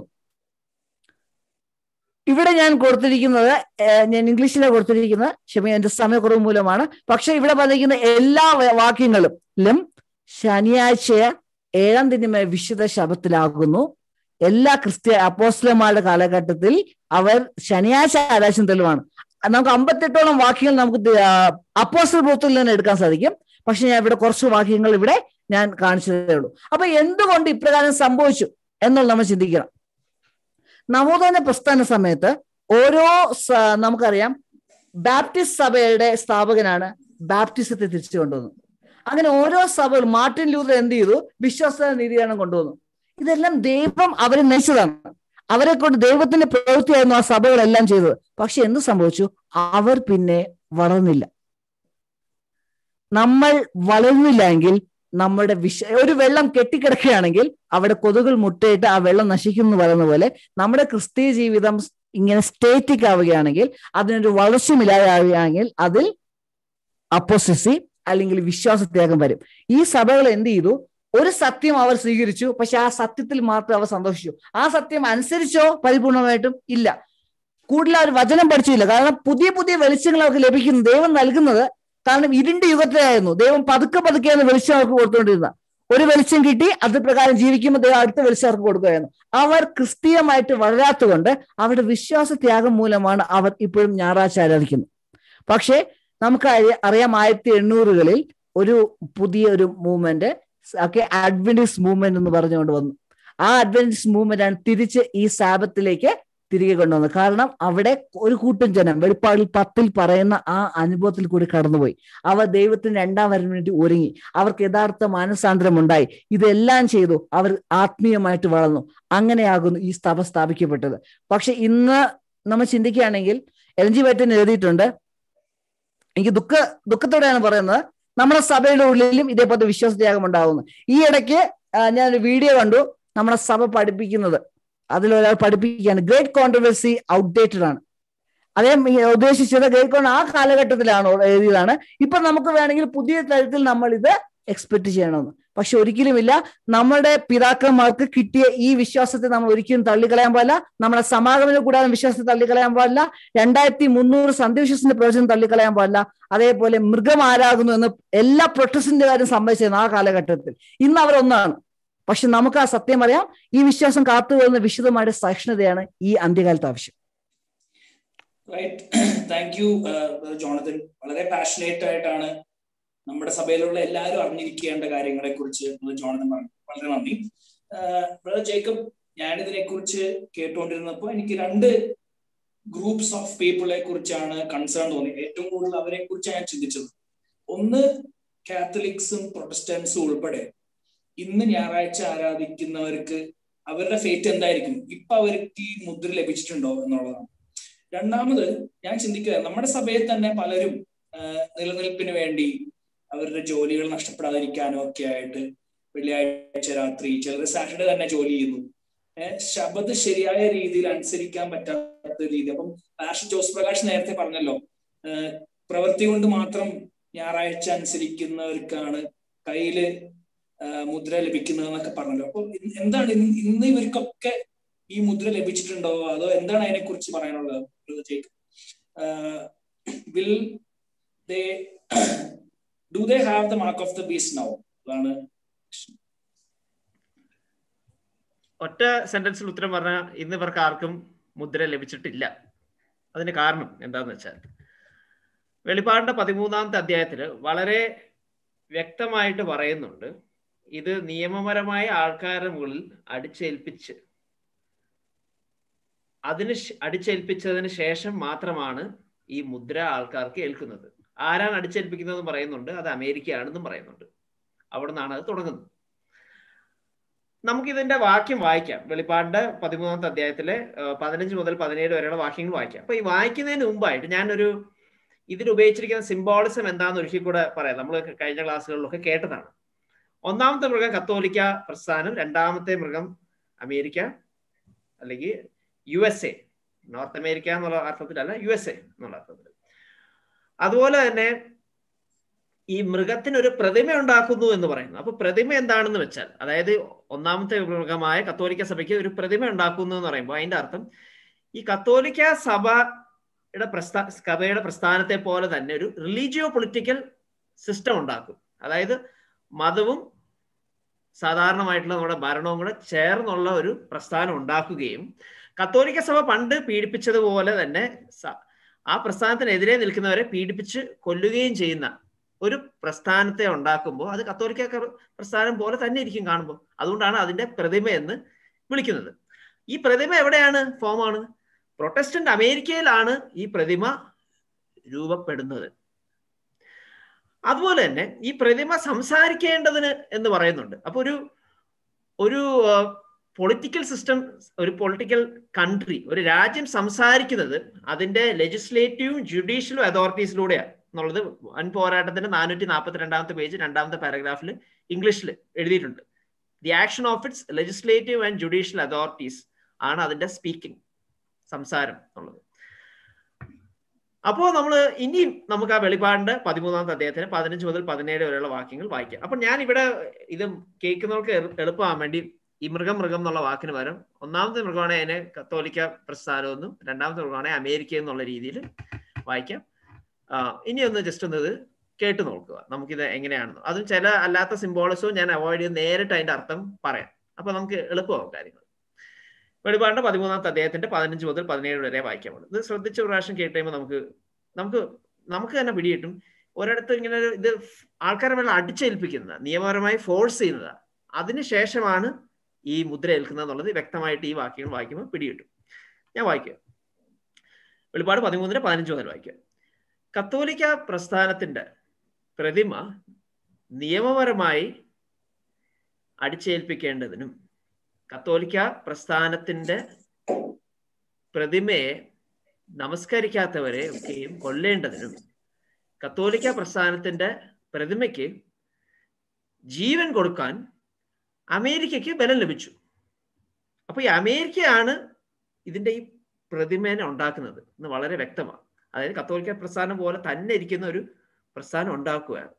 C: ഇവിടെ ഞാൻ കൊടുത്തിരിക്കുന്നത് ഏഹ്, ഞാൻ ഇംഗ്ലീഷിലാണ് കൊടുത്തിരിക്കുന്നത് ക്ഷമ എന്റെ സമയക്കുറവ് മൂലമാണ് പക്ഷെ ഇവിടെ പറഞ്ഞിരിക്കുന്ന എല്ലാ വ- വാക്യങ്ങളും ലും ശനിയാഴ്ച ഏഴാം ദിനമായ വിശുദ്ധ ശബത്തിലാകുന്നു എല്ലാ ക്രിസ്ത്യ അപ്പോസ്ലന്മാരുടെ കാലഘട്ടത്തിൽ അവർ ശനിയാഴ്ച ആരാശം തെളിവാണ് നമുക്ക് അമ്പത്തെട്ടോളം വാക്യങ്ങൾ നമുക്ക് അപ്പോസ്റ്റൽ പ്രവൃത്തിയിൽ നിന്ന് എടുക്കാൻ സാധിക്കും പക്ഷെ ഞാൻ ഇവിടെ കുറച്ച് വാക്യങ്ങൾ ഇവിടെ ഞാൻ കാണിച്ചതേ ഉള്ളൂ അപ്പൊ എന്തുകൊണ്ട് ഇപ്രകാരം സംഭവിച്ചു എന്നുള്ളത് നമ്മൾ ചിന്തിക്കണം നവോത്ഥാന പ്രസ്ഥാന സമയത്ത് ഓരോ സ- നമുക്കറിയാം ബാപ്റ്റിസ്റ്റ് സഭയുടെ സ്ഥാപകനാണ് ബാപ്റ്റിസത്തെ തിരിച്ചു കൊണ്ടുവന്നത് അങ്ങനെ ഓരോ സഭകൾ മാർട്ടിൻ ലൂതർ എന്ത് ചെയ്തു വിശ്വാസ നീതിയാണ് കൊണ്ടുവന്നു ഇതെല്ലാം ദൈവം അവരെ നയിച്ചതാണ് അവരെ കൊണ്ട് ദൈവത്തിന്റെ പ്രവൃത്തിയായിരുന്നു ആ സഭകളെല്ലാം ചെയ്തത് പക്ഷെ എന്ത് സംഭവിച്ചു അവർ പിന്നെ വളർന്നില്ല നമ്മൾ വളർന്നില്ല എങ്കിൽ നമ്മുടെ വിഷ ഒരു വെള്ളം കെട്ടിക്കിടക്കുകയാണെങ്കിൽ അവിടെ കൊതുകൾ മുട്ടയിട്ട് ആ വെള്ളം നശിക്കും എന്ന് പറയുന്ന പോലെ നമ്മുടെ ക്രിസ്തീയ ജീവിതം ഇങ്ങനെ സ്റ്റേറ്റിക് ആവുകയാണെങ്കിൽ അതിനൊരു വളർച്ചയില്ലാതാവുകയാണെങ്കിൽ അതിൽ അപ്പോസിസി അല്ലെങ്കിൽ വിശ്വാസത്യാഗം വരും ഈ സഭകൾ എന്ത് ചെയ്തു ഒരു സത്യം അവർ സ്വീകരിച്ചു പക്ഷെ ആ സത്യത്തിൽ മാത്രം അവർ സന്തോഷിച്ചു ആ സത്യം അനുസരിച്ചോ പരിപൂർണമായിട്ടും ഇല്ല കൂടുതൽ അവർ വചനം പഠിച്ചില്ല കാരണം പുതിയ പുതിയ വെളിച്ചങ്ങൾ അവർക്ക് ലഭിക്കുന്നു ദൈവം നൽകുന്നത് കാരണം ഇരുണ്ട യുഗത്തിലായിരുന്നു ദൈവം പതുക്കെ പതുക്കെയാണ് വെളിച്ചം അവർക്ക് കൊടുത്തുകൊണ്ടിരുന്ന ഒരു വെളിച്ചം കിട്ടി അത് പ്രകാരം ജീവിക്കുമ്പോൾ ദൈവം അടുത്ത വെളിച്ചം അവർക്ക് കൊടുക്കുകയായിരുന്നു അവർ ക്രിസ്തീയമായിട്ട് വളരാത്തതുകൊണ്ട് അവരുടെ വിശ്വാസ ത്യാഗം മൂലമാണ് അവർ ഇപ്പോഴും ഞായറാഴ്ച ആരാധിക്കുന്നത് പക്ഷേ നമുക്ക് അറി- അറിയാം ആയിരത്തി എണ്ണൂറുകളിൽ ഒരു പുതിയ ഒരു മൂവ്മെന്റ് ഒക്കെ അഡ്വന്റിസ് മൂവ്മെന്റ് എന്ന് പറഞ്ഞുകൊണ്ട് വന്നു ആ അഡ്വന്റിസ് മൂവ്മെന്റ് ആണ് തിരിച്ച് ഈ സാപത്തിലേക്ക് തിരികെ കൊണ്ടുവന്നത് കാരണം അവിടെ ഒരു കൂട്ടം ജനം വെളിപ്പാടിൽ പത്തിൽ പറയുന്ന ആ അനുഭവത്തിൽ കൂടി കടന്നുപോയി അവർ ദൈവത്തിന് രണ്ടാം വരവിന് വേണ്ടി ഒരുങ്ങി അവർക്ക് യഥാർത്ഥ മാനസാന്തരം ഉണ്ടായി ഇതെല്ലാം ചെയ്തു അവർ ആത്മീയമായിട്ട് വളർന്നു അങ്ങനെയാകുന്നു ഈ സഭ സ്ഥാപിക്കപ്പെട്ടത് പക്ഷെ ഇന്ന് നമ്മൾ ചിന്തിക്കുകയാണെങ്കിൽ എൽ ജി വൈറ്റൻ എഴുതിയിട്ടുണ്ട് എനിക്ക് ദുഃഖ ദുഃഖത്തോടെയാണ് പറയുന്നത് നമ്മുടെ സഭയുടെ ഉള്ളിലും ഇതേപോലത്തെ വിശ്വാസത്യാഗം ഉണ്ടാകുന്നു ഈ ഇടയ്ക്ക് ആ, ഞാനൊരു വീഡിയോ കണ്ടു നമ്മുടെ സഭ പഠിപ്പിക്കുന്നത് അതിലൊരാൾ പഠിപ്പിക്കുകയാണ് ഗ്രേറ്റ് കോൺട്രവേഴ്സി ഔട്ട്ഡേറ്റഡ് ആണ് അദ്ദേഹം ഈ ഉദ്ദേശിച്ചത് ഗ്രേറ്റ് കോൺ ആ കാലഘട്ടത്തിലാണ് എഴുതിയതാണ് ഇപ്പൊ നമുക്ക് വേണമെങ്കിൽ പുതിയ തരത്തിൽ നമ്മൾ ഇത് എക്സ്പെക്ട് ചെയ്യണമെന്ന് പക്ഷെ ഒരിക്കലുമില്ല നമ്മുടെ പിതാക്കന്മാർക്ക് കിട്ടിയ ഈ വിശ്വാസത്തെ നമ്മൾ ഒരിക്കലും തള്ളിക്കളയാൻ പാടില്ല നമ്മുടെ സമാഗമന കൂടാതെ വിശ്വാസത്തെ തള്ളിക്കളയാൻ പാടില്ല രണ്ടായിരത്തി മുന്നൂറ് സന്ധ്യവിശ്വാസത്തിന്റെ പ്രവചനം തള്ളിക്കളയാൻ പാടില്ല അതേപോലെ മൃഗം ആരാകുന്നു എന്ന് എല്ലാ പ്രൊട്ടസ്റ്റിന്റുകാരും സമ്മതിച്ചിരുന്നു ആ കാലഘട്ടത്തിൽ ഇന്ന് അവരൊന്നാണ് പക്ഷെ നമുക്ക് ആ സത്യം അറിയാം ഈ വിശ്വാസം കാത്തുകൊള്ളുന്ന വിശുദ്ധമായ സഹിഷ്ണുതയാണ് ഈ അന്ത്യകാലത്ത് ആവശ്യം
A: റൈറ്റ് താങ്ക് യു ജോണത്തൻ വളരെ പാഷനേറ്റ് ആയിട്ടാണ് നമ്മുടെ സഭയിലുള്ള എല്ലാവരും അറിഞ്ഞിരിക്കേണ്ട കാര്യങ്ങളെ കുറിച്ച് ജോണത്തൻ പറഞ്ഞു വളരെ നന്ദി ബ്രദർ ജേക്കബ് ഞാനിതിനെ കുറിച്ച് കേട്ടുകൊണ്ടിരുന്നപ്പോൾ എനിക്ക് രണ്ട് ഗ്രൂപ്പ്സ് ഓഫ് പീപ്പിളെ കുറിച്ചാണ് കൺസേൺ തോന്നിയത് ഏറ്റവും കൂടുതൽ അവരെ കുറിച്ചാണ് ഞാൻ ചിന്തിച്ചത് ഒന്ന് കാത്തലിക്സും പ്രൊട്ടസ്റ്റൻസും ഉൾപ്പെടെ ഇന്ന് ഞായറാഴ്ച ആരാധിക്കുന്നവർക്ക് അവരുടെ ഫേറ്റ് എന്തായിരിക്കും ഇപ്പൊ അവർക്ക് ഈ മുദ്ര ലഭിച്ചിട്ടുണ്ടോ എന്നുള്ളതാണ് രണ്ടാമത് ഞാൻ ചിന്തിക്കുക നമ്മുടെ സഭയിൽ തന്നെ പലരും ആഹ് നിലനിൽപ്പിന് വേണ്ടി അവരുടെ ജോലികൾ നഷ്ടപ്പെടാതിരിക്കാനോ ഒക്കെ ആയിട്ട് വെള്ളിയാഴ്ച രാത്രി ചിലർ സാറ്റർഡേ തന്നെ ജോലി ചെയ്യുന്നു ഏഹ് ശബദ് ശരിയായ രീതിയിൽ അനുസരിക്കാൻ പറ്റാത്ത രീതി അപ്പം പാഷ ജോസ് പ്രകാശ് നേരത്തെ പറഞ്ഞല്ലോ ഏഹ് പ്രവൃത്തി കൊണ്ട് മാത്രം ഞായറാഴ്ച അനുസരിക്കുന്നവർക്കാണ് കയ്യില് ആഹ് മുദ്ര ലഭിക്കുന്നത് എന്നൊക്കെ പറഞ്ഞല്ലോ അപ്പൊ ഇന്ന് എന്താണ് ഇന്ന് ഇന്ന് ഇവർക്കൊക്കെ ഈ മുദ്ര ലഭിച്ചിട്ടുണ്ടോ അതോ എന്താണ് അതിനെ കുറിച്ച് പറയാനുള്ളത് will they do they have the mark of the beast now അതാണ്
D: ഒറ്റ സെന്റൻസിൽ ഉത്തരം പറഞ്ഞാൽ ഇന്ന് ഇവർക്ക് ആർക്കും മുദ്ര ലഭിച്ചിട്ടില്ല അതിന് കാരണം എന്താന്ന് വെച്ചാൽ വെളിപ്പാടിന്റെ പതിമൂന്നാമത്തെ അധ്യായത്തിൽ വളരെ വ്യക്തമായിട്ട് പറയുന്നുണ്ട് ഇത് നിയമപരമായ ആൾക്കാരുടെ മുകളിൽ അടിച്ചേൽപ്പിച്ച് അതിന് ശ്- അടിച്ചേൽപ്പിച്ചതിന് ശേഷം മാത്രമാണ് ഈ മുദ്ര ആൾക്കാർക്ക് ഏൽക്കുന്നത് ആരാണ് അടിച്ചേൽപ്പിക്കുന്നതെന്ന് പറയുന്നുണ്ട് അത് അമേരിക്കയാണെന്നും പറയുന്നുണ്ട് അവിടെ നിന്നാണ് അത് തുടങ്ങുന്നത് നമുക്കിതിന്റെ വാക്യം വായിക്കാം വെളിപ്പാടിന്റെ പതിമൂന്നാമത്തെ അധ്യായത്തിലെ ആ, പതിനഞ്ച് മുതൽ പതിനേഴ് വരെയുള്ള വാക്യങ്ങൾ വായിക്കാം അപ്പൊ ഈ വായിക്കുന്നതിന് മുമ്പായിട്ട് ഞാനൊരു ഇതിൽ ഉപയോഗിച്ചിരിക്കുന്ന സിംബോളിസം എന്താന്ന് ഒരിക്കൽ കൂടെ പറയാം നമ്മൾ കഴിഞ്ഞ ക്ലാസ്സുകളിലൊക്കെ കേട്ടതാണ് ഒന്നാമത്തെ മൃഗം കത്തോലിക്ക പ്രസ്ഥാനം രണ്ടാമത്തെ മൃഗം അമേരിക്ക അല്ലെങ്കിൽ U S A north America എന്നുള്ള അർത്ഥത്തിലല്ല യു എസ് എ എന്നുള്ള അർത്ഥത്തിൽ അതുപോലെ തന്നെ ഈ മൃഗത്തിന് ഒരു പ്രതിമ ഉണ്ടാക്കുന്നു എന്ന് പറയുന്നു അപ്പൊ പ്രതിമ എന്താണെന്ന് വെച്ചാൽ അതായത് ഒന്നാമത്തെ മൃഗമായ കത്തോലിക്ക സഭയ്ക്ക് ഒരു പ്രതിമ ഉണ്ടാക്കുന്നു എന്ന് പറയുമ്പോൾ അതിന്റെ അർത്ഥം ഈ കത്തോലിക്ക സഭയുടെ പ്രസ്ഥാ സഭയുടെ പ്രസ്ഥാനത്തെ പോലെ തന്നെ ഒരു റിലീജിയോ പൊളിറ്റിക്കൽ സിസ്റ്റം ഉണ്ടാക്കും അതായത് മതവും സാധാരണമായിട്ടുള്ള നമ്മുടെ ഭരണവും കൂടെ ചേർന്നുള്ള ഒരു പ്രസ്ഥാനം ഉണ്ടാക്കുകയും കത്തോലിക്ക സഭ പണ്ട് പീഡിപ്പിച്ചതുപോലെ തന്നെ സ- ആ പ്രസ്ഥാനത്തിനെതിരെ നിൽക്കുന്നവരെ പീഡിപ്പിച്ച് കൊല്ലുകയും ചെയ്യുന്ന ഒരു പ്രസ്ഥാനത്തെ ഉണ്ടാക്കുമ്പോൾ അത് കത്തോലിക്ക ക- പ്രസ്ഥാനം പോലെ തന്നെ ഇരിക്കും കാണുമ്പോൾ അതുകൊണ്ടാണ് അതിന്റെ പ്രതിമ എന്ന് വിളിക്കുന്നത് ഈ പ്രതിമ എവിടെയാണ് ഫോം ആണ് പ്രൊട്ടസ്റ്റന്റ് അമേരിക്കയിലാണ് ഈ പ്രതിമ രൂപപ്പെടുന്നത് അതുപോലെ തന്നെ ഈ പ്രതിമ സംസാരിക്കേണ്ടതിന് എന്ന് പറയുന്നുണ്ട് അപ്പൊ ഒരു ഒരു പൊളിറ്റിക്കൽ സിസ്റ്റം ഒരു പൊളിറ്റിക്കൽ കൺട്രി ഒരു രാജ്യം സംസാരിക്കുന്നത് അതിന്റെ ലെജിസ്ലേറ്റീവും ജുഡീഷ്യലും അതോറിറ്റീസിലൂടെയാണ് എന്നുള്ളത് വൻ പോരാട്ടത്തിന്റെ നാനൂറ്റി നാൽപ്പത്തി രണ്ടാമത്തെ പേജ് രണ്ടാമത്തെ പാരഗ്രാഫിൽ ഇംഗ്ലീഷിൽ എഴുതിയിട്ടുണ്ട് the action of its legislative and judicial authorities ആണ് അതിന്റെ സ്പീക്കിംഗ് സംസാരം എന്നുള്ളത് അപ്പോൾ നമ്മൾ ഇനിയും നമുക്ക് ആ വെളിപാടിന്റെ പതിമൂന്നാമത്തെ അദ്ദേഹത്തിന് പതിനഞ്ച് മുതൽ പതിനേഴ് വരെയുള്ള വാക്യങ്ങൾ വായിക്കാം അപ്പൊ ഞാൻ ഇവിടെ ഇത് കേൾക്കുന്നവർക്ക് എളുപ്പമാകാൻ വേണ്ടി ഈ മൃഗം മൃഗം എന്നുള്ള വാക്കിന് പകരം ഒന്നാമത്തെ മൃഗമാണെ അതിനെ കത്തോലിക്ക പ്രസ്ഥാനമെന്നും രണ്ടാമത്തെ മൃഗമാണെ അമേരിക്ക എന്നുള്ള രീതിയിൽ വായിക്കാം ഇനി ഒന്ന് ജസ്റ്റ് ഒന്ന് ഇത് കേട്ട് നോക്കുക നമുക്കിത് എങ്ങനെയാണെന്ന് അതും ചില അല്ലാത്ത സിംബോളിസവും ഞാൻ അവോയ്ഡ് ചെയ്ത് നേരിട്ട് അതിന്റെ അർത്ഥം പറയാം അപ്പൊ നമുക്ക് എളുപ്പമാവും കാര്യങ്ങൾ വെളിപാടിന്റെ പതിമൂന്നാമത്തെ അദ്ദേഹത്തിന്റെ പതിനഞ്ച് മുതൽ പതിനേഴ് വരെ വായിക്കാമുള്ളൂ ഇത് ശ്രദ്ധിച്ച പ്രാവശ്യം കേട്ട് കഴിയുമ്പോൾ നമുക്ക് നമുക്ക് നമുക്ക് തന്നെ പിടിയിട്ടും ഒരിടത്ത് ഇങ്ങനെ ഇത് ആൾക്കാരെ വെള്ളം അടിച്ചേൽപ്പിക്കുന്ന നിയമപരമായി ഫോഴ്സ് ചെയ്യുന്നത് അതിനുശേഷമാണ് ഈ മുദ്ര ഏൽക്കുന്നത് എന്നുള്ളത് വ്യക്തമായിട്ട് ഈ വാക്യങ്ങൾ വായിക്കുമ്പോൾ പിടികിട്ടും ഞാൻ വായിക്കുക വെളിപാട് പതിമൂന്നിന് പതിനഞ്ച് മുതൽ വായിക്കുക കത്തോലിക്ക പ്രസ്ഥാനത്തിന്റെ പ്രതിമ നിയമപരമായി അടിച്ചേൽപ്പിക്കേണ്ടതിനും കത്തോലിക്ക പ്രസ്ഥാനത്തിന്റെ പ്രതിമയെ നമസ്കരിക്കാത്തവരെ ഒക്കെയും കൊല്ലേണ്ടതിനും കത്തോലിക്ക പ്രസ്ഥാനത്തിന്റെ പ്രതിമയ്ക്ക് ജീവൻ കൊടുക്കാൻ അമേരിക്കയ്ക്ക് ബലം ലഭിച്ചു അപ്പൊ ഈ അമേരിക്കയാണ് ഇതിന്റെ ഈ പ്രതിമേനെ ഉണ്ടാക്കുന്നത് എന്ന് വളരെ വ്യക്തമാണ് അതായത് കത്തോലിക്ക പ്രസ്ഥാനം പോലെ തന്നെ ഇരിക്കുന്ന ഒരു പ്രസ്ഥാനം ഉണ്ടാക്കുകയാണ്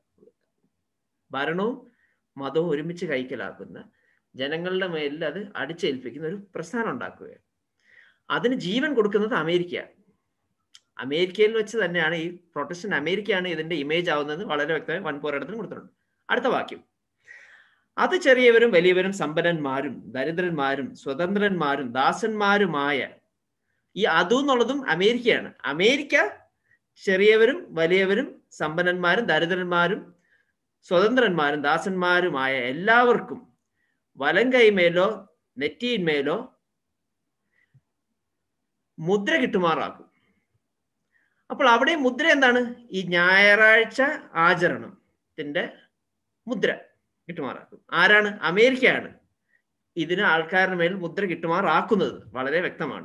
D: ഭരണവും മതവും ഒരുമിച്ച് കൈക്കലാക്കുന്ന ജനങ്ങളുടെ മേലിൽ അത് അടിച്ചേൽപ്പിക്കുന്ന ഒരു പ്രസ്ഥാനം ഉണ്ടാക്കുകയാണ് അതിന് ജീവൻ കൊടുക്കുന്നത് അമേരിക്കയാണ് അമേരിക്കയിൽ വെച്ച് തന്നെയാണ് ഈ പ്രൊട്ടസ്റ്റന്റ് അമേരിക്കയാണ് ഇതിന്റെ ഇമേജ് ആവുന്നത് വളരെ വ്യക്തമായി വൻ പോരാട്ടത്തിന് കൊടുത്തിട്ടുണ്ട് അടുത്ത വാക്യം അത് ചെറിയവരും വലിയവരും സമ്പന്നന്മാരും ദരിദ്രന്മാരും സ്വതന്ത്രന്മാരും ദാസന്മാരുമായ ഈ അതു എന്നുള്ളതും അമേരിക്കയാണ് അമേരിക്ക ചെറിയവരും വലിയവരും സമ്പന്നന്മാരും ദരിദ്രന്മാരും സ്വതന്ത്രന്മാരും ദാസന്മാരുമായ എല്ലാവർക്കും വലം കൈമേലോ നെറ്റിയിന്മേലോ മുദ്ര കിട്ടുമാറാക്കും അപ്പോൾ അവിടെ മുദ്ര എന്താണ് ഈ ഞായറാഴ്ച ആചരണത്തിന്റെ മുദ്ര കിട്ടുമാറാക്കും ആരാണ് അമേരിക്കയാണ് ഇതിന് ആൾക്കാരുടെ മേൽ മുദ്ര കിട്ടുമാറാക്കുന്നത് വളരെ വ്യക്തമാണ്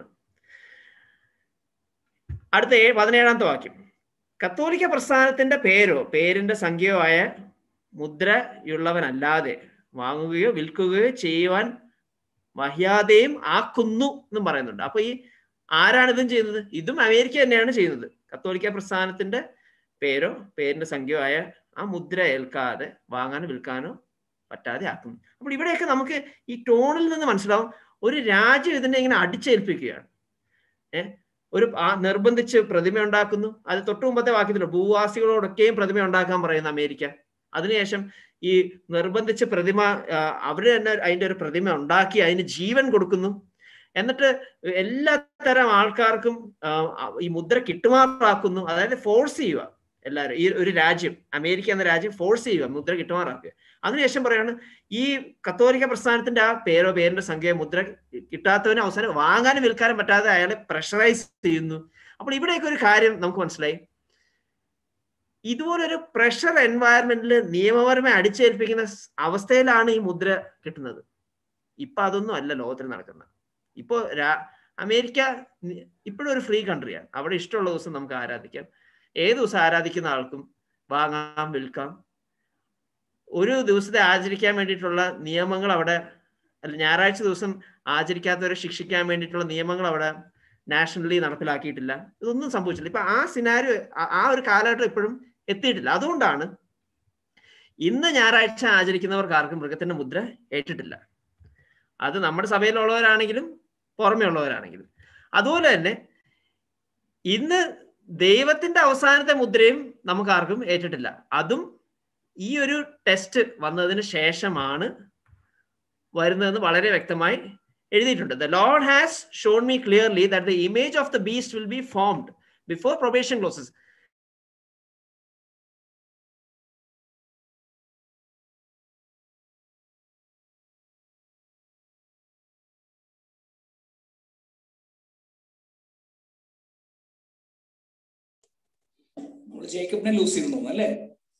D: അടുത്ത ഏ പതിനേഴാമത്തെ വാക്യം കത്തോലിക്ക പ്രസ്ഥാനത്തിന്റെ പേരോ പേരിന്റെ സംഖ്യയോ ആയ മുദ്രയുള്ളവനല്ലാതെ വാങ്ങുകയോ വിൽക്കുകയോ ചെയ്യുവാൻ വഹ്യാതെയും ആക്കുന്നു എന്നും പറയുന്നുണ്ട് അപ്പൊ ഈ ആരാണ് ഇതും ചെയ്യുന്നത് ഇതും അമേരിക്ക തന്നെയാണ് ചെയ്യുന്നത് കത്തോലിക്ക പ്രസ്ഥാനത്തിന്റെ പേരോ പേരിന്റെ സംഖ്യയോ ആയ ആ മുദ്ര ഏൽക്കാതെ വാങ്ങാനോ വിൽക്കാനോ പറ്റാതെ ആക്കുന്നു അപ്പോൾ ഇവിടെയൊക്കെ നമുക്ക് ഈ ടോണിൽ നിന്ന് മനസ്സിലാവും ഒരു രാജ്യം ഇതിനെ ഇങ്ങനെ അടിച്ചേൽപ്പിക്കുകയാണ് ഏഹ് ഒരു ആ നിർബന്ധിച്ച് പ്രതിമ ഉണ്ടാക്കുന്നു അത് തൊട്ടു മുമ്പത്തെ വാക്യത്തിലോ ഭൂവാസികളോടൊക്കെയും പ്രതിമ ഉണ്ടാക്കാൻ പറയുന്ന അമേരിക്ക അതിനുശേഷം ഈ നിർബന്ധിച്ച് പ്രതിമ അവര് തന്നെ അതിന്റെ ഒരു പ്രതിമ ഉണ്ടാക്കി അതിന് ജീവൻ കൊടുക്കുന്നു എന്നിട്ട് എല്ലാ തരം ആൾക്കാർക്കും ഈ മുദ്ര കിട്ടുമാറാക്കുന്നു അതായത് ഫോഴ്സ് ചെയ്യുക എല്ലാവരും ഈ ഒരു രാജ്യം അമേരിക്ക എന്ന രാജ്യം ഫോഴ്സ് ചെയ്യുക മുദ്ര കിട്ടുമാറാക്കുക അതിനുശേഷം പറയാണ് ഈ കത്തോലിക്ക പ്രസ്ഥാനത്തിന്റെ ആ പേരോ പേരിന്റെ സംഖ്യ മുദ്ര കിട്ടാത്തവന് അവസാനം വാങ്ങാനും വിൽക്കാനും പറ്റാതെ അയാളെ പ്രഷറൈസ് ചെയ്യുന്നു അപ്പോൾ ഇവിടെയൊക്കെ ഒരു കാര്യം നമുക്ക് മനസ്സിലായി ഇതുപോലൊരു പ്രഷർ എൻവയറമെന്റിൽ നിയമപരമായി അടിച്ചേൽപ്പിക്കുന്ന അവസ്ഥയിലാണ് ഈ മുദ്ര കിട്ടുന്നത് ഇപ്പൊ അതൊന്നും അല്ല ലോകത്തിൽ നടക്കുന്നത് ഇപ്പോ അമേരിക്ക ഇപ്പോഴും ഒരു ഫ്രീ കൺട്രിയാണ് അവിടെ ഇഷ്ടമുള്ള ദിവസം നമുക്ക് ആരാധിക്കാം ഏത് ദിവസം ആരാധിക്കുന്ന ആൾക്കും വാങ്ങാം വിൽക്കാം ഒരു ദിവസത്തെ ആചരിക്കാൻ വേണ്ടിയിട്ടുള്ള നിയമങ്ങൾ അവിടെ അല്ല ഞായറാഴ്ച ദിവസം ആചരിക്കാത്തവരെ ശിക്ഷിക്കാൻ വേണ്ടിയിട്ടുള്ള നിയമങ്ങൾ അവിടെ നാഷണലി നടപ്പിലാക്കിയിട്ടില്ല ഇതൊന്നും സംഭവിച്ചില്ല ഇപ്പൊ ആ സിനാരി ആ ഒരു കാലഘട്ടം ഇപ്പോഴും എത്തിയിട്ടില്ല അതുകൊണ്ടാണ് ഇന്ന് ഞായറാഴ്ച ആചരിക്കുന്നവർക്ക് ആർക്കും മൃഗത്തിന്റെ മുദ്ര ഏറ്റിട്ടില്ല അത് നമ്മുടെ സഭയിലുള്ളവരാണെങ്കിലും പുറമേ ഉള്ളവരാണെങ്കിലും അതുപോലെ തന്നെ ഇന്ന് ദൈവത്തിന്റെ അവസാനത്തെ മുദ്രയും നമുക്ക് ആർക്കും ഏറ്റിട്ടില്ല അതും ഈ ഒരു ടെസ്റ്റ് വന്നതിന് ശേഷമാണ് വരുന്നതെന്ന് വളരെ വ്യക്തമായി എഴുതിയിട്ടുണ്ട് the lord has shown me clearly that the image of the beast will be formed before probation closes
A: നമ്മൾ ജേക്കബിനെ ലൂസ് ചെയ്തു തോന്നുന്നു അല്ലേ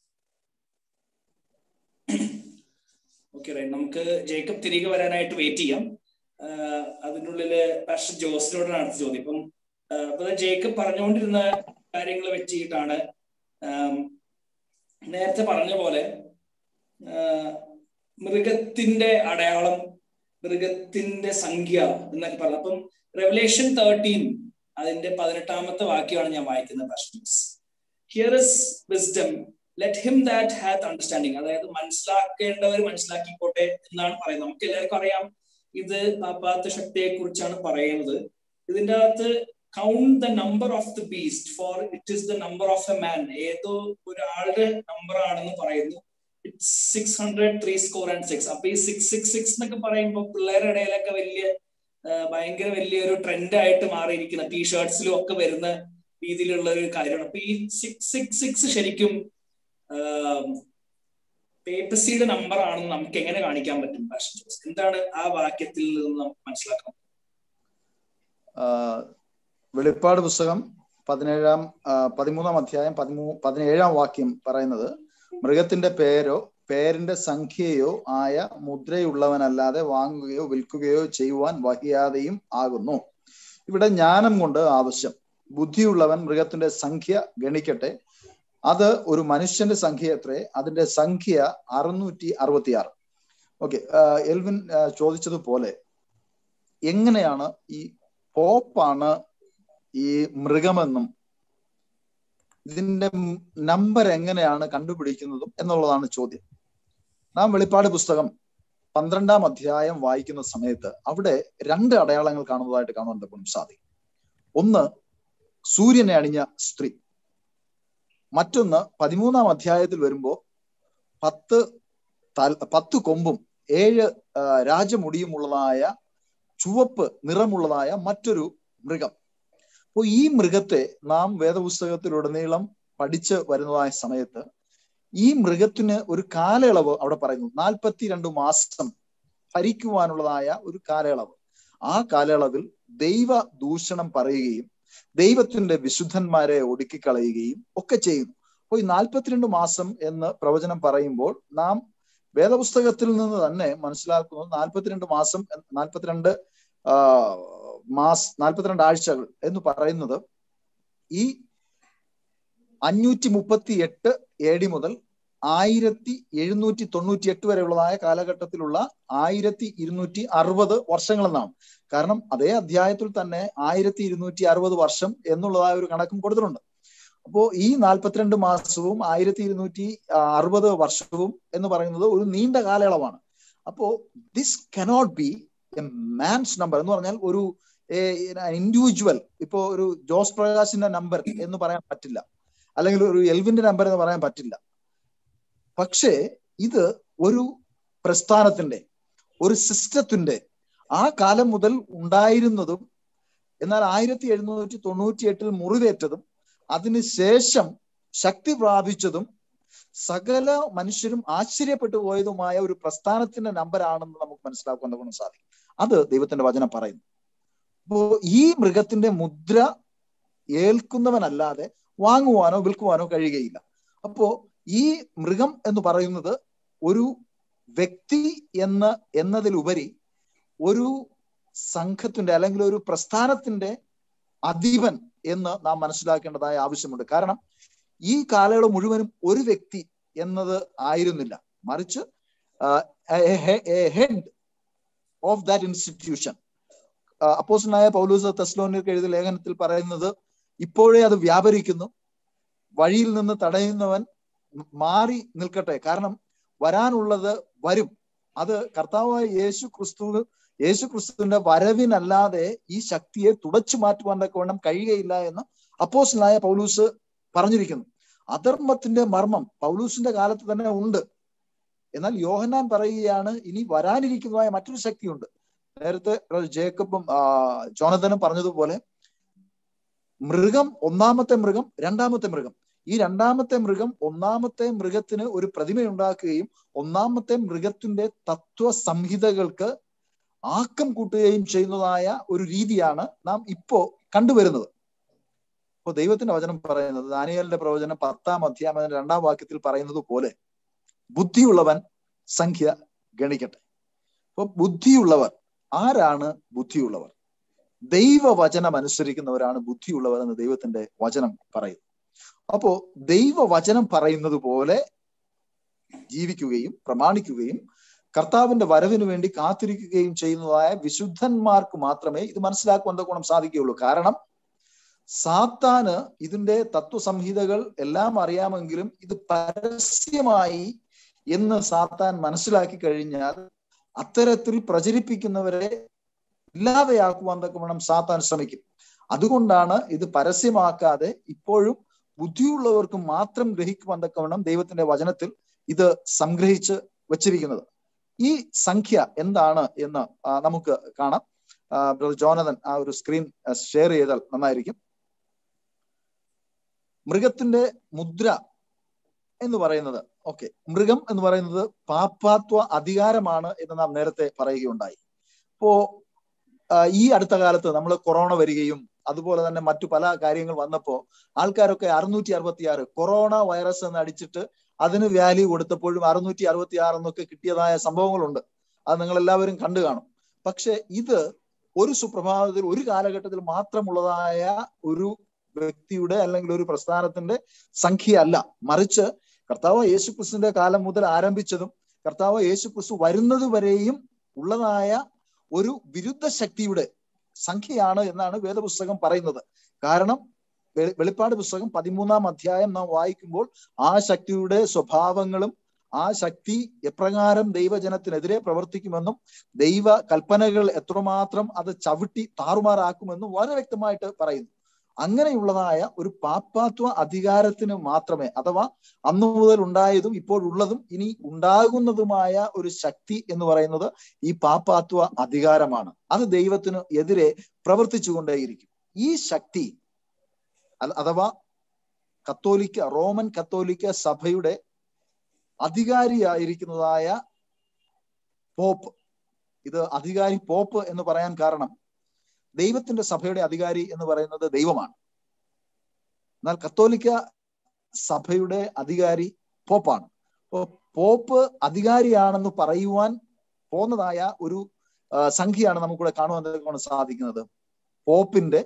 A: ഓക്കെ റൈറ്റ് നമുക്ക് ജേക്കബ് തിരികെ വരാനായിട്ട് വെയിറ്റ് ചെയ്യാം ആഹ് അതിനുള്ളില് പാസ്റ്റർ ജോസിനോടാണ് അടുത്ത ചോദ്യം ഇപ്പം ആഹ് ഇപ്പൊ ജേക്കബ് പറഞ്ഞുകൊണ്ടിരുന്ന കാര്യങ്ങൾ വെച്ചിട്ടാണ് ആം, നേരത്തെ പറഞ്ഞ പോലെ ആഹ് മൃഗത്തിന്റെ അടയാളം മൃഗത്തിന്റെ സംഖ്യ എന്നൊക്കെ പറഞ്ഞു അപ്പം റെവലേഷൻ തേർട്ടീൻ അതിന്റെ പതിനെട്ടാമത്തെ വാക്യമാണ് ഞാൻ വായിക്കുന്നത് pastors here is wisdom let him that hath understanding അതായത് മനസ്സിലാക്കേണ്ടവർ മനസ്സിലാക്കിക്കോട്ടെ എന്നാണ് പറയുന്നത് നമുക്ക് എല്ലാവർക്കും അറിയാം ഇത് പാപ്പാത്ത ശക്തിയെ കുറിച്ചാണ് പറയുന്നത് ഇതിന്റെ അകത്ത് count the number of the beast for it is the number of a man ഏതോ ഒരാളുടെ നമ്പർ ആണെന്ന് പറയുന്നു it's six hundred three score and six അപ്പൊ ഈ സിക്സ് സിക്സ് സിക്സ് എന്നൊക്കെ പറയുമ്പോൾ പിള്ളേരുടെ ഇടയിലൊക്കെ വലിയ ആ, ഭയങ്കര വലിയൊരു ട്രെൻഡ് ആയിട്ട് മാറിയിരിക്കുന്ന ടീഷർട്സിലും ഒക്കെ വരുന്ന രീതിയിലുള്ള ഒരു കാര്യമാണ് അപ്പൊ ഈ സിക്സ് സിക്സ് സിക്സ് ശരിക്കും പേപ്പസിയുടെ നമ്പർ ആണെന്ന് നമുക്ക് എങ്ങനെ കാണിക്കാൻ പറ്റും പാഷൻ ജോസ് എന്താണ് ആ വാക്യത്തിൽ നിന്ന് നമുക്ക് മനസ്സിലാക്കാം
B: ആഹ് വെളിപ്പാട് പുസ്തകം പതിനേഴാം ആഹ് പതിമൂന്നാം അധ്യായം പതിമൂ പതിനേഴാം വാക്യം പറയുന്നത് മൃഗത്തിന്റെ പേരോ പേരിന്റെ സംഖ്യയോ ആയ മുദ്രയുള്ളവനല്ലാതെ വാങ്ങുകയോ വിൽക്കുകയോ ചെയ്യുവാൻ വഹിയാതെയും ആകുന്നു ഇവിടെ ജ്ഞാനം കൊണ്ട് ആവശ്യം ബുദ്ധിയുള്ളവൻ മൃഗത്തിന്റെ സംഖ്യ ഗണിക്കട്ടെ അത് ഒരു മനുഷ്യന്റെ സംഖ്യ എത്രേ അതിന്റെ സംഖ്യ അറുന്നൂറ്റി അറുപത്തി ആറ് ഓക്കെ എൽവിൻ ആ, ചോദിച്ചതുപോലെ എങ്ങനെയാണ് ഈ പോപ്പാണ് ഈ മൃഗമെന്നും ഇതിന്റെ നമ്പർ എങ്ങനെയാണ് കണ്ടുപിടിക്കുന്നതും എന്നുള്ളതാണ് ചോദ്യം നാം വെളിപ്പാട് പുസ്തകം പന്ത്രണ്ടാം അധ്യായം വായിക്കുന്ന സമയത്ത് അവിടെ രണ്ട് അടയാളങ്ങൾ കാണുന്നതായിട്ട് കാണുവാൻ തക്കും സാധിക്കും ഒന്ന് സൂര്യനെ അണിഞ്ഞ സ്ത്രീ മറ്റൊന്ന് പതിമൂന്നാം അധ്യായത്തിൽ വരുമ്പോ പത്ത് തല പത്ത് കൊമ്പും ഏഴ് ആ, രാജമുടിയുമുള്ളതായ ചുവപ്പ് നിറമുള്ളതായ മറ്റൊരു മൃഗം അപ്പോൾ ഈ മൃഗത്തെ നാം വേദപുസ്തകത്തിലുടനീളം പഠിച്ച് വരുന്നതായ സമയത്ത് ഈ മൃഗത്തിന് ഒരു കാലയളവ് അവിടെ പറയുന്നു നാൽപ്പത്തിരണ്ട് മാസം ഭരിക്കുവാനുള്ളതായ ഒരു കാലയളവ് ആ കാലയളവിൽ ദൈവ ദൂഷണം പറയുകയും ദൈവത്തിന്റെ വിശുദ്ധന്മാരെ ഒടുക്കിക്കളയുകയും ഒക്കെ ചെയ്യുന്നു അപ്പോൾ ഈ നാൽപ്പത്തിരണ്ട് മാസം എന്ന് പ്രവചനം പറയുമ്പോൾ നാം വേദപുസ്തകത്തിൽ നിന്ന് തന്നെ മനസ്സിലാക്കുന്നത് നാൽപ്പത്തിരണ്ട് മാസം നാൽപ്പത്തിരണ്ട് ആ മാസ് നാൽപ്പത്തിരണ്ട് ആഴ്ചകൾ എന്ന് പറയുന്നത് ഈ അഞ്ഞൂറ്റി മുപ്പത്തി എട്ട് എ ഡി മുതൽ ആയിരത്തി എഴുന്നൂറ്റി തൊണ്ണൂറ്റി എട്ട് വരെയുള്ളതായ കാലഘട്ടത്തിലുള്ള ആയിരത്തി ഇരുന്നൂറ്റി അറുപത് വർഷങ്ങളെന്നാണ് കാരണം അതേ അധ്യായത്തിൽ തന്നെ ആയിരത്തി ഇരുന്നൂറ്റി അറുപത് വർഷം എന്നുള്ളതായ ഒരു കണക്കും കൊടുത്തിട്ടുണ്ട് അപ്പോ ഈ നാൽപ്പത്തിരണ്ട് മാസവും ആയിരത്തി ഇരുന്നൂറ്റി അറുപത് വർഷവും എന്ന് പറയുന്നത് ഒരു നീണ്ട കാലയളവാണ് അപ്പോ this cannot be a man's number എന്ന് പറഞ്ഞാൽ ഒരു ഇൻഡിവിജ്വൽ ഇപ്പോ ഒരു ജോസ് പ്രകാശിന്റെ നമ്പർ എന്ന് പറയാൻ പറ്റില്ല അല്ലെങ്കിൽ ഒരു എൽവിന്റെ നമ്പർ എന്ന് പറയാൻ പറ്റില്ല പക്ഷേ ഇത് ഒരു പ്രസ്ഥാനത്തിന്റെ ഒരു സിസ്റ്റത്തിന്റെ ആ കാലം മുതൽ ഉണ്ടായിരുന്നതും എന്നാൽ ആയിരത്തി എഴുന്നൂറ്റി തൊണ്ണൂറ്റി എട്ടിൽ മുറിവേറ്റതും അതിനുശേഷം ശക്തി പ്രാപിച്ചതും സകല മനുഷ്യരും ആശ്ചര്യപ്പെട്ടു പോയതുമായ ഒരു പ്രസ്ഥാനത്തിന്റെ നമ്പറാണെന്ന് നമുക്ക് മനസ്സിലാക്കാൻ ഗുണം സാധിക്കും അത് ദൈവത്തിന്റെ വചനം പറയുന്നു അപ്പോ ഈ മൃഗത്തിന്റെ മുദ്ര ഏൽക്കുന്നവനല്ലാതെ വാങ്ങുവാനോ വിൽക്കുവാനോ കഴിയുകയില്ല അപ്പോ ഈ മൃഗം എന്ന് പറയുന്നത് ഒരു വ്യക്തി എന്ന എന്നതിലുപരി ഒരു സംഘത്തിന്റെ അല്ലെങ്കിൽ ഒരു പ്രസ്ഥാനത്തിന്റെ അധീപൻ എന്ന് നാം മനസ്സിലാക്കേണ്ടതായ ആവശ്യമുണ്ട് കാരണം ഈ കാലയളവ് മുഴുവനും ഒരു വ്യക്തി എന്നത് ആയിരുന്നില്ല മറിച്ച് ഹെഡ് ഓഫ് ദാറ്റ് ഇൻസ്റ്റിറ്റ്യൂഷൻ അപ്പോസനായ പൗലൂസ് തെസ്ലോനിക്ക് എഴുതിയ ലേഖനത്തിൽ പറയുന്നത് ഇപ്പോഴേ അത് വ്യാപരിക്കുന്നു വഴിയിൽ നിന്ന് തടയുന്നവൻ മാറി നിൽക്കട്ടെ കാരണം വരാനുള്ളത് വരും അത് കർത്താവായ യേശു ക്രിസ്തു യേശു ക്രിസ്തുവിന്റെ വരവിനല്ലാതെ ഈ ശക്തിയെ തുടച്ചു മാറ്റുവാൻ തക്കവണ്ണം കഴിയുകയില്ല എന്ന് അപ്പോസ്റ്റലായ പൗലൂസ് പറഞ്ഞിരിക്കുന്നു അധർമ്മത്തിന്റെ മർമ്മം പൗലൂസിന്റെ കാലത്ത് തന്നെ ഉണ്ട് എന്നാൽ യോഹന്നാൻ പറയുകയാണ് ഇനി വരാനിരിക്കുന്നതായ മറ്റൊരു ശക്തിയുണ്ട് നേരത്തെ ജേക്കബും ജോനതനും പറഞ്ഞതുപോലെ മൃഗം ഒന്നാമത്തെ മൃഗം രണ്ടാമത്തെ മൃഗം ഈ രണ്ടാമത്തെ മൃഗം ഒന്നാമത്തെ മൃഗത്തിന് ഒരു പ്രതിമയുണ്ടാക്കുകയും ഒന്നാമത്തെ മൃഗത്തിന്റെ തത്വ സംഹിതകൾക്ക് ആക്കം കൂട്ടുകയും ചെയ്യുന്നതായ ഒരു രീതിയാണ് നാം ഇപ്പോ കണ്ടുവരുന്നത് അപ്പോൾ ദൈവത്തിന്റെ വചനം പറയുന്നത് ദാനിയലിന്റെ പ്രവചനം പത്താം അധ്യായം രണ്ടാം വാക്യത്തിൽ പറയുന്നത് പോലെ ബുദ്ധിയുള്ളവൻ സംഖ്യ ഗണിക്കട്ടെ അപ്പൊ ബുദ്ധിയുള്ളവർ ആരാണ് ബുദ്ധിയുള്ളവർ ദൈവവചനം അനുസരിക്കുന്നവരാണ് ബുദ്ധിയുള്ളവർ എന്ന് ദൈവത്തിന്റെ വചനം പറയുന്നു അപ്പോ ദൈവവചനം പറയുന്നത് പോലെ ജീവിക്കുകയും പ്രമാണിക്കുകയും കർത്താവിന്റെ വരവിന് വേണ്ടി കാത്തിരിക്കുകയും ചെയ്യുന്നതായ വിശുദ്ധന്മാർക്ക് മാത്രമേ ഇത് മനസ്സിലാക്കുവാൻ ഗുണം സാധിക്കുകയുള്ളൂ കാരണം സാത്താന് ഇതിന്റെ തത്വസംഹിതകൾ എല്ലാം അറിയാമെങ്കിലും ഇത് പരസ്യമായി എന്ന് സാത്താൻ മനസ്സിലാക്കി കഴിഞ്ഞാൽ അത്തരത്തിൽ പ്രചരിപ്പിക്കുന്നവരെ ഇല്ലാതെയാക്കുവാൻ തക്കവണ്ണം സാത്താൻ ശ്രമിക്കും അതുകൊണ്ടാണ് ഇത് പരസ്യമാക്കാതെ ഇപ്പോഴും ബുദ്ധിയുള്ളവർക്ക് മാത്രം ഗ്രഹിക്കുവാൻ തക്കവണ്ണം ദൈവത്തിന്റെ വചനത്തിൽ ഇത് സംഗ്രഹിച്ച് വച്ചിരിക്കുന്നത് ഈ സംഖ്യ എന്താണ് എന്ന് നമുക്ക് കാണാം ജോനതൻ ആ ഒരു സ്ക്രീൻ ഷെയർ ചെയ്താൽ നന്നായിരിക്കും മൃഗത്തിന്റെ മുദ്ര എന്ന് പറയുന്നത് ഓക്കെ മൃഗം എന്ന് പറയുന്നത് പാപ്പാത്വ അധികാരമാണ് എന്ന് നാം നേരത്തെ പറയുകയുണ്ടായി ഇപ്പോ ഈ അടുത്ത കാലത്ത് നമ്മൾ കൊറോണ വരികയും അതുപോലെ തന്നെ മറ്റു പല കാര്യങ്ങൾ വന്നപ്പോ ആൾക്കാരൊക്കെ അറുന്നൂറ്റി അറുപത്തി ആറ് കൊറോണ വൈറസ് എന്ന് അടിച്ചിട്ട് അതിന് വാല്യൂ കൊടുത്തപ്പോഴും അറുന്നൂറ്റി അറുപത്തി ആറ് എന്നൊക്കെ കിട്ടിയതായ സംഭവങ്ങളുണ്ട് അത് നിങ്ങൾ എല്ലാവരും കണ്ടു കാണും പക്ഷെ ഇത് ഒരു സുപ്രഭാതത്തിൽ ഒരു കാലഘട്ടത്തിൽ മാത്രമുള്ളതായ ഒരു വ്യക്തിയുടെ അല്ലെങ്കിൽ ഒരു പ്രസ്ഥാനത്തിന്റെ സംഖ്യ അല്ല മറിച്ച് കർത്താവ് യേശുക്രിസ്തുവിന്റെ കാലം മുതൽ ആരംഭിച്ചതും കർത്താവ് യേശുക്രിസ്തു വരുന്നത് വരെയും ഉള്ളതായ ഒരു വിരുദ്ധ ശക്തിയുടെ സംഖ്യയാണ് എന്നാണ് വേദപുസ്തകം പറയുന്നത് കാരണം വെളിപ്പാട് പുസ്തകം പതിമൂന്നാം അധ്യായം നാം വായിക്കുമ്പോൾ ആ ശക്തിയുടെ സ്വഭാവങ്ങളും ആ ശക്തി എപ്രകാരം ദൈവജനത്തിനെതിരെ പ്രവർത്തിക്കുമെന്നും ദൈവ കൽപ്പനകൾ എത്രമാത്രം അത് ചവിട്ടി താറുമാറാക്കുമെന്നും വളരെ വ്യക്തമായിട്ട് പറയുന്നു അങ്ങനെയുള്ളതായ ഒരു പാപ്പാത്വ അധികാരത്തിന് മാത്രമേ അഥവാ അന്നു മുതൽ ഉണ്ടായതും ഇപ്പോൾ ഉള്ളതും ഇനി ഉണ്ടാകുന്നതുമായ ഒരു ശക്തി എന്ന് പറയുന്നത് ഈ പാപ്പാത്വ അധികാരമാണ് അത് ദൈവത്തിന് എതിരെ പ്രവർത്തിച്ചുകൊണ്ടേയിരിക്കും ഈ ശക്തി അഥവാ കത്തോലിക്ക റോമൻ കത്തോലിക്ക സഭയുടെ അധികാരിയായിരിക്കുന്നതായ പോപ്പ് ഇത് അധികാരി പോപ്പ് എന്ന് പറയാൻ കാരണം ദൈവത്തിന്റെ സഭയുടെ അധികാരി എന്ന് പറയുന്നത് ദൈവമാണ് എന്നാൽ കത്തോലിക്ക സഭയുടെ അധികാരി പോപ്പാണ് അപ്പോ പോപ്പ് അധികാരിയാണെന്ന് പറയുവാൻ പോകുന്നതായ ഒരു സംഖ്യയാണ് നമുക്കിവിടെ കാണുവാൻ സാധിക്കുന്നത് പോപ്പിന്റെ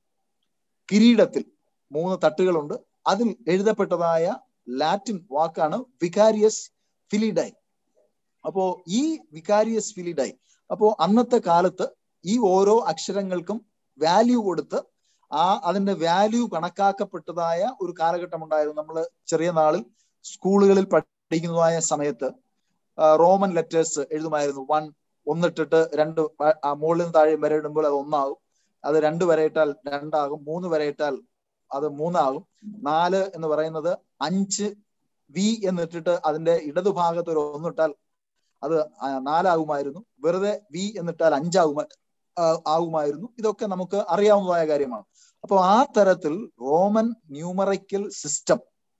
B: കിരീടത്തിൽ മൂന്ന് തട്ടുകളുണ്ട് അതിൽ എഴുതപ്പെട്ടതായ ലാറ്റിൻ വാക്കാണ് വികാരിയസ് ഫിലിഡൈ അപ്പോ ഈ വികാരിയസ് ഫിലിഡൈ അപ്പോ അന്നത്തെ കാലത്ത് ഈ ഓരോ അക്ഷരങ്ങൾക്കും വാല്യൂ കൊടുത്ത് ആ അതിന്റെ വാല്യൂ കണക്കാക്കപ്പെട്ടതായ ഒരു കാലഘട്ടം ഉണ്ടായിരുന്നു നമ്മൾ ചെറിയ നാളിൽ സ്കൂളുകളിൽ പഠിക്കുന്നതായ സമയത്ത് റോമൻ ലെറ്റേഴ്സ് എഴുതുമായിരുന്നു വൺ ഒന്നിട്ടിട്ട് രണ്ട് മുകളിൽ നിന്ന് താഴെ വരെ ഇടുമ്പോൾ അത് ഒന്നാകും അത് രണ്ട് വരെ ഇട്ടാൽ രണ്ടാകും മൂന്ന് വരെ ഇട്ടാൽ അത് മൂന്നാകും നാല് എന്ന് പറയുന്നത് അഞ്ച് വി എന്നിട്ടിട്ട് അതിന്റെ ഇടതുഭാഗത്ത് ഒരു ഒന്നിട്ടാൽ അത് നാലാകുമായിരുന്നു വെറുതെ വി എന്നിട്ടാൽ അഞ്ചാകുമാ ആകുമായിരുന്നു ഇതൊക്കെ നമുക്ക് അറിയാവുന്നതായ കാര്യമാണ് അപ്പോൾ ആ തരത്തിൽ റോമൻ ന്യൂമറിക്കൽ സിസ്റ്റം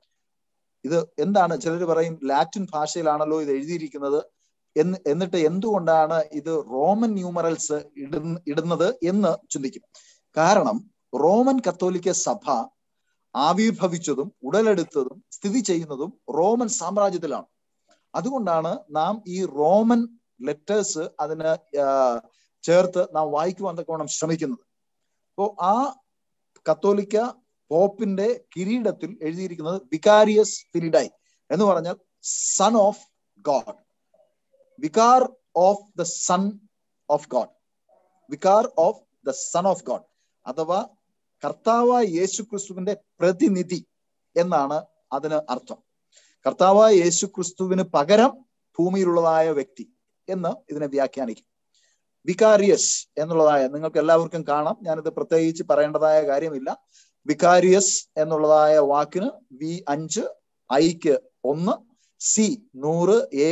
B: ഇത് എന്താണ് ചിലർ പറയും ലാറ്റിൻ ഭാഷയിലാണല്ലോ ഇത് എഴുതിയിരിക്കുന്നത് എന്ന് എന്നിട്ട് എന്തുകൊണ്ടാണ് ഇത് റോമൻ ന്യൂമറൽസ് ഇടുന്ന ഇടുന്നത് എന്ന് ചിന്തിക്കും കാരണം റോമൻ കത്തോലിക്ക സഭ ആവിർഭവിച്ചതും ഉടലെടുത്തതും സ്ഥിതി ചെയ്യുന്നതും റോമൻ സാമ്രാജ്യത്തിലാണ് അതുകൊണ്ടാണ് നാം ഈ റോമൻ ലെറ്റേഴ്സ് അതിന് ചേർത്ത് നാം വായിക്കുവാൻ തക്കവണ്ണം ശ്രമിക്കുന്നത് അപ്പോൾ ആ കത്തോലിക്ക പോപ്പിന്റെ കിരീടത്തിൽ എഴുതിയിരിക്കുന്നത് വികാരിയസ് ഫിലിഡൈ എന്ന് പറഞ്ഞാൽ son of God vicar of the son of God vicar of the son of God അഥവാ കർത്താവായ യേശു ക്രിസ്തുവിന്റെ പ്രതിനിധി എന്നാണ് അതിന് അർത്ഥം കർത്താവായ യേശു ക്രിസ്തുവിന് പകരം ഭൂമിയിലുള്ളതായ വ്യക്തി എന്ന് ഇതിനെ വ്യാഖ്യാനിക്കും വികാരിയസ് എന്നുള്ളതായ നിങ്ങൾക്ക് എല്ലാവർക്കും കാണാം ഞാനിത് പ്രത്യേകിച്ച് പറയേണ്ടതായ കാര്യമില്ല വികാരിയസ് എന്നുള്ളതായ വാക്കിന് വി അഞ്ച് ഐക്ക് ഒന്ന് സി നൂറ് എ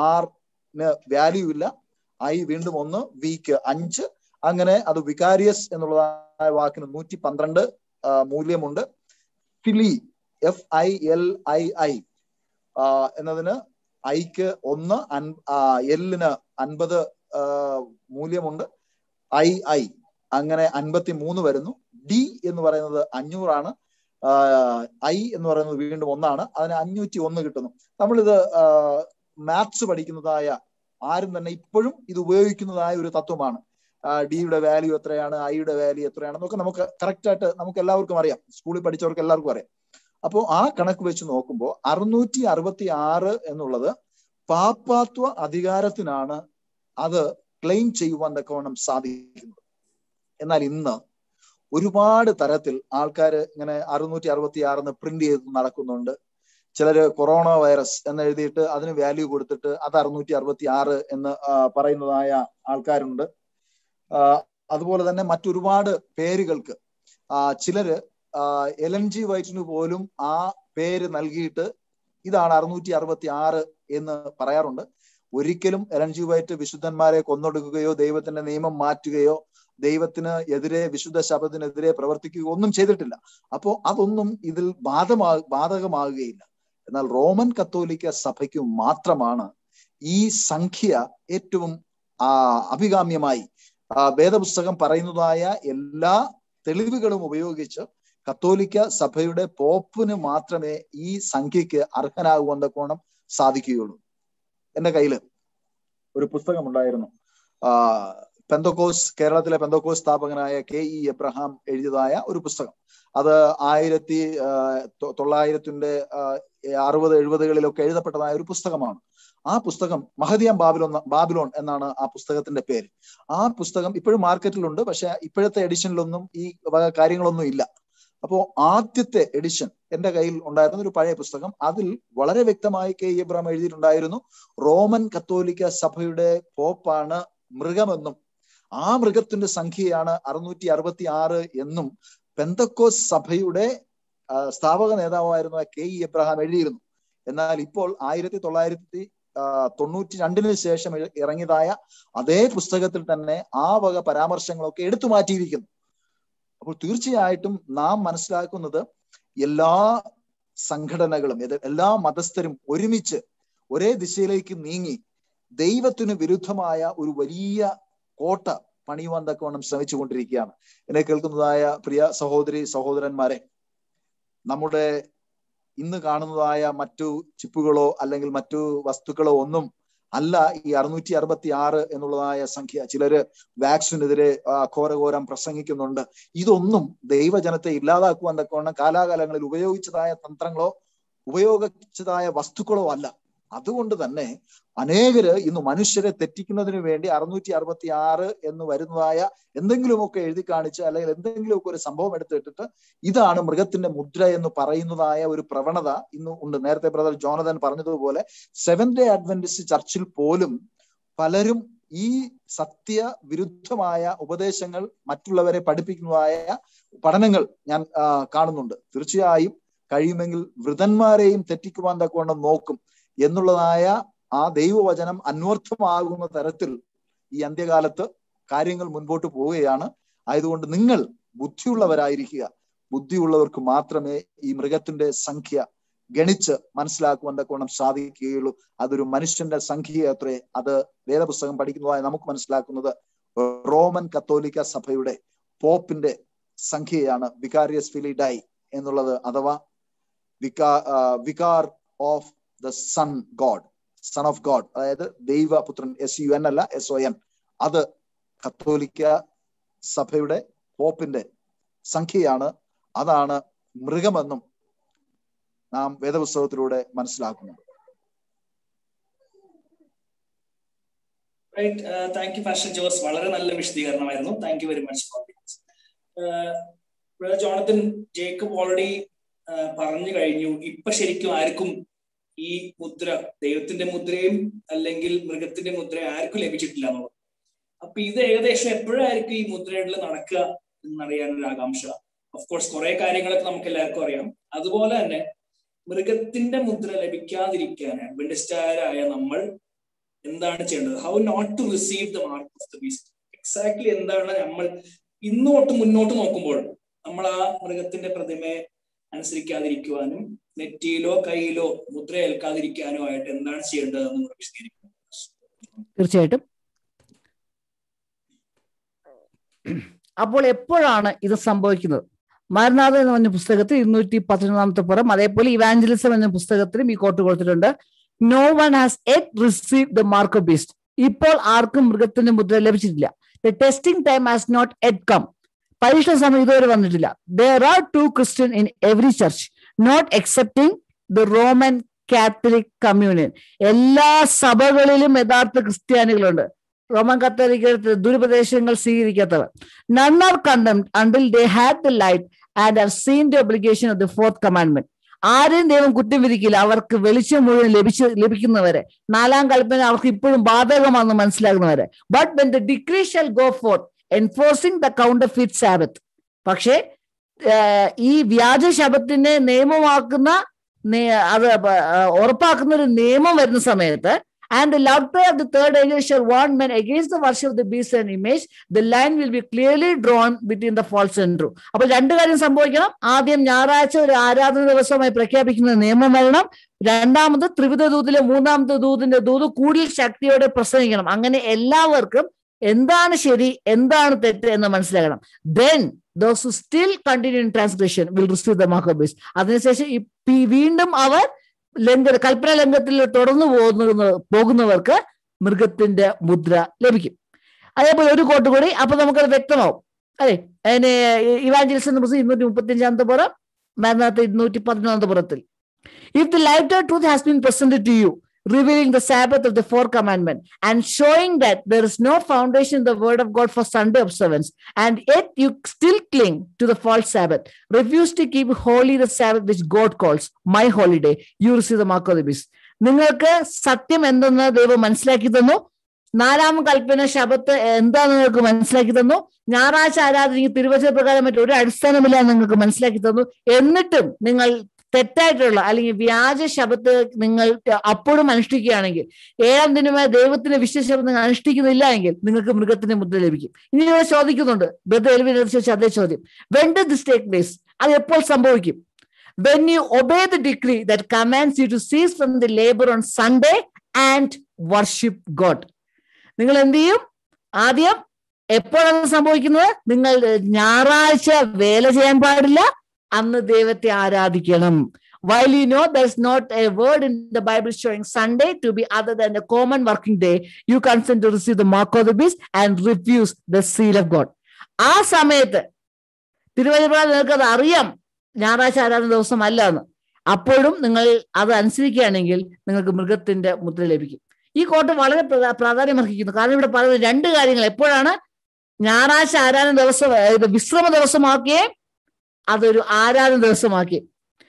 B: ആറിന് വാല്യൂ ഇല്ല ഐ വീണ്ടും ഒന്ന് വിക്ക് അഞ്ച് അങ്ങനെ അത് വികാരിയസ് എന്നുള്ളതായ വാക്കിന് നൂറ്റി പന്ത്രണ്ട് മൂല്യമുണ്ട് ഫിലി F I L I I എന്നതിന് ഐക്ക് ഒന്ന് എല്ലിന് അൻപത് മൂല്യമുണ്ട് ഐ ഐ അങ്ങനെ അൻപത്തി മൂന്ന് വരുന്നു ഡി എന്ന് പറയുന്നത് അഞ്ഞൂറാണ് ഐ എന്ന് പറയുന്നത് വീണ്ടും ഒന്നാണ് അതിന് അഞ്ഞൂറ്റി ഒന്ന് കിട്ടുന്നു നമ്മളിത് മാത്സ് പഠിക്കുന്നതായ ആരും തന്നെ ഇപ്പോഴും ഇത് ഉപയോഗിക്കുന്നതായ ഒരു തത്വമാണ് ഡിയുടെ വാല്യൂ എത്രയാണ് ഐയുടെ വാല്യൂ എത്രയാണെന്നൊക്കെ നമുക്ക് കറക്റ്റ് ആയിട്ട് നമുക്ക് എല്ലാവർക്കും അറിയാം സ്കൂളിൽ പഠിച്ചവർക്ക് എല്ലാവർക്കും അറിയാം അപ്പോൾ ആ കണക്ക് വെച്ച് നോക്കുമ്പോൾ അറുന്നൂറ്റി അറുപത്തി ആറ് എന്നുള്ളത് പാപ്പാത്വ അധികാരത്തിനാണ് അത് ക്ലെയിം ചെയ്യുവാൻ തക്കവണ്ണം സാധിക്കുന്നത് എന്നാൽ ഇന്ന് ഒരുപാട് തരത്തിൽ ആൾക്കാർ ഇങ്ങനെ അറുന്നൂറ്റി അറുപത്തി ആറിന് പ്രിന്റ് ചെയ്ത് നടക്കുന്നുണ്ട് ചിലര് കൊറോണ വൈറസ് എന്ന് എഴുതിയിട്ട് അതിന് വാല്യൂ കൊടുത്തിട്ട് അത് അറുന്നൂറ്റി അറുപത്തി ആറ് എന്ന് പറയുന്നതായ ആൾക്കാരുണ്ട് അതുപോലെ തന്നെ മറ്റൊരുപാട് പേരുകൾക്ക് ചിലര് എൽ എൻ ജി വൈറ്റിന് പോലും ആ പേര് നൽകിയിട്ട് ഇതാണ് അറുന്നൂറ്റി അറുപത്തി ആറ് എന്ന് പറയാറുണ്ട് ഒരിക്കലും എൽ എൻ ജി വൈറ്റ് വിശുദ്ധന്മാരെ കൊന്നൊടുക്കുകയോ ദൈവത്തിന്റെ നിയമം മാറ്റുകയോ ദൈവത്തിന് എതിരെ വിശുദ്ധ ശബദത്തിനെതിരെ പ്രവർത്തിക്കുകയോ ഒന്നും ചെയ്തിട്ടില്ല അപ്പോ അതൊന്നും ഇതിൽ ബാധമാ ബാധകമാകുകയില്ല എന്നാൽ റോമൻ കത്തോലിക്ക സഭയ്ക്ക് മാത്രമാണ് ഈ സംഖ്യ ഏറ്റവും ആ അഭികാമ്യമായി വേദപുസ്തകം പറയുന്നതായ എല്ലാ തെളിവുകളും ഉപയോഗിച്ച് കത്തോലിക്ക സഭയുടെ പോപ്പിന് മാത്രമേ ഈ സംഖ്യക്ക് അർഹനാകുവാൻ കോണം സാധിക്കുകയുള്ളൂ എന്റെ കയ്യില് ഒരു പുസ്തകം ഉണ്ടായിരുന്നു ആ പെന്തോക്കോസ് കേരളത്തിലെ പെന്തോക്കോസ് സ്ഥാപകനായ കെ ഇ എബ്രഹാം എഴുതിയതായ ഒരു പുസ്തകം അത് ആയിരത്തി തൊള്ളായിരത്തിന്റെ അറുപത് എഴുപതുകളിലൊക്കെ എഴുതപ്പെട്ടതായ ഒരു പുസ്തകമാണ് ആ പുസ്തകം മഹദിയാം ബാബിലോൺ ബാബിലോൺ എന്നാണ് ആ പുസ്തകത്തിന്റെ പേര് ആ പുസ്തകം ഇപ്പോഴും മാർക്കറ്റിലുണ്ട് പക്ഷെ ഇപ്പോഴത്തെ എഡിഷനിലൊന്നും ഈ വക കാര്യങ്ങളൊന്നും ഇല്ല അപ്പോ ആദ്യത്തെ എഡിഷൻ എന്റെ കയ്യിൽ ഉണ്ടായിരുന്ന ഒരു പഴയ പുസ്തകം അതിൽ വളരെ വ്യക്തമായി കെ ഇബ്രാം എഴുതിയിട്ടുണ്ടായിരുന്നു റോമൻ കത്തോലിക്ക സഭയുടെ പോപ്പാണ് മൃഗമെന്നും ആ മൃഗത്തിന്റെ സംഖ്യയാണ് അറുന്നൂറ്റി അറുപത്തി ആറ് എന്നും പെന്തക്കോസ് സഭയുടെ സ്ഥാപക നേതാവായിരുന്ന കെ ഇ എബ്രഹാം എഴുതിയിരുന്നു എന്നാൽ ഇപ്പോൾ ആയിരത്തി തൊള്ളായിരത്തി തൊണ്ണൂറ്റി രണ്ടിന് ശേഷം ഇറങ്ങിയതായ അതേ പുസ്തകത്തിൽ തന്നെ ആ വക പരാമർശങ്ങളൊക്കെ എടുത്തു മാറ്റിയിരിക്കുന്നു അപ്പോൾ തീർച്ചയായിട്ടും നാം മനസ്സിലാക്കുന്നത് എല്ലാ സംഘടനകളും എല്ലാ മതസ്ഥരും ഒരുമിച്ച് ഒരേ ദിശയിലേക്ക് നീങ്ങി ദൈവത്തിന് വിരുദ്ധമായ ഒരു വലിയ കോട്ട പണിയുവാൻ തക്കവണ്ണം ശ്രമിച്ചുകൊണ്ടിരിക്കുകയാണ് എന്നെ കേൾക്കുന്നതായ പ്രിയ സഹോദരി സഹോദരന്മാരെ നമ്മുടെ ഇന്ന് കാണുന്നതായ മറ്റു ചിപ്പുകളോ അല്ലെങ്കിൽ മറ്റു വസ്തുക്കളോ ഒന്നും അല്ല ഈ അറുന്നൂറ്റി അറുപത്തി ആറ് എന്നുള്ളതായ സംഖ്യ ചിലര് വാക്സിനെതിരെ ഘോരഘോരം പ്രസംഗിക്കുന്നുണ്ട് ഇതൊന്നും ദൈവജനത്തെ ഇല്ലാതാക്കുവാൻ തക്കവണ്ണം കാലാകാലങ്ങളിൽ ഉപയോഗിച്ചതായ തന്ത്രങ്ങളോ ഉപയോഗിച്ചതായ വസ്തുക്കളോ അല്ല അതുകൊണ്ട് തന്നെ അനേകര് ഇന്ന് മനുഷ്യരെ തെറ്റിക്കുന്നതിന് വേണ്ടി അറുന്നൂറ്റി അറുപത്തി ആറ് എന്ന് വരുന്നതായ എന്തെങ്കിലുമൊക്കെ എഴുതി കാണിച്ച് അല്ലെങ്കിൽ എന്തെങ്കിലുമൊക്കെ ഒരു സംഭവം എടുത്തിട്ടിട്ട് ഇതാണ് മൃഗത്തിന്റെ മുദ്ര എന്ന് പറയുന്നതായ ഒരു പ്രവണത ഇന്ന് ഉണ്ട് നേരത്തെ ബ്രദർ ജോനതൻ പറഞ്ഞതുപോലെ സെവൻ ഡേ അഡ്വന്റിസ്റ്റ് ചർച്ചിൽ പോലും പലരും ഈ സത്യ വിരുദ്ധമായ ഉപദേശങ്ങൾ മറ്റുള്ളവരെ പഠിപ്പിക്കുന്നതായ പഠനങ്ങൾ ഞാൻ കാണുന്നുണ്ട് തീർച്ചയായും കഴിയുമെങ്കിൽ വൃതന്മാരെയും തെറ്റിക്കുവാൻ തക്കവണ്ണം നോക്കും എന്നുള്ളതായ ആ ദൈവവചനം അന്വർത്ഥമാകുന്ന തരത്തിൽ ഈ അന്ത്യകാലത്ത് കാര്യങ്ങൾ മുൻപോട്ട് പോവുകയാണ് ആയതുകൊണ്ട് നിങ്ങൾ ബുദ്ധിയുള്ളവരായിരിക്കുക ബുദ്ധിയുള്ളവർക്ക് മാത്രമേ ഈ മൃഗത്തിന്റെ സംഖ്യ ഗണിച്ച് മനസ്സിലാക്കുവാൻ തക്കവണ്ണം സാധിക്കുകയുള്ളൂ അതൊരു മനുഷ്യന്റെ സംഖ്യ അത്രേ അത് വേദപുസ്തകം പഠിക്കുന്നതായി നമുക്ക് മനസ്സിലാക്കുന്നത് റോമൻ കത്തോലിക്ക സഭയുടെ പോപ്പിന്റെ സംഖ്യയാണ് വികാരിയസ് ഫിലിഡായി എന്നുള്ളത് അഥവാ വികാ vicar of the son God son of God അതായത് ദൈവപുത്രൻ എസ് യു എൻ അല്ല എസ് ഒ എൻ അത് കത്തോലിക്ക സഭയുടെ പോപ്പിന്റെ സംഖ്യയാണ് അതാണ് മൃഗമെന്നും നാം വേദപുസ്തകത്തിലൂടെ മനസ്സിലാക്കുന്നത്
A: താങ്ക് യു ഫാഷൻ ജോസ് വളരെ നല്ല വിശദീകരണമായിരുന്നു thank you very much for Jonathan Jacob already പറഞ്ഞു കഴിഞ്ഞു ഇപ്പൊ ശരിക്കും ആർക്കും ഈ മുദ്ര ദൈവത്തിന്റെ മുദ്രയും അല്ലെങ്കിൽ മൃഗത്തിന്റെ മുദ്രയും ആർക്കും ലഭിച്ചിട്ടില്ല എന്നുള്ളത് അപ്പൊ ഇത് ഏകദേശം എപ്പോഴായിരിക്കും ഈ മുദ്രകളിൽ നടക്കുക എന്നറിയാനൊരു ആകാംക്ഷ ഓഫ് കോഴ്സ് കുറെ കാര്യങ്ങളൊക്കെ നമുക്ക് എല്ലാവർക്കും അറിയാം അതുപോലെ തന്നെ മൃഗത്തിന്റെ മുദ്ര ലഭിക്കാതിരിക്കാൻ അഡ്വന്റിസ്റ്റായ നമ്മൾ എന്താണ് ചെയ്യേണ്ടത് how not to receive the mark of the beast exactly എന്താണ് നമ്മൾ ഇന്നോട്ട് മുന്നോട്ട് നോക്കുമ്പോൾ നമ്മൾ ആ മൃഗത്തിന്റെ പ്രതിമയെ അനുസരിക്കാതിരിക്കുവാനും നെറ്റിയിലോ കയ്യിലോ മുദ്ര ഏൽക്കാതിരിക്കാനോ ആയിട്ട് എന്താണ് ചെയ്യേണ്ടതെന്ന് വിശദീകരിക്കും
C: തീർച്ചയായിട്ടും അപ്പോൾ എപ്പോഴാണ് ഇത് സംഭവിക്കുന്നത് മരനാഥൻ എന്ന് പറഞ്ഞ പുസ്തകത്തിൽ ഇരുന്നൂറ്റി പതിനൊന്നാമത്തെ പുറം അതേപോലെ ഇവാഞ്ചലിസം എന്ന പുസ്തകത്തിലും ഈ കോട്ട് കൊടുത്തിട്ടുണ്ട് no one has yet receive the mark of beast ഇപ്പോൾ ആർക്കും മൃഗത്തിന്റെ മുദ്ര ലഭിച്ചിട്ടില്ല the testing time has not yet come പരീക്ഷ സമയം ഇതുവരെ വന്നിട്ടില്ല there are true Christian in every church not excepting the Roman Catholic communion എല്ലാ സഭകളിലും യഥാർത്ഥ ക്രിസ്ത്യാനികളുണ്ട് റോമൻ കത്തോലിക്ക ദുരുപദേശങ്ങൾ സ്വീകരിക്കാത്തവർ none are condemned until they had the light and are seen the obligation of the fourth commandment ആരെയും ദൈവം കുറ്റം വിധിക്കില്ല അവർക്ക് വെളിച്ചം മുഴുവൻ ലഭിച്ച് ലഭിക്കുന്നവരെ നാലാം കൽപ്പന അവർക്ക് ഇപ്പോഴും ബാധകമാണെന്ന് മനസ്സിലാകുന്നവരെ but when the decree shall go forth enforcing the counterfeit sabbath പക്ഷേ ഈ വ്യാജ ശബത്തിനെ നിയമമാക്കുന്ന അത് ഉറപ്പാക്കുന്ന ഒരു നിയമം വരുന്ന സമയത്ത് and the laughter of the third angel shall warn men against the worship of the beast and image. The line will be clearly drawn between the false and true. അപ്പോൾ രണ്ട് കാര്യം സംഭവിക്കണം ആദ്യം ഞായറാഴ്ച ഒരു ആരാധന ദിവസമായി പ്രഖ്യാപിക്കുന്ന നിയമം വരണം രണ്ടാമത് ത്രിവിധ ദൂതിലെ മൂന്നാമത്തെ ദൂതിന്റെ ദൂത് കൂടുതൽ ശക്തിയോടെ പ്രസംഗിക്കണം അങ്ങനെ എല്ലാവർക്കും എന്താണ് ശരി എന്താണ് തെറ്റ് എന്ന് മനസ്സിലാക്കണം then those who still continue in transgression will receive the mark of beast അതിനുശേഷം ഈ വീണ്ടും അവർ ലംഘന കൽപ്പന ലംഘത്തിൽ തുടർന്നു പോകുന്ന പോകുന്നവർക്ക് മൃഗത്തിന്റെ മുദ്ര ലഭിക്കും അതേപോലെ ഒരു കോട്ട് കൂടി അപ്പൊ നമുക്കത് വ്യക്തമാവും അതെ അതിന് ഇവാഞ്ചലിസ് എന്ന പുസ്തകം ഇരുന്നൂറ്റി മുപ്പത്തി അഞ്ചാമത്തെ പുറം മരണത്തെ ഇരുന്നൂറ്റി പതിനൊന്നാമത്തെ പുറത്തിൽ if the light truth has been presented to you revealing the Sabbath of the fourth commandment and showing that there is no foundation in the word of God for Sunday observance, and yet you still cling to the false Sabbath, refuse to keep holy the Sabbath which God calls my holiday, you receive the mark of the beast. നിങ്ങൾക്ക് സത്യം എന്തെന്ന് ദൈവം മനസ്സിലാക്കി തന്നു നാലാം കൽപ്പന ശബത്ത് എന്താന്ന് നിങ്ങൾക്ക് മനസ്സിലാക്കി തന്നു ഞായറാഴ്ച ആരാധനയ്ക്ക് തിരുവചന പ്രകാരം മറ്റൊരു ഒരു അടിസ്ഥാനമില്ല നിങ്ങൾക്ക് മനസ്സിലാക്കി തന്നു എന്നിട്ടും നിങ്ങൾ തെറ്റായിട്ടുള്ള അല്ലെങ്കിൽ വ്യാജ ശബത്ത് നിങ്ങൾ അപ്പോഴും അനുഷ്ഠിക്കുകയാണെങ്കിൽ ഏഴാം ദിനമായ ദൈവത്തിന്റെ വിശ്വശബത്ത് നിങ്ങൾ അനുഷ്ഠിക്കുന്നില്ല എങ്കിൽ നിങ്ങൾക്ക് മൃഗത്തിന്റെ മുദ്ര ലഭിക്കും ഇനി ഇവിടെ ചോദിക്കുന്നുണ്ട് ബദ് എൽവിനെ ചോദിച്ച അതേ ചോദ്യം when do this take place അത് എപ്പോൾ സംഭവിക്കും when you obey the decree that commands you to cease from the labour on Sunday and worship God നിങ്ങൾ എന്ത് ചെയ്യും ആദ്യം എപ്പോഴാണ് സംഭവിക്കുന്നത് നിങ്ങൾ ഞായറാഴ്ച വേല ചെയ്യാൻ പാടില്ല അന്ന് ദൈവത്തെ ആരാധിക്കണം while you know there's not a word in the bible showing sunday to be other than a common working day you consent to receive the mark of the beast and refuse the seal of god ആ സമയത്ത് തിരുവനന്തപുരം നിങ്ങൾക്ക് അത് അറിയാം ഞായറാഴ്ച ആരാധന ദിവസം അല്ല എന്ന് അപ്പോഴും നിങ്ങൾ അത് അനുസരിക്കുകയാണെങ്കിൽ നിങ്ങൾക്ക് മൃഗത്തിന്റെ മുദ്ര ലഭിക്കും ഈ കോട്ട് വളരെ പ്രാധാന്യം അർഹിക്കുന്നു കാരണം ഇവിടെ പറയുന്നത് രണ്ട് കാര്യങ്ങൾ എപ്പോഴാണ് ഞായറാഴ്ച ആരാധന ദിവസം വിശ്രമ ദിവസമാക്കിയേ അതൊരു ആരാധന ദിവസമാക്കി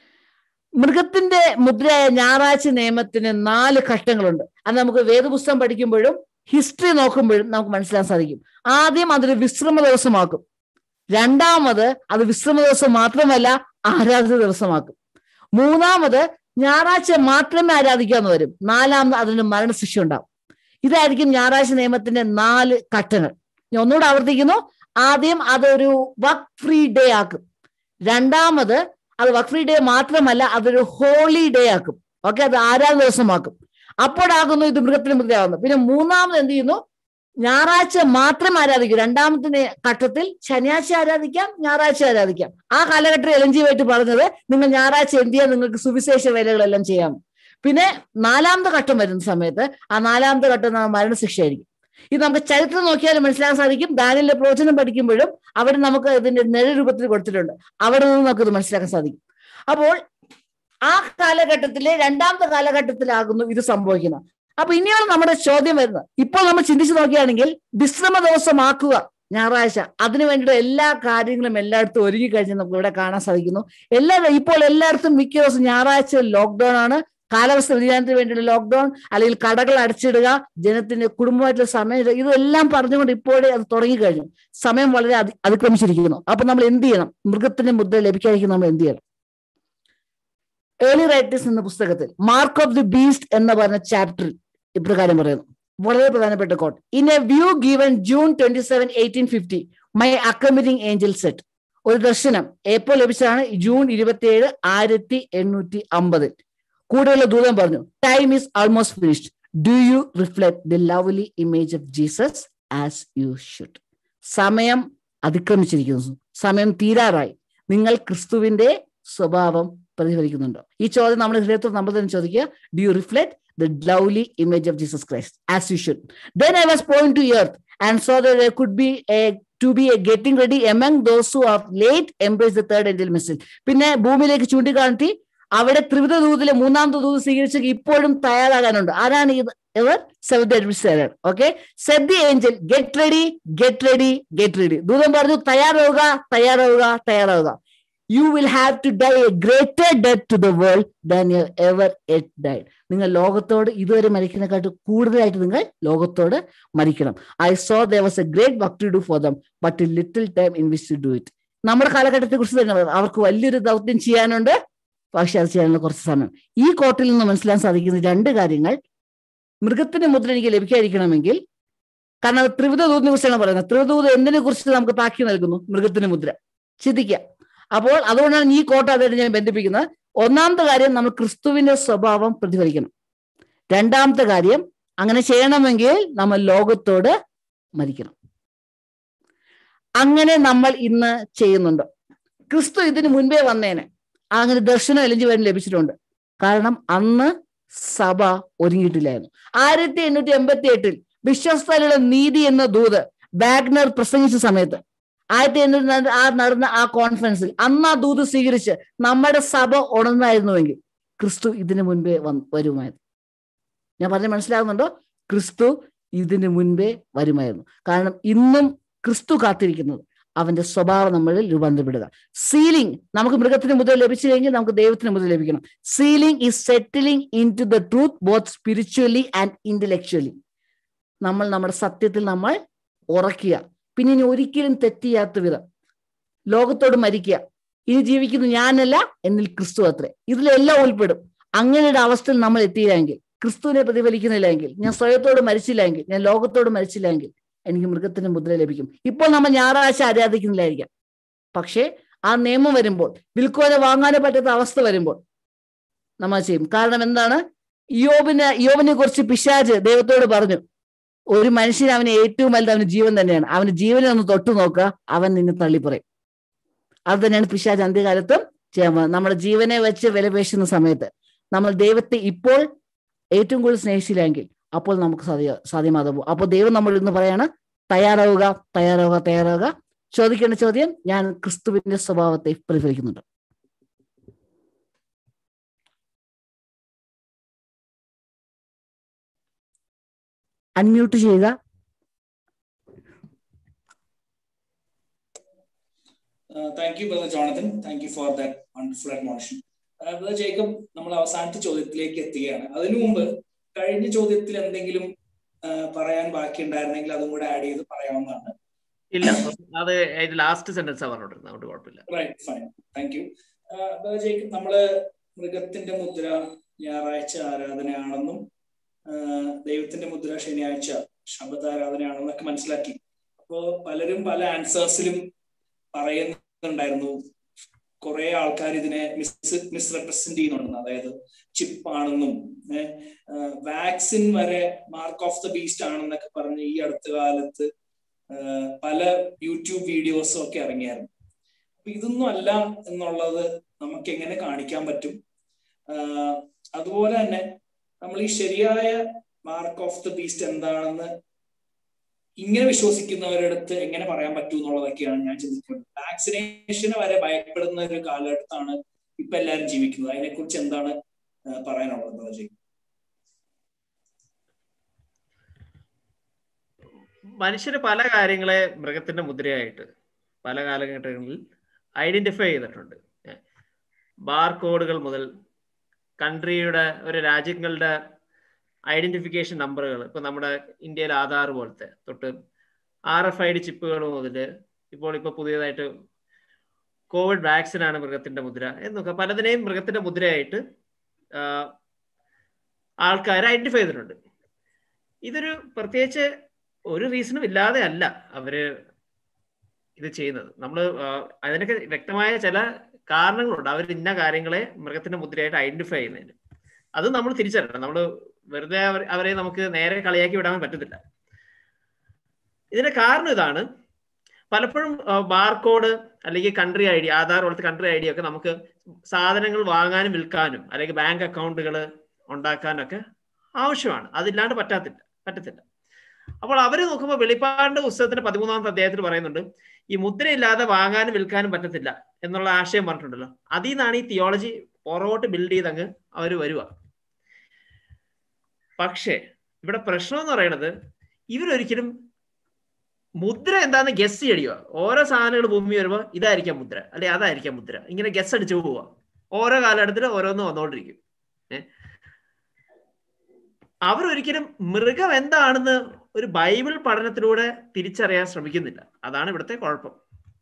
C: മൃഗത്തിന്റെ മുദ്രയായ ഞായറാഴ്ച നിയമത്തിന് നാല് ഘട്ടങ്ങളുണ്ട് അത് നമുക്ക് വേദപുസ്തകം പഠിക്കുമ്പോഴും ഹിസ്റ്ററി നോക്കുമ്പോഴും നമുക്ക് മനസ്സിലാക്കാൻ സാധിക്കും ആദ്യം അതൊരു വിശ്രമ ദിവസമാക്കും രണ്ടാമത് അത് വിശ്രമ ദിവസം മാത്രമല്ല ആരാധന ദിവസമാക്കും മൂന്നാമത് ഞായറാഴ്ച മാത്രമേ ആരാധിക്കാന്ന് വരും നാലാമത് അതിന് മരണശിക്ഷ ഉണ്ടാവും ഇതായിരിക്കും ഞായറാഴ്ച നിയമത്തിന്റെ നാല് ഘട്ടങ്ങൾ ഞാൻ ഒന്നുകൂടെ ആവർത്തിക്കുന്നു ആദ്യം അതൊരു വർക്ക് ഫ്രീ ഡേ ആക്കും രണ്ടാമത് അത് വർക്ക് ഫ്രീ ഡേ മാത്രമല്ല അതൊരു ഹോളി ഡേ ആക്കും ഓക്കെ അത് ആരാധന ദിവസമാക്കും അപ്പോഴാകുന്നു ഇത് മൃഗത്തിന് മൃഗമാകുന്നത് പിന്നെ മൂന്നാമത് എന്ത് ചെയ്യുന്നു ഞായറാഴ്ച മാത്രം ആരാധിക്കും രണ്ടാമത്തെ ഘട്ടത്തിൽ ശനിയാഴ്ച ആരാധിക്കാം ഞായറാഴ്ച ആരാധിക്കാം ആ കാലഘട്ടത്തിൽ എൽ എൻ ജി ആയിട്ട് പറഞ്ഞത് നിങ്ങൾ ഞായറാഴ്ച എന്ത് ചെയ്യാൻ നിങ്ങൾക്ക് സുവിശേഷ വേലകളെല്ലാം ചെയ്യാം പിന്നെ നാലാമത്തെ ഘട്ടം വരുന്ന സമയത്ത് ആ നാലാമത്തെ ഘട്ടം മരണശിക്ഷയായിരിക്കും ഇത് നമുക്ക് ചരിത്രം നോക്കിയാലും മനസ്സിലാക്കാൻ സാധിക്കും ദാനിലെ പ്രവചനം പഠിക്കുമ്പോഴും അവിടെ നമുക്ക് ഇതിന്റെ നിഴൽ രൂപത്തിൽ കൊടുത്തിട്ടുണ്ട് അവിടെ നിന്ന് നമുക്കത് മനസ്സിലാക്കാൻ സാധിക്കും അപ്പോൾ ആ കാലഘട്ടത്തിലെ രണ്ടാമത്തെ കാലഘട്ടത്തിലാകുന്നു ഇത് സംഭവിക്കുന്നത് അപ്പൊ ഇനിയാണ് നമ്മുടെ ചോദ്യം വരുന്നത് ഇപ്പോൾ നമ്മൾ ചിന്തിച്ചു നോക്കുകയാണെങ്കിൽ വിശ്രമ ദിവസമാക്കുക ഞായറാഴ്ച അതിനു വേണ്ടിയിട്ട് എല്ലാ കാര്യങ്ങളും എല്ലായിടത്തും ഒരുങ്ങി കഴിഞ്ഞ് നമുക്ക് ഇവിടെ കാണാൻ സാധിക്കുന്നു എല്ലാ ഇപ്പോൾ എല്ലായിടത്തും മിക്ക ദിവസം ഞായറാഴ്ച ലോക്ക്ഡൌൺ ആണ് കാലാവസ്ഥ വ്യതിയാനത്തിന് വേണ്ടിയുള്ള ലോക്ക്ഡൌൺ അല്ലെങ്കിൽ കടകൾ അടച്ചിടുക ജനത്തിന്റെ കുടുംബമായിട്ടുള്ള സമയം ഇതെല്ലാം പറഞ്ഞുകൊണ്ട് ഇപ്പോഴേ അത് തുടങ്ങിക്കഴിഞ്ഞു സമയം വളരെ അതി അതിക്രമിച്ചിരിക്കുന്നു അപ്പൊ നമ്മൾ എന്ത് ചെയ്യണം മൃഗത്തിന്റെ മുദ്ര ലഭിക്കാതിരിക്കും നമ്മൾ എന്ത് ചെയ്യണം ഏർലി റൈറ്റേഴ്സ് എന്ന പുസ്തകത്തിൽ മാർക്ക് ഓഫ് ദി ബീസ്റ്റ് എന്ന് പറഞ്ഞ ചാപ്റ്ററിൽ ഇപ്രകാരം പറയുന്നു വളരെ പ്രധാനപ്പെട്ട quote in a view given June twenty seven eighteen fifty my അക്കമിനിങ് ഏഞ്ചൽ സെറ്റ് ഒരു ദർശനം എപ്പോൾ ലഭിച്ചതാണ് ജൂൺ ഇരുപത്തിയേഴ് ആയിരത്തി എണ്ണൂറ്റി അമ്പതിൽ കൂടെയുള്ള ദൂതം പറഞ്ഞു time is almost finished do you reflect the lovely image of Jesus as you should സമയം അതിക്രമിച്ചിരിക്കുന്നു സമയം തീരാറായി നിങ്ങൾ ക്രിസ്തുവിന്റെ സ്വഭാവം പ്രതിഫലിക്കുന്നുണ്ടോ ഈ ചോദ്യം നമ്മുടെ ഹൃദയത്തോട് നമ്മൾ തന്നെ ചോദിക്കുക do you reflect the lovely image of Jesus Christ, as you should. Then I was pointing to earth and saw that there could be a to be a getting ready among those who have late embraced the third angel message. പിന്നെ ഭൂമിയിലേക്ക് ചൂണ്ടിക്കാണിത്തി അവിടെ ത്രിവിധ ദൂതിലെ മൂന്നാമത്തെ ദൂത് സ്വീകരിച്ച് ഇപ്പോഴും തയ്യാറാകാനുണ്ട് ആരാണ് ഇത് ഇവർ seventh administrator okay said the angel get ready get ready get ready ദൂതം പറഞ്ഞു തയ്യാറാവുക തയ്യാറാവുക തയ്യാറാവുക you will have to die a greater death to the world than you ever yet died നിങ്ങൾ ലോകത്തോട് ഇതുവരെ മരിക്കുന്നതിനെക്കാട്ട് കൂടുതലായിട്ട് നിങ്ങൾ ലോകത്തോട് മരിക്കണം I saw there was a great work to do for them but little time in which to do it നമ്മുടെ കാലഘട്ടത്തെ കുറിച്ച് തന്നെ പറയാം. അവർക്ക് വലിയൊരു ദൗത്യം ചെയ്യാനുണ്ട് പക്ഷെ അത് ചെയ്യാനുള്ള കുറച്ച് സമയം ഈ കോട്ടിൽ നിന്ന് മനസ്സിലാക്കാൻ സാധിക്കുന്ന രണ്ട് കാര്യങ്ങൾ മൃഗത്തിന്റെ മുദ്ര എനിക്ക് ലഭിക്കാതിരിക്കണമെങ്കിൽ കാരണം അത് ത്രിവിധ ദൂതിനെ കുറിച്ചാണ് പറയുന്നത് ത്രിവിധൂത് എന്തിനെ കുറിച്ച് നമുക്ക് താക്കി നൽകുന്നു മൃഗത്തിന്റെ മുദ്ര ചിന്തിക്കുക അപ്പോൾ അതുകൊണ്ടാണ് ഈ കോട്ട അതായിട്ട് ഞാൻ ബന്ധിപ്പിക്കുന്നത് ഒന്നാമത്തെ കാര്യം നമ്മൾ ക്രിസ്തുവിന്റെ സ്വഭാവം പ്രതിഫലിക്കണം രണ്ടാമത്തെ കാര്യം അങ്ങനെ ചെയ്യണമെങ്കിൽ നമ്മൾ ലോകത്തോട് മരിക്കണം അങ്ങനെ നമ്മൾ ഇന്ന് ചെയ്യുന്നുണ്ട് ക്രിസ്തു ഇതിന് മുൻപേ വന്നേനെ അങ്ങനെ ദർശനം എലഞ്ചി വരെ ലഭിച്ചിട്ടുണ്ട് കാരണം അന്ന് സഭ ഒരുങ്ങിയിട്ടില്ലായിരുന്നു ആയിരത്തി എണ്ണൂറ്റി എൺപത്തി എട്ടിൽ വിശ്വസ്തരുടെ നീതി എന്ന ദൂത് ബാഗ്നർ പ്രസംഗിച്ച സമയത്ത് ആയിരത്തി എണ്ണൂറ്റി നട- ആ നടന്ന ആ കോൺഫറൻസിൽ അന്ന് ആ ദൂത് സ്വീകരിച്ച് നമ്മുടെ സഭ ഉണർന്നായിരുന്നുവെങ്കിൽ ക്രിസ്തു ഇതിനു മുൻപേ വന്ന് വരുമായിരുന്നു ഞാൻ പറഞ്ഞ മനസ്സിലാകുന്നുണ്ടോ ക്രിസ്തു ഇതിനു മുൻപേ വരുമായിരുന്നു കാരണം ഇന്നും ക്രിസ്തു കാത്തിരിക്കുന്നത് അവന്റെ സ്വഭാവം നമ്മളിൽ രൂപാന്തരപ്പെടുക സീലിംഗ് നമുക്ക് മൃഗത്തിന് മുതൽ ലഭിച്ചില്ലെങ്കിൽ നമുക്ക് ദൈവത്തിന് മുതൽ ലഭിക്കണം sealing is settling into the truth both spiritually and intellectually നമ്മൾ നമ്മുടെ സത്യത്തിൽ നമ്മൾ ഉറക്കുക പിന്നെ ഇനി ഒരിക്കലും തെറ്റിയാത്ത വിധം ലോകത്തോട് മരിക്കുക ഇനി ജീവിക്കുന്ന ഞാനല്ല എന്നിൽ ക്രിസ്തു അത്രേ ഇതിലെല്ലാം ഉൾപ്പെടും അങ്ങനെ ഒരു അവസ്ഥയിൽ നമ്മൾ എത്തിയില്ലെങ്കിൽ ക്രിസ്തുവിനെ പ്രതിഫലിക്കുന്നില്ല എങ്കിൽ ഞാൻ സ്വയത്തോട് മരിച്ചില്ല എങ്കിൽ ഞാൻ ലോകത്തോട് മരിച്ചില്ല എങ്കിൽ എനിക്ക് മൃഗത്തിന്റെ മുദ്ര ലഭിക്കും ഇപ്പോൾ നമ്മൾ ഞായറാഴ്ച ആരാധിക്കുന്നില്ലായിരിക്കാം പക്ഷേ ആ നിയമം വരുമ്പോൾ വിൽക്കുവാനോ വാങ്ങാനോ പറ്റാത്ത അവസ്ഥ വരുമ്പോൾ നമ്മൾ ചെയ്യും കാരണം എന്താണ് യോബിന് യോബിനെ കുറിച്ച് പിശാജ് ദൈവത്തോട് പറഞ്ഞു ഒരു മനുഷ്യന് അവന് ഏറ്റവും വലുത് അവന് ജീവൻ തന്നെയാണ് അവന് ജീവനെ ഒന്ന് തൊട്ടു നോക്കുക അവൻ നിന്നെ തള്ളിപ്പറയും അത് തന്നെയാണ് പിശാജ് അന്ത്യകാലത്തും ചെയ്യാൻ പോകുന്നത് നമ്മുടെ ജീവനെ വെച്ച് വിലപേശുന്ന സമയത്ത് നമ്മൾ ദൈവത്തെ ഇപ്പോൾ ഏറ്റവും കൂടുതൽ സ്നേഹിച്ചില്ലെങ്കിൽ അപ്പോൾ നമുക്ക് സാധ്യ സാധ്യമാകാതെ പോകും അപ്പോൾ ദൈവം നമ്മൾ ഇന്ന് പറയാണ് തയ്യാറാവുക തയ്യാറാവുക തയ്യാറാവുക ചോദിക്കേണ്ട ചോദ്യം ഞാൻ ക്രിസ്തുവിന്റെ സ്വഭാവത്തെ പ്രതിഫലിക്കുന്നുണ്ട് അൺമ്യൂട്ട് ചെയ്യുക
A: thank you brother Jonathan thank you for that wonderful admonition brother Jacob നമ്മൾ അവസാനത്തെ ചോദ്യത്തിലേക്ക് എത്തുകയാണ് അതിനു മുമ്പ് കഴിഞ്ഞ ചോദ്യത്തിൽ എന്തെങ്കിലും ആ, പറയാൻ ബാക്കി ഉണ്ടായിരുന്നെങ്കിൽ അതും കൂടെ ആഡ് ചെയ്ത് പറയാവുന്നതാണ്
D: ഇല്ല അത് ലാസ്റ്റ് സെന്റൻസ് പറഞ്ഞോണ്ടിരുന്നത് അതുകൊണ്ട് കുഴപ്പമില്ല
A: right fine thank you brother Jacob നമ്മള് മൃഗത്തിന്റെ മുദ്ര ഞായറാഴ്ച ആരാധനയാണെന്നും ആ, ദൈവത്തിന്റെ മുദ്ര ശനിയാഴ്ച ശബദ ആരാധനയാണെന്നൊക്കെ മനസ്സിലാക്കി അപ്പോ പലരും പല ആൻസേഴ്സിലും പറയുന്നുണ്ടായിരുന്നു കുറെ ആൾക്കാർ ഇതിനെ മിസ് മിസ്റെപ്രസെന്റ് ചെയ്യുന്നുണ്ടെന്ന് അതായത് ചിപ്പ് ആണെന്നും വാക്സിൻ വരെ മാർക്ക് ഓഫ് ദ ബീസ്റ്റ് ആണെന്നൊക്കെ പറഞ്ഞ് ഈ അടുത്ത കാലത്ത് ആ, പല യൂട്യൂബ് വീഡിയോസും ഒക്കെ ഇറങ്ങിയായിരുന്നു അപ്പൊ ഇതൊന്നും അല്ല എന്നുള്ളത് നമുക്ക് എങ്ങനെ കാണിക്കാൻ പറ്റും ആ, അതുപോലെ തന്നെ നമ്മൾ ഈ ശരിയായ മാർക്ക് ഓഫ് ദ ബീസ്റ്റ് എന്താണെന്ന് ഇങ്ങനെ വിശ്വസിക്കുന്നവരുടെ അടുത്ത് എങ്ങനെ പറയാൻ പറ്റും എന്നുള്ളതൊക്കെയാണ് ഞാൻ ചിന്തിക്കുന്നത് വാക്സിനേഷന് വരെ ഭയപ്പെടുന്ന ഒരു കാലഘട്ടത്താണ് ഇപ്പൊ എല്ലാവരും ജീവിക്കുന്നത് അതിനെക്കുറിച്ച് എന്താണ് ആ, പറയാനുള്ളത് അജയ്
D: മനുഷ്യര് പല കാര്യങ്ങളെ മൃഗത്തിന്റെ മുദ്രയായിട്ട് പല കാലഘട്ടങ്ങളിൽ ഐഡന്റിഫൈ ചെയ്തിട്ടുണ്ട് ബാർ കോഡുകൾ മുതൽ കൺട്രിയുടെ ഒരു രാജ്യങ്ങളുടെ ഐഡന്റിഫിക്കേഷൻ നമ്പറുകൾ ഇപ്പൊ നമ്മുടെ ഇന്ത്യയിൽ ആധാർ പോലത്തെ തൊട്ട് ആർ എഫ് ഐ ഡി ചിപ്പുകൾ മുതൽ ഇപ്പോൾ ഇപ്പൊ പുതിയതായിട്ട് കോവിഡ് വാക്സിൻ ആണ് മൃഗത്തിന്റെ മുദ്ര എന്നൊക്കെ പലതിനെയും മൃഗത്തിന്റെ മുദ്രയായിട്ട് ആൾക്കാർ ഐഡന്റിഫൈ ചെയ്തിട്ടുണ്ട് ഇതൊരു പ്രത്യേകിച്ച് ഒരു റീസണും ഇല്ലാതെ അല്ല അവര് ഇത് ചെയ്യുന്നത് നമ്മൾ അതിനൊക്കെ വ്യക്തമായ ചില കാരണങ്ങളുണ്ട് അവർ ഇന്ന കാര്യങ്ങളെ മൃഗത്തിന്റെ മുദ്രയായിട്ട് ഐഡന്റിഫൈ ചെയ്യുന്നതിന് അത് നമ്മൾ തിരിച്ചറിയണം നമ്മൾ വെറുതെ അവർ അവരെ നമുക്ക് നേരെ കളിയാക്കി വിടാൻ പറ്റത്തില്ല ഇതിന്റെ കാരണം ഇതാണ് പലപ്പോഴും ബാർകോഡ് അല്ലെങ്കിൽ കൺട്രി ഐ ഡി ആധാർ പോലത്തെ കൺട്രി ഐ ഡി ഒക്കെ നമുക്ക് സാധനങ്ങൾ വാങ്ങാനും വിൽക്കാനും അല്ലെങ്കിൽ ബാങ്ക് അക്കൗണ്ടുകൾ ഉണ്ടാക്കാനൊക്കെ ആവശ്യമാണ് അതില്ലാണ്ട് പറ്റാത്തില്ല പറ്റത്തില്ല അപ്പോൾ അവർ നോക്കുമ്പോൾ വെളിപ്പാടിന്റെ പുസ്തകത്തിന്റെ പതിമൂന്നാമത്തെ അധ്യായത്തിൽ പറയുന്നുണ്ട് ഈ മുദ്രയില്ലാതെ വാങ്ങാനും വിൽക്കാനും പറ്റത്തില്ല എന്നുള്ള ആശയം പറഞ്ഞിട്ടുണ്ടല്ലോ അതിൽ നിന്നാണ് ഈ തിയോളജി പുറകോട്ട് ബിൽഡ് ചെയ്ത് അങ്ങ് അവർ വരുക പക്ഷേ ഇവിടെ പ്രശ്നം എന്ന് പറയുന്നത് ഇവരൊരിക്കലും മുദ്ര എന്താന്ന് ഗസ് ചെയ്യുക ഓരോ സാധനങ്ങൾ ഭൂമി വരുമ്പോൾ ഇതായിരിക്കാം മുദ്ര അല്ലെ അതായിരിക്കാം മുദ്ര ഇങ്ങനെ ഗസ് അടിച്ചു പോവുക ഓരോ കാലഘട്ടത്തിൽ ഓരോന്ന് വന്നുകൊണ്ടിരിക്കും ഏഹ് അവരൊരിക്കലും മൃഗം എന്താണെന്ന് ഒരു ബൈബിൾ പഠനത്തിലൂടെ തിരിച്ചറിയാൻ ശ്രമിക്കുന്നില്ല അതാണ് ഇവിടുത്തെ കുഴപ്പം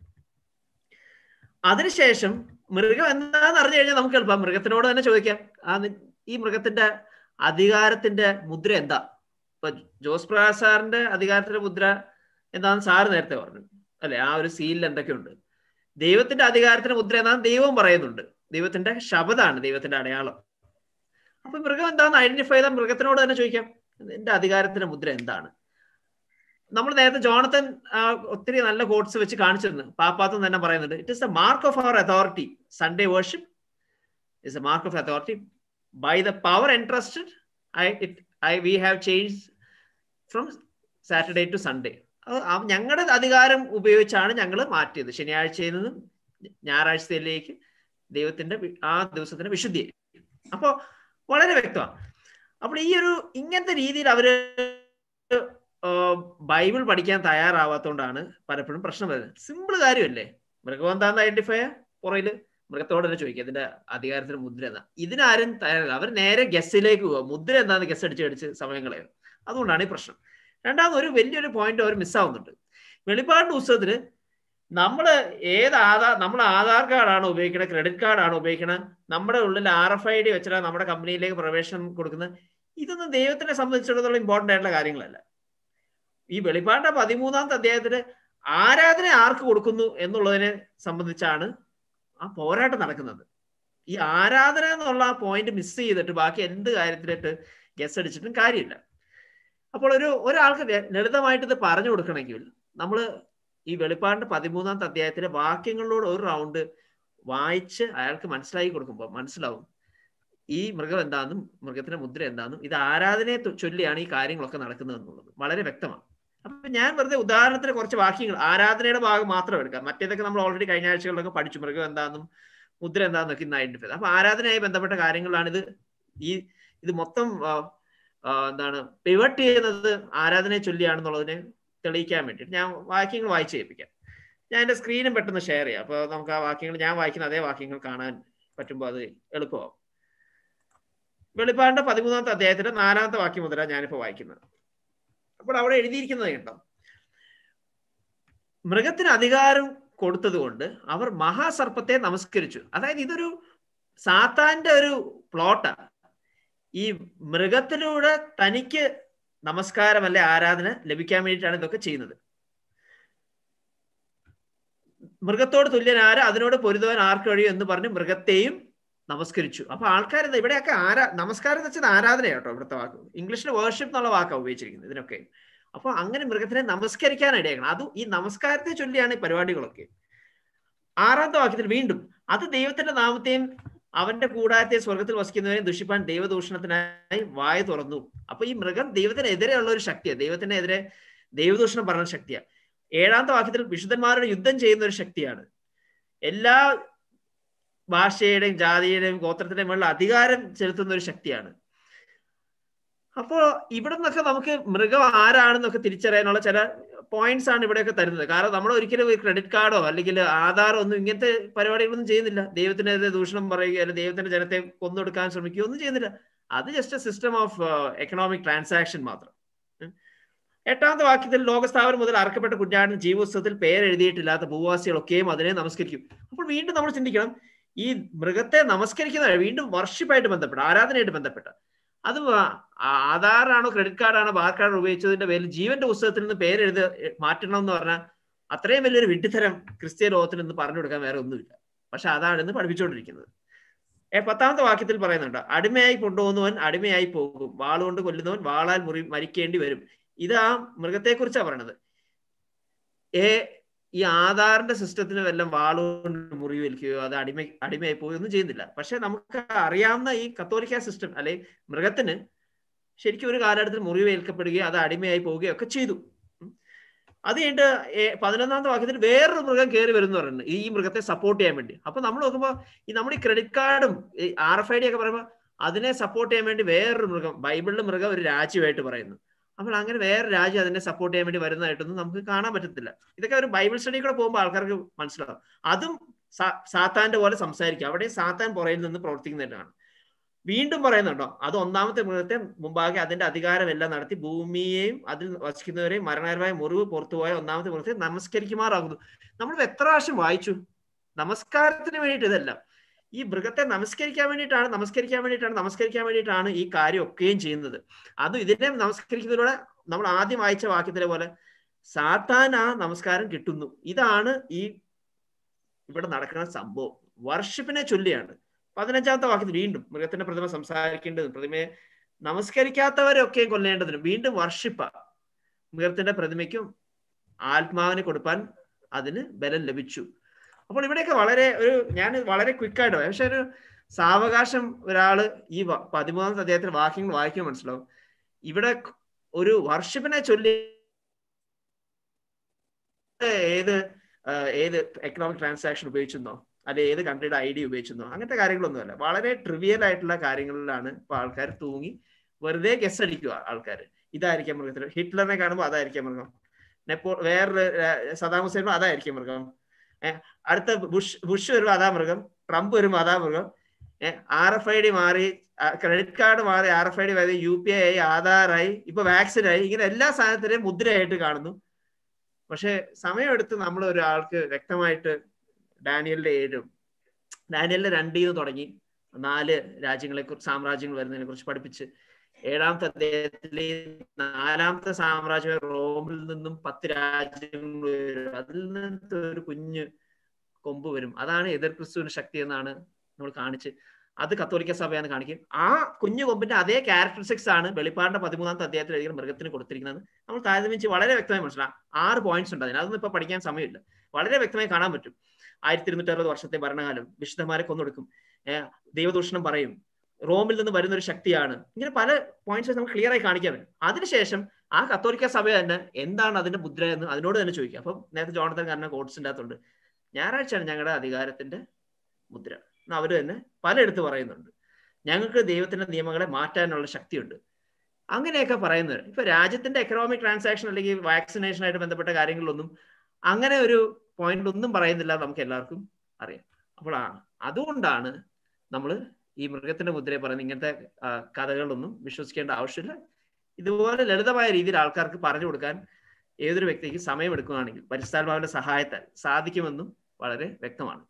D: അതിനുശേഷം മൃഗം എന്താണെന്ന് അറിഞ്ഞു കഴിഞ്ഞാൽ നമുക്ക് എളുപ്പം മൃഗത്തിനോട് തന്നെ ചോദിക്കാം ആ ഈ മൃഗത്തിന്റെ അധികാരത്തിന്റെ മുദ്ര എന്താ ഇപ്പൊ ജോസ് പ്രകാശ് സാറിന്റെ അധികാരത്തിന്റെ മുദ്ര എന്താണെന്ന് സാറ് നേരത്തെ പറഞ്ഞു അല്ലെ ആ ഒരു സീലിൽ എന്തൊക്കെയുണ്ട് ദൈവത്തിന്റെ അധികാരത്തിന്റെ മുദ്ര എന്താണെന്ന് ദൈവം പറയുന്നുണ്ട് ദൈവത്തിന്റെ ശബദമാണ് ദൈവത്തിന്റെ അടയാളം അപ്പൊ മൃഗം എന്താണെന്ന് ഐഡന്റിഫൈ ചെയ്താൽ മൃഗത്തിനോട് തന്നെ ചോദിക്കാം എന്റെ അധികാരത്തിന്റെ മുദ്ര എന്താണ് നമ്മൾ നേരത്തെ ജോണത്തൻ ഒത്തിരി നല്ല കോട്സ് വെച്ച് കാണിച്ചിരുന്നു പാപ്പാത്തൻ തന്നെ പറയുന്നുണ്ട് it is the mark of our authority Sunday worship is a mark of authority by the power interested I it I we have change from Saturday to Sunday ഞങ്ങളുടെ അധികാരം ഉപയോഗിച്ചാണ് ഞങ്ങൾ മാറ്റിയത് ശനിയാഴ്ചയിൽ നിന്നും ഞായറാഴ്ചയിലേക്ക് ദൈവത്തിന്റെ ആ ദിവസത്തിന്റെ വിശുദ്ധി അപ്പോൾ വളരെ വ്യക്തമാണ് അപ്പോൾ ഈ ഒരു ഇങ്ങനത്തെ രീതിയിൽ അവര് ബൈബിൾ പഠിക്കാൻ തയ്യാറാവാത്തോണ്ടാണ് പലപ്പോഴും പ്രശ്നം വരുന്നത് സിമ്പിൾ കാര്യമല്ലേ മൃഗം എന്താന്ന് ഐഡന്റിഫൈ പുറയില് മൃഗത്തോട് തന്നെ ചോദിക്കുക ഇതിന്റെ അധികാരത്തിന് മുദ്ര എന്താ ഇതിനാരും തയ്യാറല്ല അവർ നേരെ ഗസ്സിലേക്ക് പോവുക മുദ്ര എന്താന്ന് ഗസ് അടിച്ച് അടിച്ച് സമയം കളയും അതുകൊണ്ടാണ് ഈ പ്രശ്നം രണ്ടാമത് ഒരു വലിയൊരു പോയിന്റ് അവർ മിസ്സാവുന്നുണ്ട് വെളിപ്പാടിന്റെ പുസ്തകത്തിന് നമ്മൾ ഏത് ആധാർ നമ്മൾ ആധാർ കാർഡാണ് ഉപയോഗിക്കുന്നത് ക്രെഡിറ്റ് കാർഡാണ് ഉപയോഗിക്കുന്നത് നമ്മുടെ ഉള്ളിൽ ആർ എഫ് ഐ ഡി വെച്ചിട്ടാണ് നമ്മുടെ കമ്പനിയിലേക്ക് പ്രവേശനം കൊടുക്കുന്നത് ഇതൊന്നും ദൈവത്തിനെ സംബന്ധിച്ചിടത്തോളം ഇമ്പോർട്ടൻ്റ് ആയിട്ടുള്ള കാര്യങ്ങളല്ല ഈ വെളിപ്പാടിന്റെ പതിമൂന്നാമത്തെ അധ്യായത്തിന് ആരാധന ആർക്ക് കൊടുക്കുന്നു എന്നുള്ളതിനെ സംബന്ധിച്ചാണ് ആ പോരാട്ടം നടക്കുന്നത് ഈ ആരാധന എന്നുള്ള ആ പോയിന്റ് മിസ് ചെയ്തിട്ട് ബാക്കി എന്ത് കാര്യത്തിലിട്ട് ഗസ് അടിച്ചിട്ടും കാര്യമില്ല അപ്പോൾ ഒരു ഒരാൾക്ക് ലളിതമായിട്ട് ഇത് പറഞ്ഞു കൊടുക്കണമെങ്കിൽ നമ്മൾ ഈ വെളിപ്പാടിന്റെ പതിമൂന്നാമത്തെ അധ്യായത്തിലെ വാക്യങ്ങളിലൂടെ ഒരു റൗണ്ട് വായിച്ച് അയാൾക്ക് മനസ്സിലാക്കി കൊടുക്കുമ്പോൾ മനസ്സിലാവും ഈ മൃഗം എന്താണെന്നും മൃഗത്തിന്റെ മുദ്ര എന്താണെന്നും ഇത് ആരാധനയെ ചൊല്ലിയാണ് ഈ കാര്യങ്ങളൊക്കെ നടക്കുന്നത് എന്നുള്ളത് വളരെ വ്യക്തമാണ് അപ്പൊ ഞാൻ വെറുതെ ഉദാഹരണത്തിന് കുറച്ച് വാക്യങ്ങൾ ആരാധനയുടെ ഭാഗം മാത്രം എടുക്കാം മറ്റേതൊക്കെ നമ്മൾ ഓൾറെഡി കഴിഞ്ഞ ആഴ്ചകളിലൊക്കെ പഠിച്ചു മൃഗം എന്താണെന്നും മുദ്ര എന്താണെന്നൊക്കെ ഇന്ന് ഐഡന്റിഫൈ അപ്പൊ ആരാധനയായി ബന്ധപ്പെട്ട കാര്യങ്ങളാണ് ഇത് ഈ ഇത് മൊത്തം എന്താണ് പിവട്ട് ചെയ്യുന്നത് ആരാധനയെ ചൊല്ലിയാണെന്നുള്ളതിനെ തെളിയിക്കാൻ വേണ്ടിയിട്ട് ഞാൻ വാക്യങ്ങൾ വായിച്ചു കേൾപ്പിക്കാം ഞാൻ എൻ്റെ സ്ക്രീനും പെട്ടെന്ന് ഷെയർ ചെയ്യാം അപ്പോൾ നമുക്ക് ആ വാക്യങ്ങൾ ഞാൻ വായിക്കുന്ന അതേ വാക്യങ്ങൾ കാണാൻ പറ്റുമ്പോൾ അത് എളുപ്പമാവും വെളിപ്പാടിന്റെ പതിമൂന്നാമത്തെ അധ്യായത്തിന്റെ നാലാമത്തെ വാക്യം മുതലാണ് ഞാനിപ്പോൾ വായിക്കുന്നത് അപ്പോൾ അവിടെ എഴുതിയിരിക്കുന്നത് കേട്ടോ മൃഗത്തിന് അധികാരം കൊടുത്തത് കൊണ്ട് അവർ മഹാസർപ്പത്തെ നമസ്കരിച്ചു അതായത് ഇതൊരു സാത്താന്റെ ഒരു പ്ലോട്ടാണ് ഈ മൃഗത്തിലൂടെ തനിക്ക് നമസ്കാരം അല്ലെ ആരാധന ലഭിക്കാൻ വേണ്ടിയിട്ടാണ് ഇതൊക്കെ ചെയ്യുന്നത് മൃഗത്തോട് തുല്യനാര് അതിനോട് പൊരുതുവാൻ ആർക്ക് കഴിയും എന്ന് പറഞ്ഞ് മൃഗത്തെയും നമസ്കരിച്ചു അപ്പൊ ആൾക്കാർ ഇവിടെയൊക്കെ ആരാ നമസ്കാരം എന്ന് വെച്ചത് ആരാധന കേട്ടോ ഇവിടുത്തെ വാക്ക് ഇംഗ്ലീഷിൽ വേർഷിപ്പ് എന്നുള്ള വാക്കാണ് ഉപയോഗിച്ചിരിക്കുന്നത് ഇതിനൊക്കെ അപ്പൊ അങ്ങനെ മൃഗത്തിനെ നമസ്കരിക്കാൻ ഇടയാക്കണം അതും ഈ നമസ്കാരത്തെ ചൊല്ലിയാണ് ഈ പരിപാടികളൊക്കെ ആറാമത്തെ വാക്യത്തിൽ വീണ്ടും അത് ദൈവത്തിന്റെ നാമത്തെയും അവന്റെ കൂടാരത്തെ സ്വർഗത്തിൽ വസിക്കുന്നവരെയും ദുഷിപ്പാൻ ദൈവദൂഷണത്തിനായി വായ തുറന്നു അപ്പൊ ഈ മൃഗം ദൈവത്തിനെതിരെയുള്ള ഒരു ശക്തിയാണ് ദൈവത്തിനെതിരെ ദൈവദൂഷണം പറഞ്ഞ ശക്തിയാണ് ഏഴാമത്തെ വാക്യത്തിൽ വിശുദ്ധന്മാരുടെ യുദ്ധം ചെയ്യുന്ന ഒരു ശക്തിയാണ് എല്ലാ ഭാഷയുടെയും ജാതിയുടെയും ഗോത്രത്തിന്റെയും മുകളിൽ അധികാരം ചെലുത്തുന്ന ഒരു ശക്തിയാണ് അപ്പോ ഇവിടെ നിന്നൊക്കെ നമുക്ക് മൃഗം ആരാണെന്നൊക്കെ തിരിച്ചറിയാനുള്ള ചില പോയിന്റ്സ് ആണ് ഇവിടെയൊക്കെ തരുന്നത് കാരണം നമ്മൾ ഒരിക്കലും ക്രെഡിറ്റ് കാർഡോ അല്ലെങ്കിൽ ആധാറോ ഒന്നും ഇങ്ങനത്തെ പരിപാടികളൊന്നും ചെയ്യുന്നില്ല ദൈവത്തിനെതിരെ ദൂഷണം പറയുകയോ അല്ലെങ്കിൽ ദൈവത്തിന്റെ ജനത്തെ കൊന്നൊടുക്കാൻ ശ്രമിക്കുകയോ ഒന്നും ചെയ്യുന്നില്ല അത് just system of economic transaction മാത്രം എട്ടാമത്തെ വാക്യത്തിൽ ലോകസ്ഥാപനം മുതൽ അറക്കപ്പെട്ട കുഞ്ഞാടിന് ജീവോത്സവത്തിൽ പേരെഴുതിയിട്ടില്ലാത്ത ഭൂവാസികളൊക്കെയും അതിനെ നമസ്കരിക്കും അപ്പോൾ വീണ്ടും നമ്മൾ ചിന്തിക്കണം ഈ മൃഗത്തെ നമസ്കരിക്കുന്ന വീണ്ടും വർഷിപ്പായിട്ട് ബന്ധപ്പെട്ട ആരാധനയായിട്ട് ബന്ധപ്പെട്ട അത് ആധാറാണോ ക്രെഡിറ്റ് കാർഡാണോ ബാർ കാർഡ് ഉപയോഗിച്ചതിന്റെ പേരിൽ ജീവന്റെ പുസ്തകത്തിൽ നിന്ന് പേരെഴുതി മാറ്റണം എന്ന് പറഞ്ഞാൽ അത്രയും വലിയൊരു വിഡ്ഢിത്തരം ക്രിസ്ത്യ ലോകത്തിൽ നിന്ന് പറഞ്ഞു കൊടുക്കാൻ വേറെ ഒന്നുമില്ല പക്ഷെ അതാണ് ഇന്ന് പഠിപ്പിച്ചുകൊണ്ടിരിക്കുന്നത് ഏ പത്താമത്തെ വാക്യത്തിൽ പറയുന്നുണ്ട് അടിമയായി കൊണ്ടുപോകുന്നവൻ അടിമയായി പോകും വാളുകൊണ്ട് കൊല്ലുന്നവൻ വാളാൽ മുറി മരിക്കേണ്ടി വരും ഇത് ആ മൃഗത്തെ കുറിച്ചാണ് പറയണത് ഏ ഈ ആധാറിന്റെ സിസ്റ്റത്തിന് വല്ലതും വാളുകൊണ്ട് മുറിവേൽക്കുകയോ അത് അടിമ അടിമയായി പോവുകയോ ഒന്നും ചെയ്യുന്നില്ല പക്ഷെ നമുക്ക് അറിയാവുന്ന ഈ കത്തോലിക്ക സിസ്റ്റം അല്ലെ മൃഗത്തിന് ശരിക്കും ഒരു കാലഘട്ടത്തിൽ മുറിവേൽക്കപ്പെടുകയോ അത് അടിമയായി പോവുകയോ ഒക്കെ ചെയ്തു ഉം. അത് കഴിഞ്ഞിട്ട് ഏ- പതിനൊന്നാമത്തെ വാക്യത്തിൽ വേറൊരു മൃഗം കയറി വരുന്നു പറയുന്നത് ഈ മൃഗത്തെ സപ്പോർട്ട് ചെയ്യാൻ വേണ്ടി അപ്പൊ നമ്മൾ നോക്കുമ്പോൾ ഈ നമ്മുടെ ഈ ക്രെഡിറ്റ് കാർഡും ഈ ആർ എഫ് ഐ ഡി ഒക്കെ പറയുമ്പോൾ അതിനെ സപ്പോർട്ട് ചെയ്യാൻ വേണ്ടി വേറൊരു മൃഗം ബൈബിളിലെ മൃഗം ഒരു രാജ്യമായിട്ട് പറയുന്നു അപ്പോൾ അങ്ങനെ വേറെ രാജ്യം അതിനെ സപ്പോർട്ട് ചെയ്യാൻ വേണ്ടി വരുന്നതായിട്ടൊന്നും നമുക്ക് കാണാൻ പറ്റത്തില്ല ഇതൊക്കെ ഒരു ബൈബിൾ സ്റ്റഡി കൂടെ പോകുമ്പോൾ ആൾക്കാർക്ക് മനസ്സിലാവും അതും സാ- സാത്താന്റെ പോലെ സംസാരിക്കും അവിടെ സാത്താൻ പുറയിൽ നിന്ന് പ്രവർത്തിക്കുന്നതായിട്ടാണ് വീണ്ടും പറയുന്നുണ്ടോ അത് ഒന്നാമത്തെ മൃഗത്തെ മുമ്പാകെ അതിന്റെ അധികാരമെല്ലാം നടത്തി ഭൂമിയെയും അതിൽ വസിക്കുന്നവരെയും മരണകരമായ മുറിവ് പുറത്തുപോയ ഒന്നാമത്തെ മൃഗത്തെ നമസ്കരിക്കുമാറാകുന്നു നമ്മൾ എത്ര പ്രാവശ്യം വായിച്ചു നമസ്കാരത്തിന് വേണ്ടിയിട്ട് ഇതല്ല ഈ മൃഗത്തെ നമസ്കരിക്കാൻ വേണ്ടിയിട്ടാണ് നമസ്കരിക്കാൻ വേണ്ടിയിട്ടാണ് നമസ്കരിക്കാൻ വേണ്ടിയിട്ടാണ് ഈ കാര്യം ഒക്കെയും ചെയ്യുന്നത് അത് ഇതിനെ നമസ്കരിക്കുന്നതിലൂടെ നമ്മൾ ആദ്യം വായിച്ച വാക്യത്തിലെ പോലെ സാത്താൻ ആ നമസ്കാരം കിട്ടുന്നു ഇതാണ് ഈ ഇവിടെ നടക്കുന്ന സംഭവം വർഷിപ്പിനെ ചൊല്ലിയാണ് പതിനഞ്ചാമത്തെ വാക്യത്തിൽ വീണ്ടും മൃഗത്തിന്റെ പ്രതിമ സംസാരിക്കേണ്ടതും പ്രതിമയെ നമസ്കരിക്കാത്തവരൊക്കെ കൊല്ലേണ്ടതിനും വീണ്ടും വർഷിപ്പ മൃഗത്തിന്റെ പ്രതിമയ്ക്കും ആത്മാവിനെ കൊടുപ്പാൻ അതിന് ബലം ലഭിച്ചു അപ്പോൾ ഇവിടെയൊക്കെ വളരെ ഒരു ഞാൻ വളരെ ക്വിക്കായിട്ട് പക്ഷെ ഒരു സാവകാശം ഒരാള് ഈ വ- പതിമൂന്നാമത്തെ അദ്ദേഹത്തിന് വാക്യങ്ങൾ വായിക്കുമ്പോൾ മനസ്സിലാവും ഇവിടെ ഒരു വർഷിപ്പിനെ ചൊല്ലി ഏത് ആ, ഏത് എക്കണോമിക് ട്രാൻസാക്ഷൻ ഉപയോഗിച്ചെന്നോ അല്ലെ ഏത് കൺട്രിയുടെ ഐ ഡി ഉപയോഗിച്ചെന്നോ അങ്ങനത്തെ കാര്യങ്ങളൊന്നുമല്ല വളരെ ട്രിവിയൽ ആയിട്ടുള്ള കാര്യങ്ങളിലാണ് ഇപ്പൊ ആൾക്കാർ തൂങ്ങി വെറുതെ ഗസ് അടിക്കുക ആൾക്കാർ ഇതായിരിക്കാം മൃഗത്തിന് ഹിറ്റ്ലറിനെ കാണുമ്പോൾ അതായിരിക്കാം മൃഗം നെപ്പോ വേറൊരു ആ, സദാം ഹുസൈൻ വരുമ്പോൾ അതായിരിക്കും മൃഗം ഏഹ് അടുത്ത ബുഷ് ബുഷ് വരുമ്പോൾ അതാ മൃഗം ട്രംപ് വരുമ്പോൾ അതാ മൃഗം ഏഹ് ആർ എഫ് ഐ ഡി മാറി ക്രെഡിറ്റ് കാർഡ് മാറി ആർ എഫ് ഐ ഡി മാറി യു പി ഐ ആയി ആധാറായി ഇപ്പൊ വാക്സിനായി ഇങ്ങനെ എല്ലാ സാധനത്തിനെയും മുദ്രയായിട്ട് കാണുന്നു പക്ഷെ സമയമെടുത്ത് നമ്മൾ ഒരാൾക്ക് വ്യക്തമായിട്ട് ഡാനിയലിന്റെ ഏഴും ഡാനിയലിന്റെ രണ്ടിൽ നിന്ന് തുടങ്ങി നാല് രാജ്യങ്ങളെ കുറിച്ച് സാമ്രാജ്യങ്ങൾ വരുന്നതിനെ കുറിച്ച് പഠിപ്പിച്ച് ഏഴാമത്തെ അദ്ദേഹത്തിലെ നാലാമത്തെ സാമ്രാജ്യം റോമിൽ നിന്നും പത്ത് രാജ്യങ്ങൾ വരും അതിൽ നിന്ന് ഒരു കുഞ്ഞ് കൊമ്പ് വരും അതാണ് എതിർ ക്രിസ്തുവിന്റെ ശക്തി എന്നാണ് നമ്മൾ കാണിച്ച് അത് കത്തോലിക്ക സഭയാണ് കാണിക്കും ആ കുഞ്ഞു കൊമ്പിന്റെ അതേ ക്യാരക്ടറിസ്റ്റിക്സ് ആണ് വെളിപ്പാടിന്റെ പതിമൂന്നാമത്തെ അധ്യായത്തിൽ എഴുതിയ മൃഗത്തിന് കൊടുത്തിരിക്കുന്നത് നമ്മൾ താരതമ്യം ആറ് വ്യക്തമായി മനസ്സിലാക്കാം ആറ് പോയിന്റ്സ് ഉണ്ട് അതിന് അതൊന്നും ഇപ്പൊ പഠിക്കാൻ സമയമില്ല വളരെ വ്യക്തമായി കാണാൻ പറ്റും ആയിരത്തി ഇരുന്നൂറ്റി അറുപത് വർഷത്തെ ഭരണകാലം വിശുദ്ധന്മാരെ കൊന്നൊടുക്കും ഏഹ് ദൈവദൂഷണം പറയും റോമിൽ നിന്ന് വരുന്ന ഒരു ശക്തിയാണ് ഇങ്ങനെ പല പോയിന്റ്സ് നമുക്ക് ക്ലിയർ ആയി കാണിക്കാൻ പറ്റും അതിനുശേഷം ആ കത്തോലിക്ക സഭ തന്നെ എന്താണ് അതിന്റെ മുദ്ര എന്ന് അതിനോട് തന്നെ ചോദിക്കുക അപ്പം നേരത്തെ ജോണത്തൻ കാരണം കോഡ്സിന്റെ അകത്തുണ്ട് ഞായറാഴ്ചയാണ് ഞങ്ങളുടെ അധികാരത്തിന്റെ മുദ്ര എന്ന് അവര് തന്നെ പലയിടത്ത് പറയുന്നുണ്ട് ഞങ്ങൾക്ക് ദൈവത്തിന്റെ നിയമങ്ങളെ മാറ്റാനുള്ള ശക്തിയുണ്ട് അങ്ങനെയൊക്കെ പറയുന്നത് ഇപ്പൊ രാജ്യത്തിന്റെ എക്കണോമിക് ട്രാൻസാക്ഷൻ അല്ലെങ്കിൽ വാക്സിനേഷനായിട്ട് ബന്ധപ്പെട്ട കാര്യങ്ങളിലൊന്നും അങ്ങനെ ഒരു പോയിന്റ് ഒന്നും പറയുന്നില്ല നമുക്ക് എല്ലാവർക്കും അറിയാം അപ്പോൾ ആ അതുകൊണ്ടാണ് നമ്മൾ ഈ മൃഗത്തിന്റെ മുദ്രയെ പറയുന്ന ഇങ്ങനത്തെ ആ, കഥകളൊന്നും വിശ്വസിക്കേണ്ട ആവശ്യമില്ല ഇതുപോലെ ലളിതമായ രീതിയിൽ ആൾക്കാർക്ക് പറഞ്ഞു കൊടുക്കാൻ ഏതൊരു വ്യക്തിക്ക് സമയമെടുക്കുകയാണെങ്കിൽ പരിസ്ഥാത്മാവിന്റെ സഹായത്താൽ സാധിക്കുമെന്നും വളരെ വ്യക്തമാണ്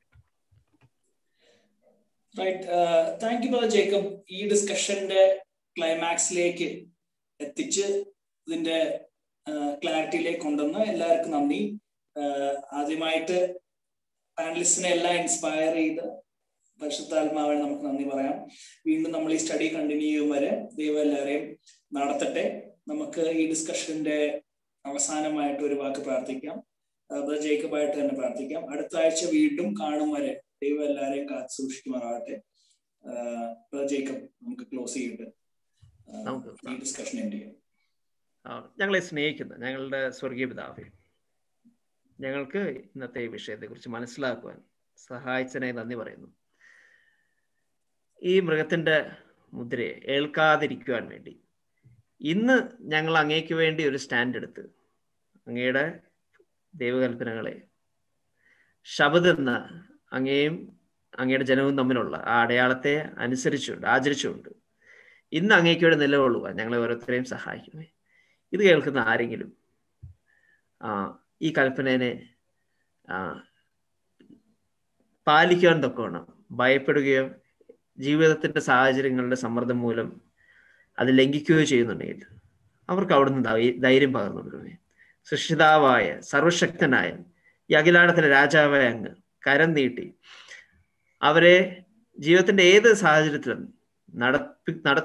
A: right thank you brother Jacob ഈ ഡിസ്കഷന്റെ ക്ലൈമാക്സിലേക്ക് എത്തിച്ച് ഇതിന്റെ ക്ലാരിറ്റിയിലേക്ക് കൊണ്ടുവന്ന് എല്ലാവർക്കും നന്ദി ആഹ് ആദ്യമായിട്ട് പാനലിസ്റ്റിനെ എല്ലാം ഇൻസ്പയർ ചെയ്ത് പരിശുദ്ധാത്മാവിന് നമുക്ക് നന്ദി പറയാം വീണ്ടും നമ്മൾ ഈ സ്റ്റഡി കണ്ടിന്യൂ ചെയ്യും വരെ ദൈവം എല്ലാവരെയും നടത്തട്ടെ നമുക്ക് ഈ ഡിസ്കഷന്റെ അവസാനമായിട്ട് ഒരു വാക്ക് പ്രാർത്ഥിക്കാം ബ്രദർ ജേക്കബായിട്ട് തന്നെ പ്രാർത്ഥിക്കാം അടുത്ത ആഴ്ച വീണ്ടും കാണും വരെ ദൈവം എല്ലാവരെയും കാത്തു സൂക്ഷിക്കുമാറാവട്ടെ ബ്രദർ ജേക്കബ് നമുക്ക് ക്ലോസ് ചെയ്തിട്ട് ആഹ്
D: നമുക്ക്
A: ഈ ഡിസ്കഷൻ എൻഡ് ചെയ്യാം
D: ആ, ഞങ്ങളെ സ്നേഹിക്കുന്ന ഞങ്ങളുടെ സ്വർഗീയ പിതാവേ ഞങ്ങൾക്ക് ഇന്നത്തെ ഈ വിഷയത്തെക്കുറിച്ച് മനസ്സിലാക്കുവാൻ സഹായിച്ചതിനായി നന്ദി പറയുന്നു ഈ മൃഗത്തിന്റെ മുദ്രയെ ഏൽക്കാതിരിക്കുവാൻ വേണ്ടി ഇന്ന് ഞങ്ങൾ അങ്ങേക്ക് വേണ്ടി ഒരു സ്റ്റാൻഡ് എടുത്ത് അങ്ങയുടെ ദൈവകൽപ്പനകളെ ശബദെന്ന അങ്ങയും അങ്ങയുടെ ജനവും തമ്മിലുള്ള ആ അടയാളത്തെ അനുസരിച്ചുകൊണ്ട് ആചരിച്ചുകൊണ്ട് ഇന്ന് അങ്ങേക്ക് വേണ്ടി നിലകൊള്ളുവാൻ ഞങ്ങളെ ഓരോരുത്തരെയും സഹായിക്കണമേ ഇത് കേൾക്കുന്ന ആരെങ്കിലും ആ ഈ കൽപ്പനയെ ആ പാലിക്കുവാൻ തൊക്കവണ്ണം ഭയപ്പെടുകയോ ജീവിതത്തിന്റെ സാഹചര്യങ്ങളുടെ സമ്മർദ്ദം മൂലം അത് ലംഘിക്കുകയോ ചെയ്യുന്നുണ്ടെങ്കിൽ അവർക്ക് അവിടുന്ന് ധൈ- ധൈര്യം പകർന്നു കൊടുക്കണമേ സൃഷ്ടിതാവായ സർവശക്തനായ ഈ അഖിലാടത്തിലെ രാജാവായ അങ്ങ് കരം നീട്ടി അവരെ ജീവിതത്തിന്റെ ഏത് സാഹചര്യത്തിലും നടപ്പി നട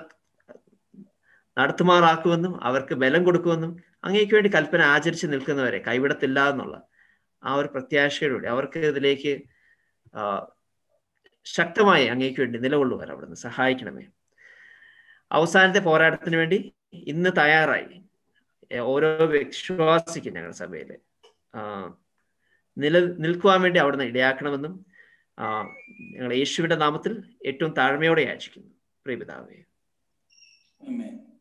D: നടത്തുമാറാക്കുമെന്നും അവർക്ക് ബലം കൊടുക്കുമെന്നും അങ്ങേക്ക് വേണ്ടി കൽപ്പന ആചരിച്ച് നിൽക്കുന്നവരെ കൈവിടത്തില്ല എന്നുള്ള ആ ഒരു പ്രത്യാശയോടുകൂടി അവർക്ക് ഇതിലേക്ക് ആ, ശക്തമായി അങ്ങേക്ക് വേണ്ടി നിലകൊള്ളുവാൻ അവിടുന്ന് സഹായിക്കണമേ അവസാനത്തെ പോരാട്ടത്തിന് വേണ്ടി ഇന്ന് തയ്യാറായി ഏ, ഓരോ വിശ്വാസിക്കും ഞങ്ങളുടെ സഭയിൽ നില നിൽക്കുവാൻ വേണ്ടി അവിടുന്ന് ഇടയാക്കണമെന്നും ആ, ഞങ്ങൾ യേശുവിന്റെ നാമത്തിൽ ഏറ്റവും താഴ്മയോടെ യാചിക്കുന്നു പ്രിയപിതാവേ
A: ആമേൻ